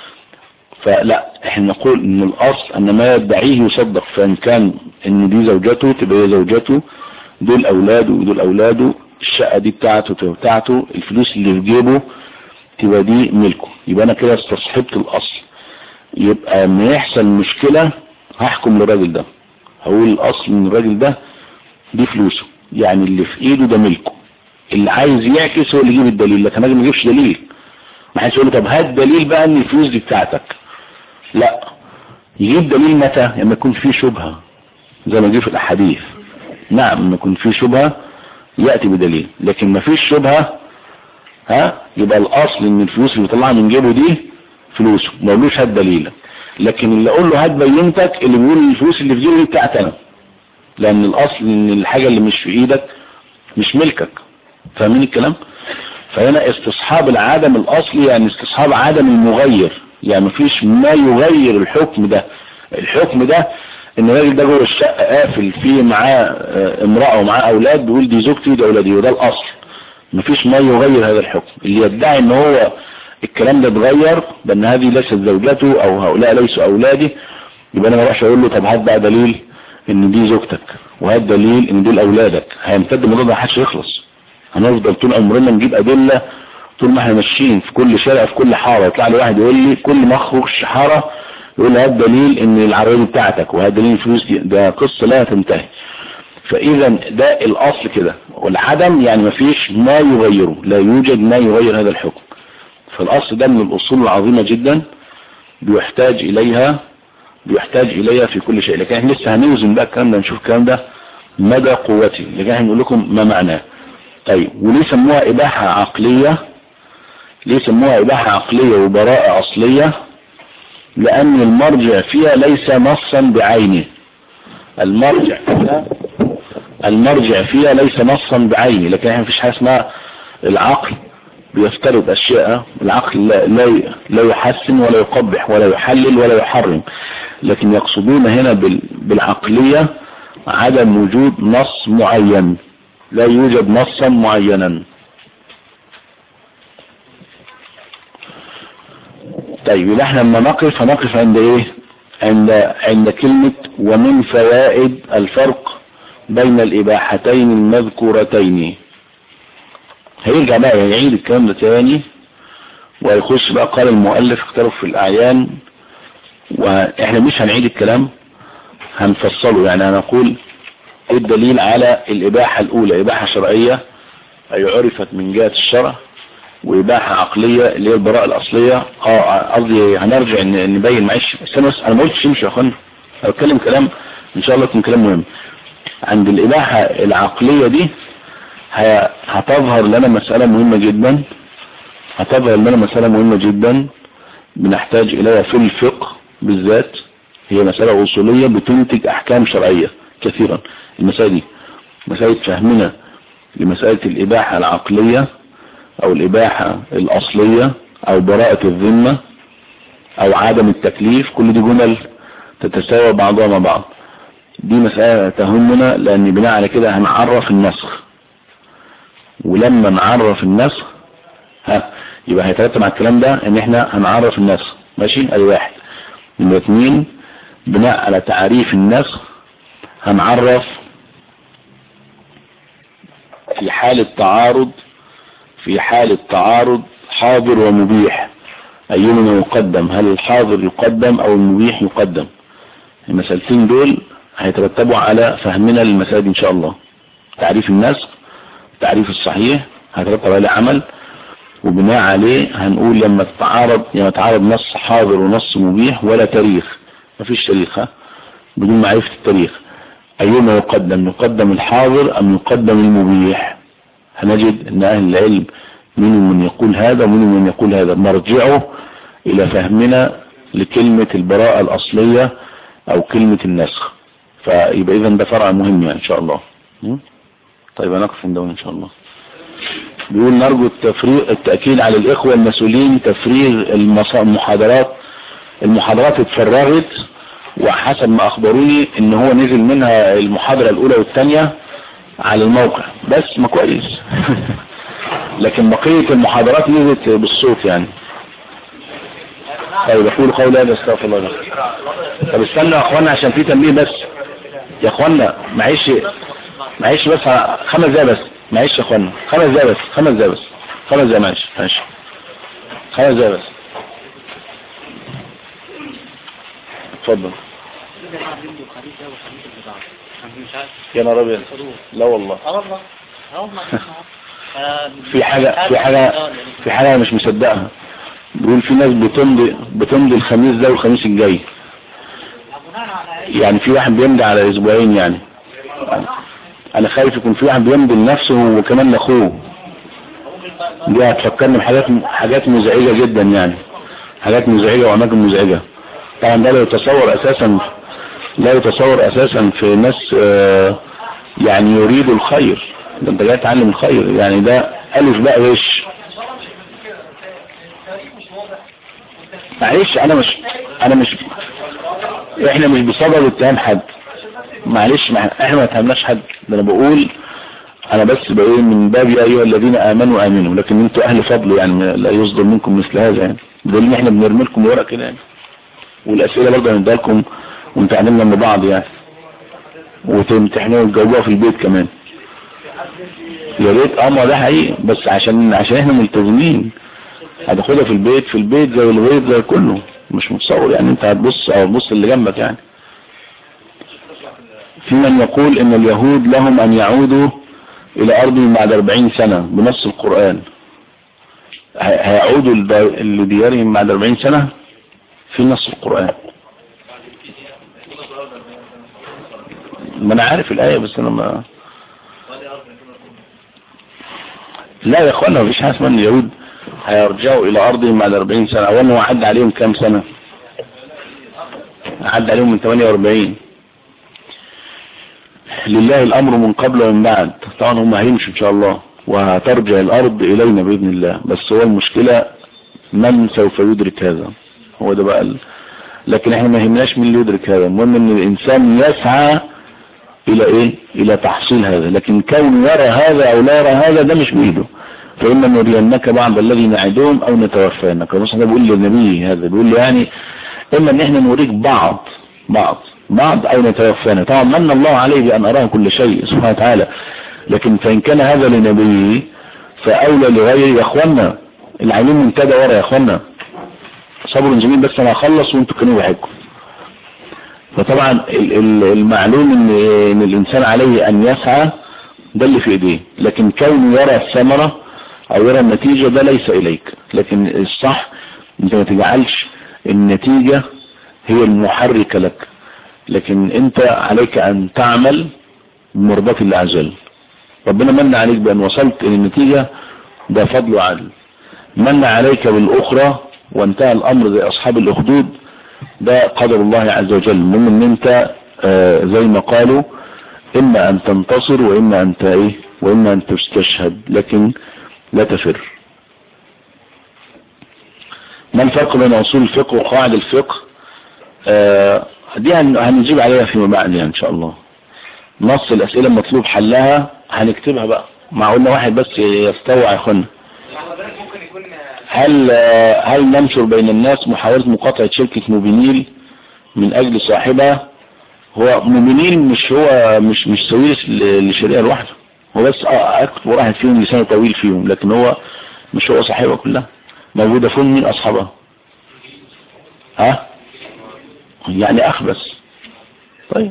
فلا احنا نقول ان الاصل ان ما يدعيه يصدق فان كان ان دي زوجته تبقى هي زوجته دول اولاده ودول اولاده الشقة دي بتاعته تبقى بتاعته الفلوس اللي في جيبه تبقى دي ملكه يبقى انا كده استصحبت الاصل يبقى لما يحصل مشكلة هحكم للراجل ده هقول الاصل ان الراجل ده دي فلوسه يعني اللي في ايده ده ملكه اللي عايز يعكس هو اللي يجيب الدليل لكن الراجل ما يجيبش دليل ما حدش يقول له طب هات دليل بقى ان الفلوس دي بتاعتك لا يجيب دليل متى لما يكون في شبهة زي ما جه في الاحاديث نعم لما يكون في شبهة يأتي بدليل لكن ما فيش شبهة ها يبقى الاصل ان الفلوس اللي بيطلعها من جيبه دي فلوسه ما يقولوش هات دليلك لكن اللي اقول له هات بينتك اللي بيقول الفلوس اللي في جيبه دي بتاعتي انا لان الاصل ان الحاجة اللي مش في ايدك مش ملكك فاهمين الكلام فهنا استصحاب العدم الاصلي يعني استصحاب عدم المغير يعني مفيش ما يغير الحكم ده الحكم ده ان الراجل ده جوه الشقه قافل فيه معاه امراه ومعاه اولاد بيقول دي زوجتي ودي اولادي وده الاصل مفيش ما يغير هذا الحكم اللي يدعي ان هو الكلام ده اتغير بان هذه ليست زوجته او هؤلاء ليسوا اولادي يبقى انا ما اروحش اقول له طب هات بقى دليل ان دي زوجتك وهات دليل ان دول اولادك هيمتد الموضوع ده محدش يخلص هنفضل طول عمرنا نجيب ادله طول ما احنا ماشيين في كل شارع في كل حاره يطلع لي واحد يقول لي كل ما اخرج حاره يقول لي هات دليل ان العربيه بتاعتك وهات دليل الفلوس دي ده قصه لا تنتهي فاذا ده الاصل كده والعدم يعني ما فيش ما يغيره لا يوجد ما يغير هذا الحكم فالاصل ده من الاصول العظيمه جدا بيحتاج اليها بيحتاج اليها في كل شيء لكن احنا لسه هنوزن بقى الكلام ده نشوف الكلام ده مدى قوته لكن احنا نقول لكم ما معناه طيب وليه سموها اباحة عقلية ليه سموها اباحة عقلية وبراءة اصلية لان المرجع فيها ليس نصا بعينه المرجع فيها المرجع فيها ليس نصا بعينه لكن احنا مفيش حاجة اسمها العقل بيفترض اشياء العقل لا, لا, لا يحسن ولا يقبح ولا يحلل ولا يحرم لكن يقصدون هنا بالعقلية عدم وجود نص معين لا يوجد نصا معينا طيب يبقى احنا لما نقف هنقف عند ايه عند عند كلمة ومن فوائد الفرق بين الاباحتين المذكورتين هيرجع بقى يعيد الكلام ده تاني ويخش بقى قال المؤلف اختلف في الاعيان واحنا مش هنعيد الكلام هنفصله يعني هنقول الدليل على الإباحة الأولى إباحة شرعية أي عرفت من جهة الشرع وإباحة عقلية اللي هي البراءة الأصلية اه قصدي هنرجع نبين معلش استنى بس أنا ما قلتش امشي يا أخوانا أنا بتكلم كلام إن شاء الله يكون كلام مهم عند الإباحة العقلية دي هتظهر لنا مسألة مهمة جدا هتظهر لنا مسألة مهمة جدا بنحتاج إليها في الفقه بالذات هي مسألة أصولية بتنتج أحكام شرعية كثيرا المسائل دي مسألة فهمنا لمسألة الإباحة العقلية أو الإباحة الأصلية أو براءة الذمة أو عدم التكليف كل دي جمل تتساوى بعضها مع بعض دي مسألة تهمنا لأن بناء على كده هنعرف النسخ ولما نعرف النسخ ها يبقى هيترتب على الكلام ده ان احنا هنعرف النسخ ماشي ادي واحد نمرة اتنين بناء على تعريف النسخ هنعرف في حالة تعارض في حالة تعارض حاضر ومبيح أيهما يقدم هل الحاضر يقدم أو المبيح يقدم المسألتين دول هيترتبوا على فهمنا للمسائل إن شاء الله تعريف النسخ التعريف الصحيح هيترتب عليه عمل وبناء عليه هنقول لما تتعارض لما تتعارض نص حاضر ونص مبيح ولا تاريخ مفيش تاريخ ها بدون معرفة التاريخ أيهما يقدم يقدم الحاضر أم يقدم المبيح هنجد أن أهل العلم منهم من يقول هذا ومنهم من يقول هذا مرجعه إلى فهمنا لكلمة البراءة الأصلية أو كلمة النسخ فيبقى إذا ده فرع مهم يعني إن شاء الله طيب هنقف عند إن شاء الله بيقول نرجو التفريغ التأكيد على الإخوة المسؤولين تفريغ المحاضرات المحاضرات اتفرغت وحسب ما اخبروني ان هو نزل منها المحاضرة الاولى والثانية على الموقع بس ما كويس لكن بقية المحاضرات نزلت بالصوت يعني طيب يقول قول هذا استغفر الله لك طب استنى يا اخوانا عشان في تنبيه بس يا اخوانا معيش معيش بس خمس دقايق بس معيش يا اخوانا خمس دقايق بس خمس دقايق بس خمس دقايق معيش معيش خمس دقايق بس اتفضل يا نهار ابيض لا والله في حاجة في حاجة في حاجة أنا مش مصدقها بيقول في ناس بتمضي بتمضي الخميس ده والخميس الجاي يعني في واحد بيمضي على اسبوعين يعني انا خايف يكون في واحد بيمضي لنفسه وكمان لاخوه دي هتفكرني بحاجات حاجات مزعجة جدا يعني حاجات مزعجة واماكن مزعجة طبعا ده لا يتصور اساسا لا يتصور اساسا في ناس آه يعني يريد الخير ده انت جاي تعلم الخير يعني ده الف بقى وش معلش انا مش انا مش احنا مش بصدد اتهام حد معلش ما احنا ما اتهمناش حد ده انا بقول انا بس بقول من باب يا ايها الذين امنوا امنوا لكن انتوا اهل فضل يعني لا يصدر منكم مثل هذا يعني دول ان احنا بنرمي لكم ورق كده يعني والاسئله برضه هنديها لكم ونتعلمنا من بعض يعني وتمتحنوا وتجاوبوها في البيت كمان يا ريت اه ما ده حقيقي بس عشان عشان احنا ملتزمين هتاخدها في البيت في البيت زي الغيط زي كله مش متصور يعني انت هتبص او تبص اللي جنبك يعني في من يقول ان اليهود لهم ان يعودوا الى ارضهم بعد 40 سنة بنص القرآن هيعودوا لديارهم بعد 40 سنة في نص القرآن ما انا عارف الآية بس انا ما لا يا اخوانا مفيش حاجة اسمها اليهود هيرجعوا الى ارضهم بعد 40 سنة اولا هو عدى عليهم كام سنة عدى عليهم من 48 لله الامر من قبل ومن بعد طبعا هم هيمشوا ان شاء الله وهترجع الارض الينا باذن الله بس هو المشكلة من سوف يدرك هذا هو ده بقى ال... لكن احنا ما يهمناش من اللي يدرك هذا المهم ان الانسان يسعى الى ايه الى تحصيل هذا لكن كون يرى هذا او لا يرى هذا ده مش بايده فإما نرينك بعض الذي نعدهم او نتوفانك مثلا بيقول للنبي هذا بيقول له يعني اما ان احنا نوريك بعض بعض بعض او نتوفانا طبعا من الله عليه بان اراه كل شيء سبحانه وتعالى لكن فان كان هذا لنبيه فاولى لغيره يا اخوانا العينين منتدى ورا يا اخوانا صبر جميل بس انا هخلص وانتوا كانوا بحكم فطبعا المعلوم ان, إن الانسان عليه ان يسعى ده اللي في ايديه لكن كونه يرى الثمرة او يرى النتيجة ده ليس اليك لكن الصح انت ما تجعلش النتيجة هي المحركة لك لكن انت عليك ان تعمل بمرضاة الله عز وجل ربنا من عليك بان وصلت الى النتيجة ده فضل وعدل من عليك بالاخرى وانتهى الامر زي اصحاب الاخدود ده قدر الله عز وجل المهم ان انت آه زي ما قالوا اما ان تنتصر واما ان ايه واما ان تستشهد لكن لا تفر ما الفرق بين اصول الفقه وقواعد الفقه آه دي هنجيب عليها فيما بعد يعني ان شاء الله نص الاسئلة المطلوب حلها هنكتبها بقى مع قلنا واحد بس يستوعب يا اخوانا هل هل ننشر بين الناس محاولة مقاطعة شركة موبينيل من اجل صاحبها هو موبينيل مش هو مش مش سويس لشريعة لوحده هو بس اكتب واحد فيهم لسانه طويل فيهم لكن هو مش هو صاحبها كلها موجودة فين مين اصحابها ها يعني اخ بس طيب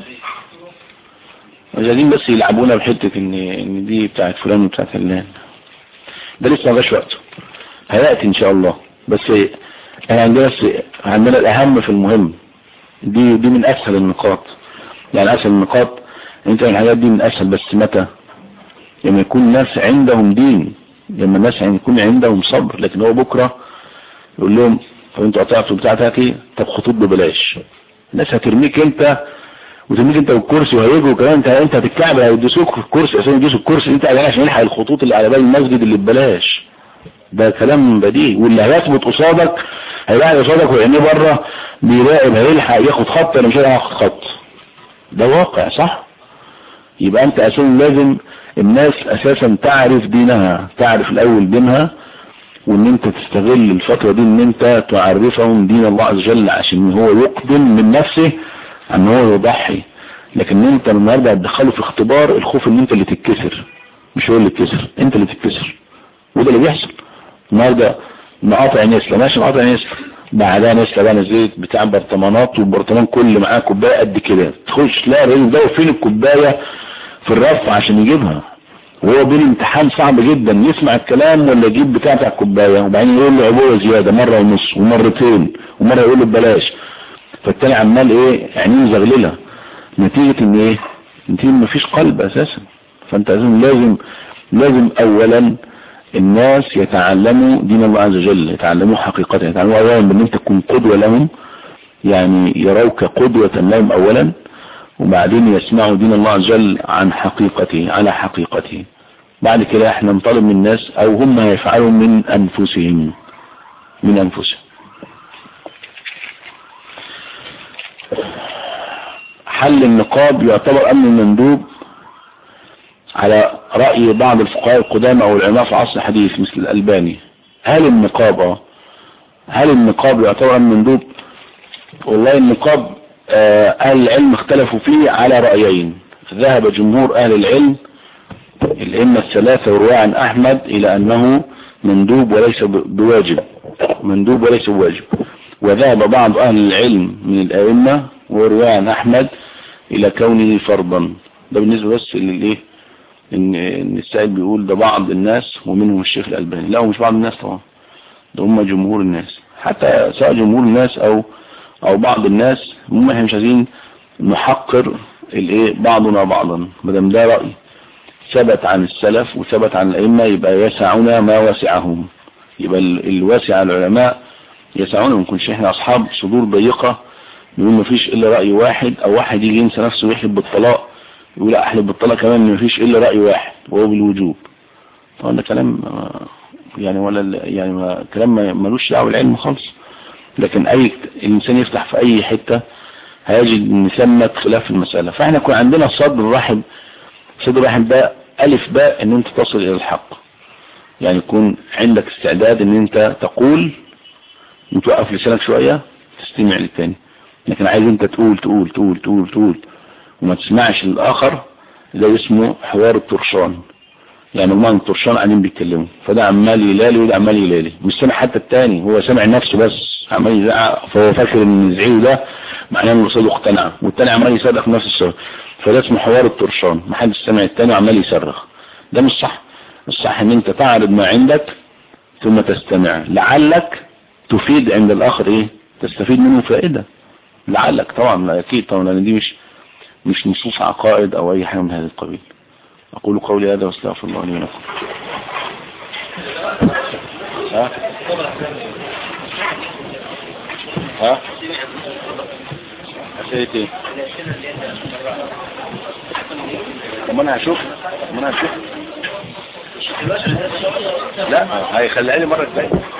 جايين بس يلعبونا بحتة ان ان دي بتاعت فلان وبتاعت علان ده لسه ما جاش وقته هيأتي ان شاء الله بس احنا عندنا بس عندنا الاهم في المهم دي دي من اسهل النقاط يعني اسهل النقاط انت الحاجات دي من اسهل بس متى لما يكون الناس عندهم دين لما الناس يعني يكون عندهم صبر لكن هو بكرة يقول لهم طب انتوا قطعتوا بتاعتك ايه طب خطوط ببلاش الناس هترميك انت وترميك انت والكرسي وهيجوا كمان انت انت هتتكعب هيدوسوك في الكرسي عشان يدوسوا الكرسي انت قاعد عشان يلحق الخطوط اللي على باب المسجد اللي ببلاش ده كلام بديهي واللي هيثبت قصادك هيلاقي قصادك وعينيه بره بيراقب هيلحق ياخد خط انا مش هيلحق ياخد خط ده واقع صح يبقى انت اساسا لازم الناس اساسا تعرف دينها تعرف الاول دينها وان انت تستغل الفترة دي ان انت تعرفهم دين الله عز وجل عشان هو يقدم من نفسه ان هو يضحي لكن انت النهارده هتدخله في اختبار الخوف ان انت اللي تتكسر مش هو اللي تتكسر انت اللي تتكسر وده اللي بيحصل النهارده مقاطع نسلة ماشي مقاطع نسلة بعدها نسلة بقى نزلت بتاع برطمانات والبرطمان كل معاه كوبايه قد كده تخش تلاقي الراجل ده فين الكوبايه في الرف عشان يجيبها وهو بين امتحان صعب جدا يسمع الكلام ولا يجيب بتاع بتاع الكوبايه وبعدين يقول له عبوه زياده مره ونص ومرتين ومره يقول له ببلاش فالتاني عمال ايه عينيه زغلله نتيجه ان ايه نتيجه مفيش قلب اساسا فانت لازم لازم لازم اولا الناس يتعلموا دين الله عز وجل يتعلموا حقيقته يتعلموا اولا بان انت تكون قدوة لهم يعني يروك قدوة لهم اولا وبعدين يسمعوا دين الله عز وجل عن حقيقته على حقيقته بعد كده احنا نطالب من الناس او هم يفعلوا من انفسهم من انفسهم حل النقاب يعتبر امر مندوب على رأي بعض الفقهاء القدامى او العلماء في عصر الحديث مثل الألباني هل النقاب هل النقاب يعتبر مندوب والله النقاب اهل العلم اختلفوا فيه على رأيين ذهب جمهور اهل العلم الائمة الثلاثة ورواية عن احمد الى انه مندوب وليس بواجب مندوب وليس بواجب وذهب بعض اهل العلم من الائمة ورواية عن احمد الى كونه فرضا ده بالنسبة بس للايه ان ان السائل بيقول ده بعض الناس ومنهم الشيخ الألباني لا هو مش بعض الناس طبعا ده هم جمهور الناس حتى سواء جمهور الناس او او بعض الناس هم احنا مش عايزين نحقر الايه بعضنا بعضا ما دام ده رأي ثبت عن السلف وثبت عن الائمه يبقى يسعنا ما وسعهم يبقى الواسع العلماء يسعنا ما نكونش احنا اصحاب صدور ضيقة نقول ما فيش الا رأي واحد او واحد يجي ينسى نفسه ويحلب بالطلاق يقول احلف بالطلاق كمان ما فيش الا رأي واحد وهو بالوجوب طبعا ده كلام يعني ولا يعني ما كلام ملوش دعوه بالعلم خالص لكن اي الانسان يفتح في اي حتة هيجد ان ثمة خلاف المسألة فاحنا يكون عندنا صدر رحب صدر رحب ده الف باء ان انت تصل الى الحق يعني يكون عندك استعداد ان انت تقول وتوقف لسانك شوية تستمع للتاني لكن عايز انت تقول تقول تقول تقول تقول وما تسمعش للآخر ده اسمه حوار الطرشان يعني مجموعة الطرشان قاعدين بيتكلموا فده عمال يلالي وده عمال يلالي مش سامع حتى التاني هو سامع نفسه بس عمال يزعق فهو فاكر ان الزعيق ده معناه ان الرسول اقتنع والتاني عمال يصرخ في نفس الصوت فده اسمه حوار الطرشان محدش سامع التاني وعمال يصرخ ده مش صح الصح ان انت تعرض ما عندك ثم تستمع لعلك تفيد عند الاخر ايه تستفيد منه فائدة لعلك طبعا لا اكيد طبعا لان دي مش مش نصوص عقائد او اي حاجة من هذا القبيل اقول قولي هذا واستغفر الله لي ولكم ها ها اسئله ايه طب انا هشوف طب انا هشوف لا هيخليها لي مره الجايه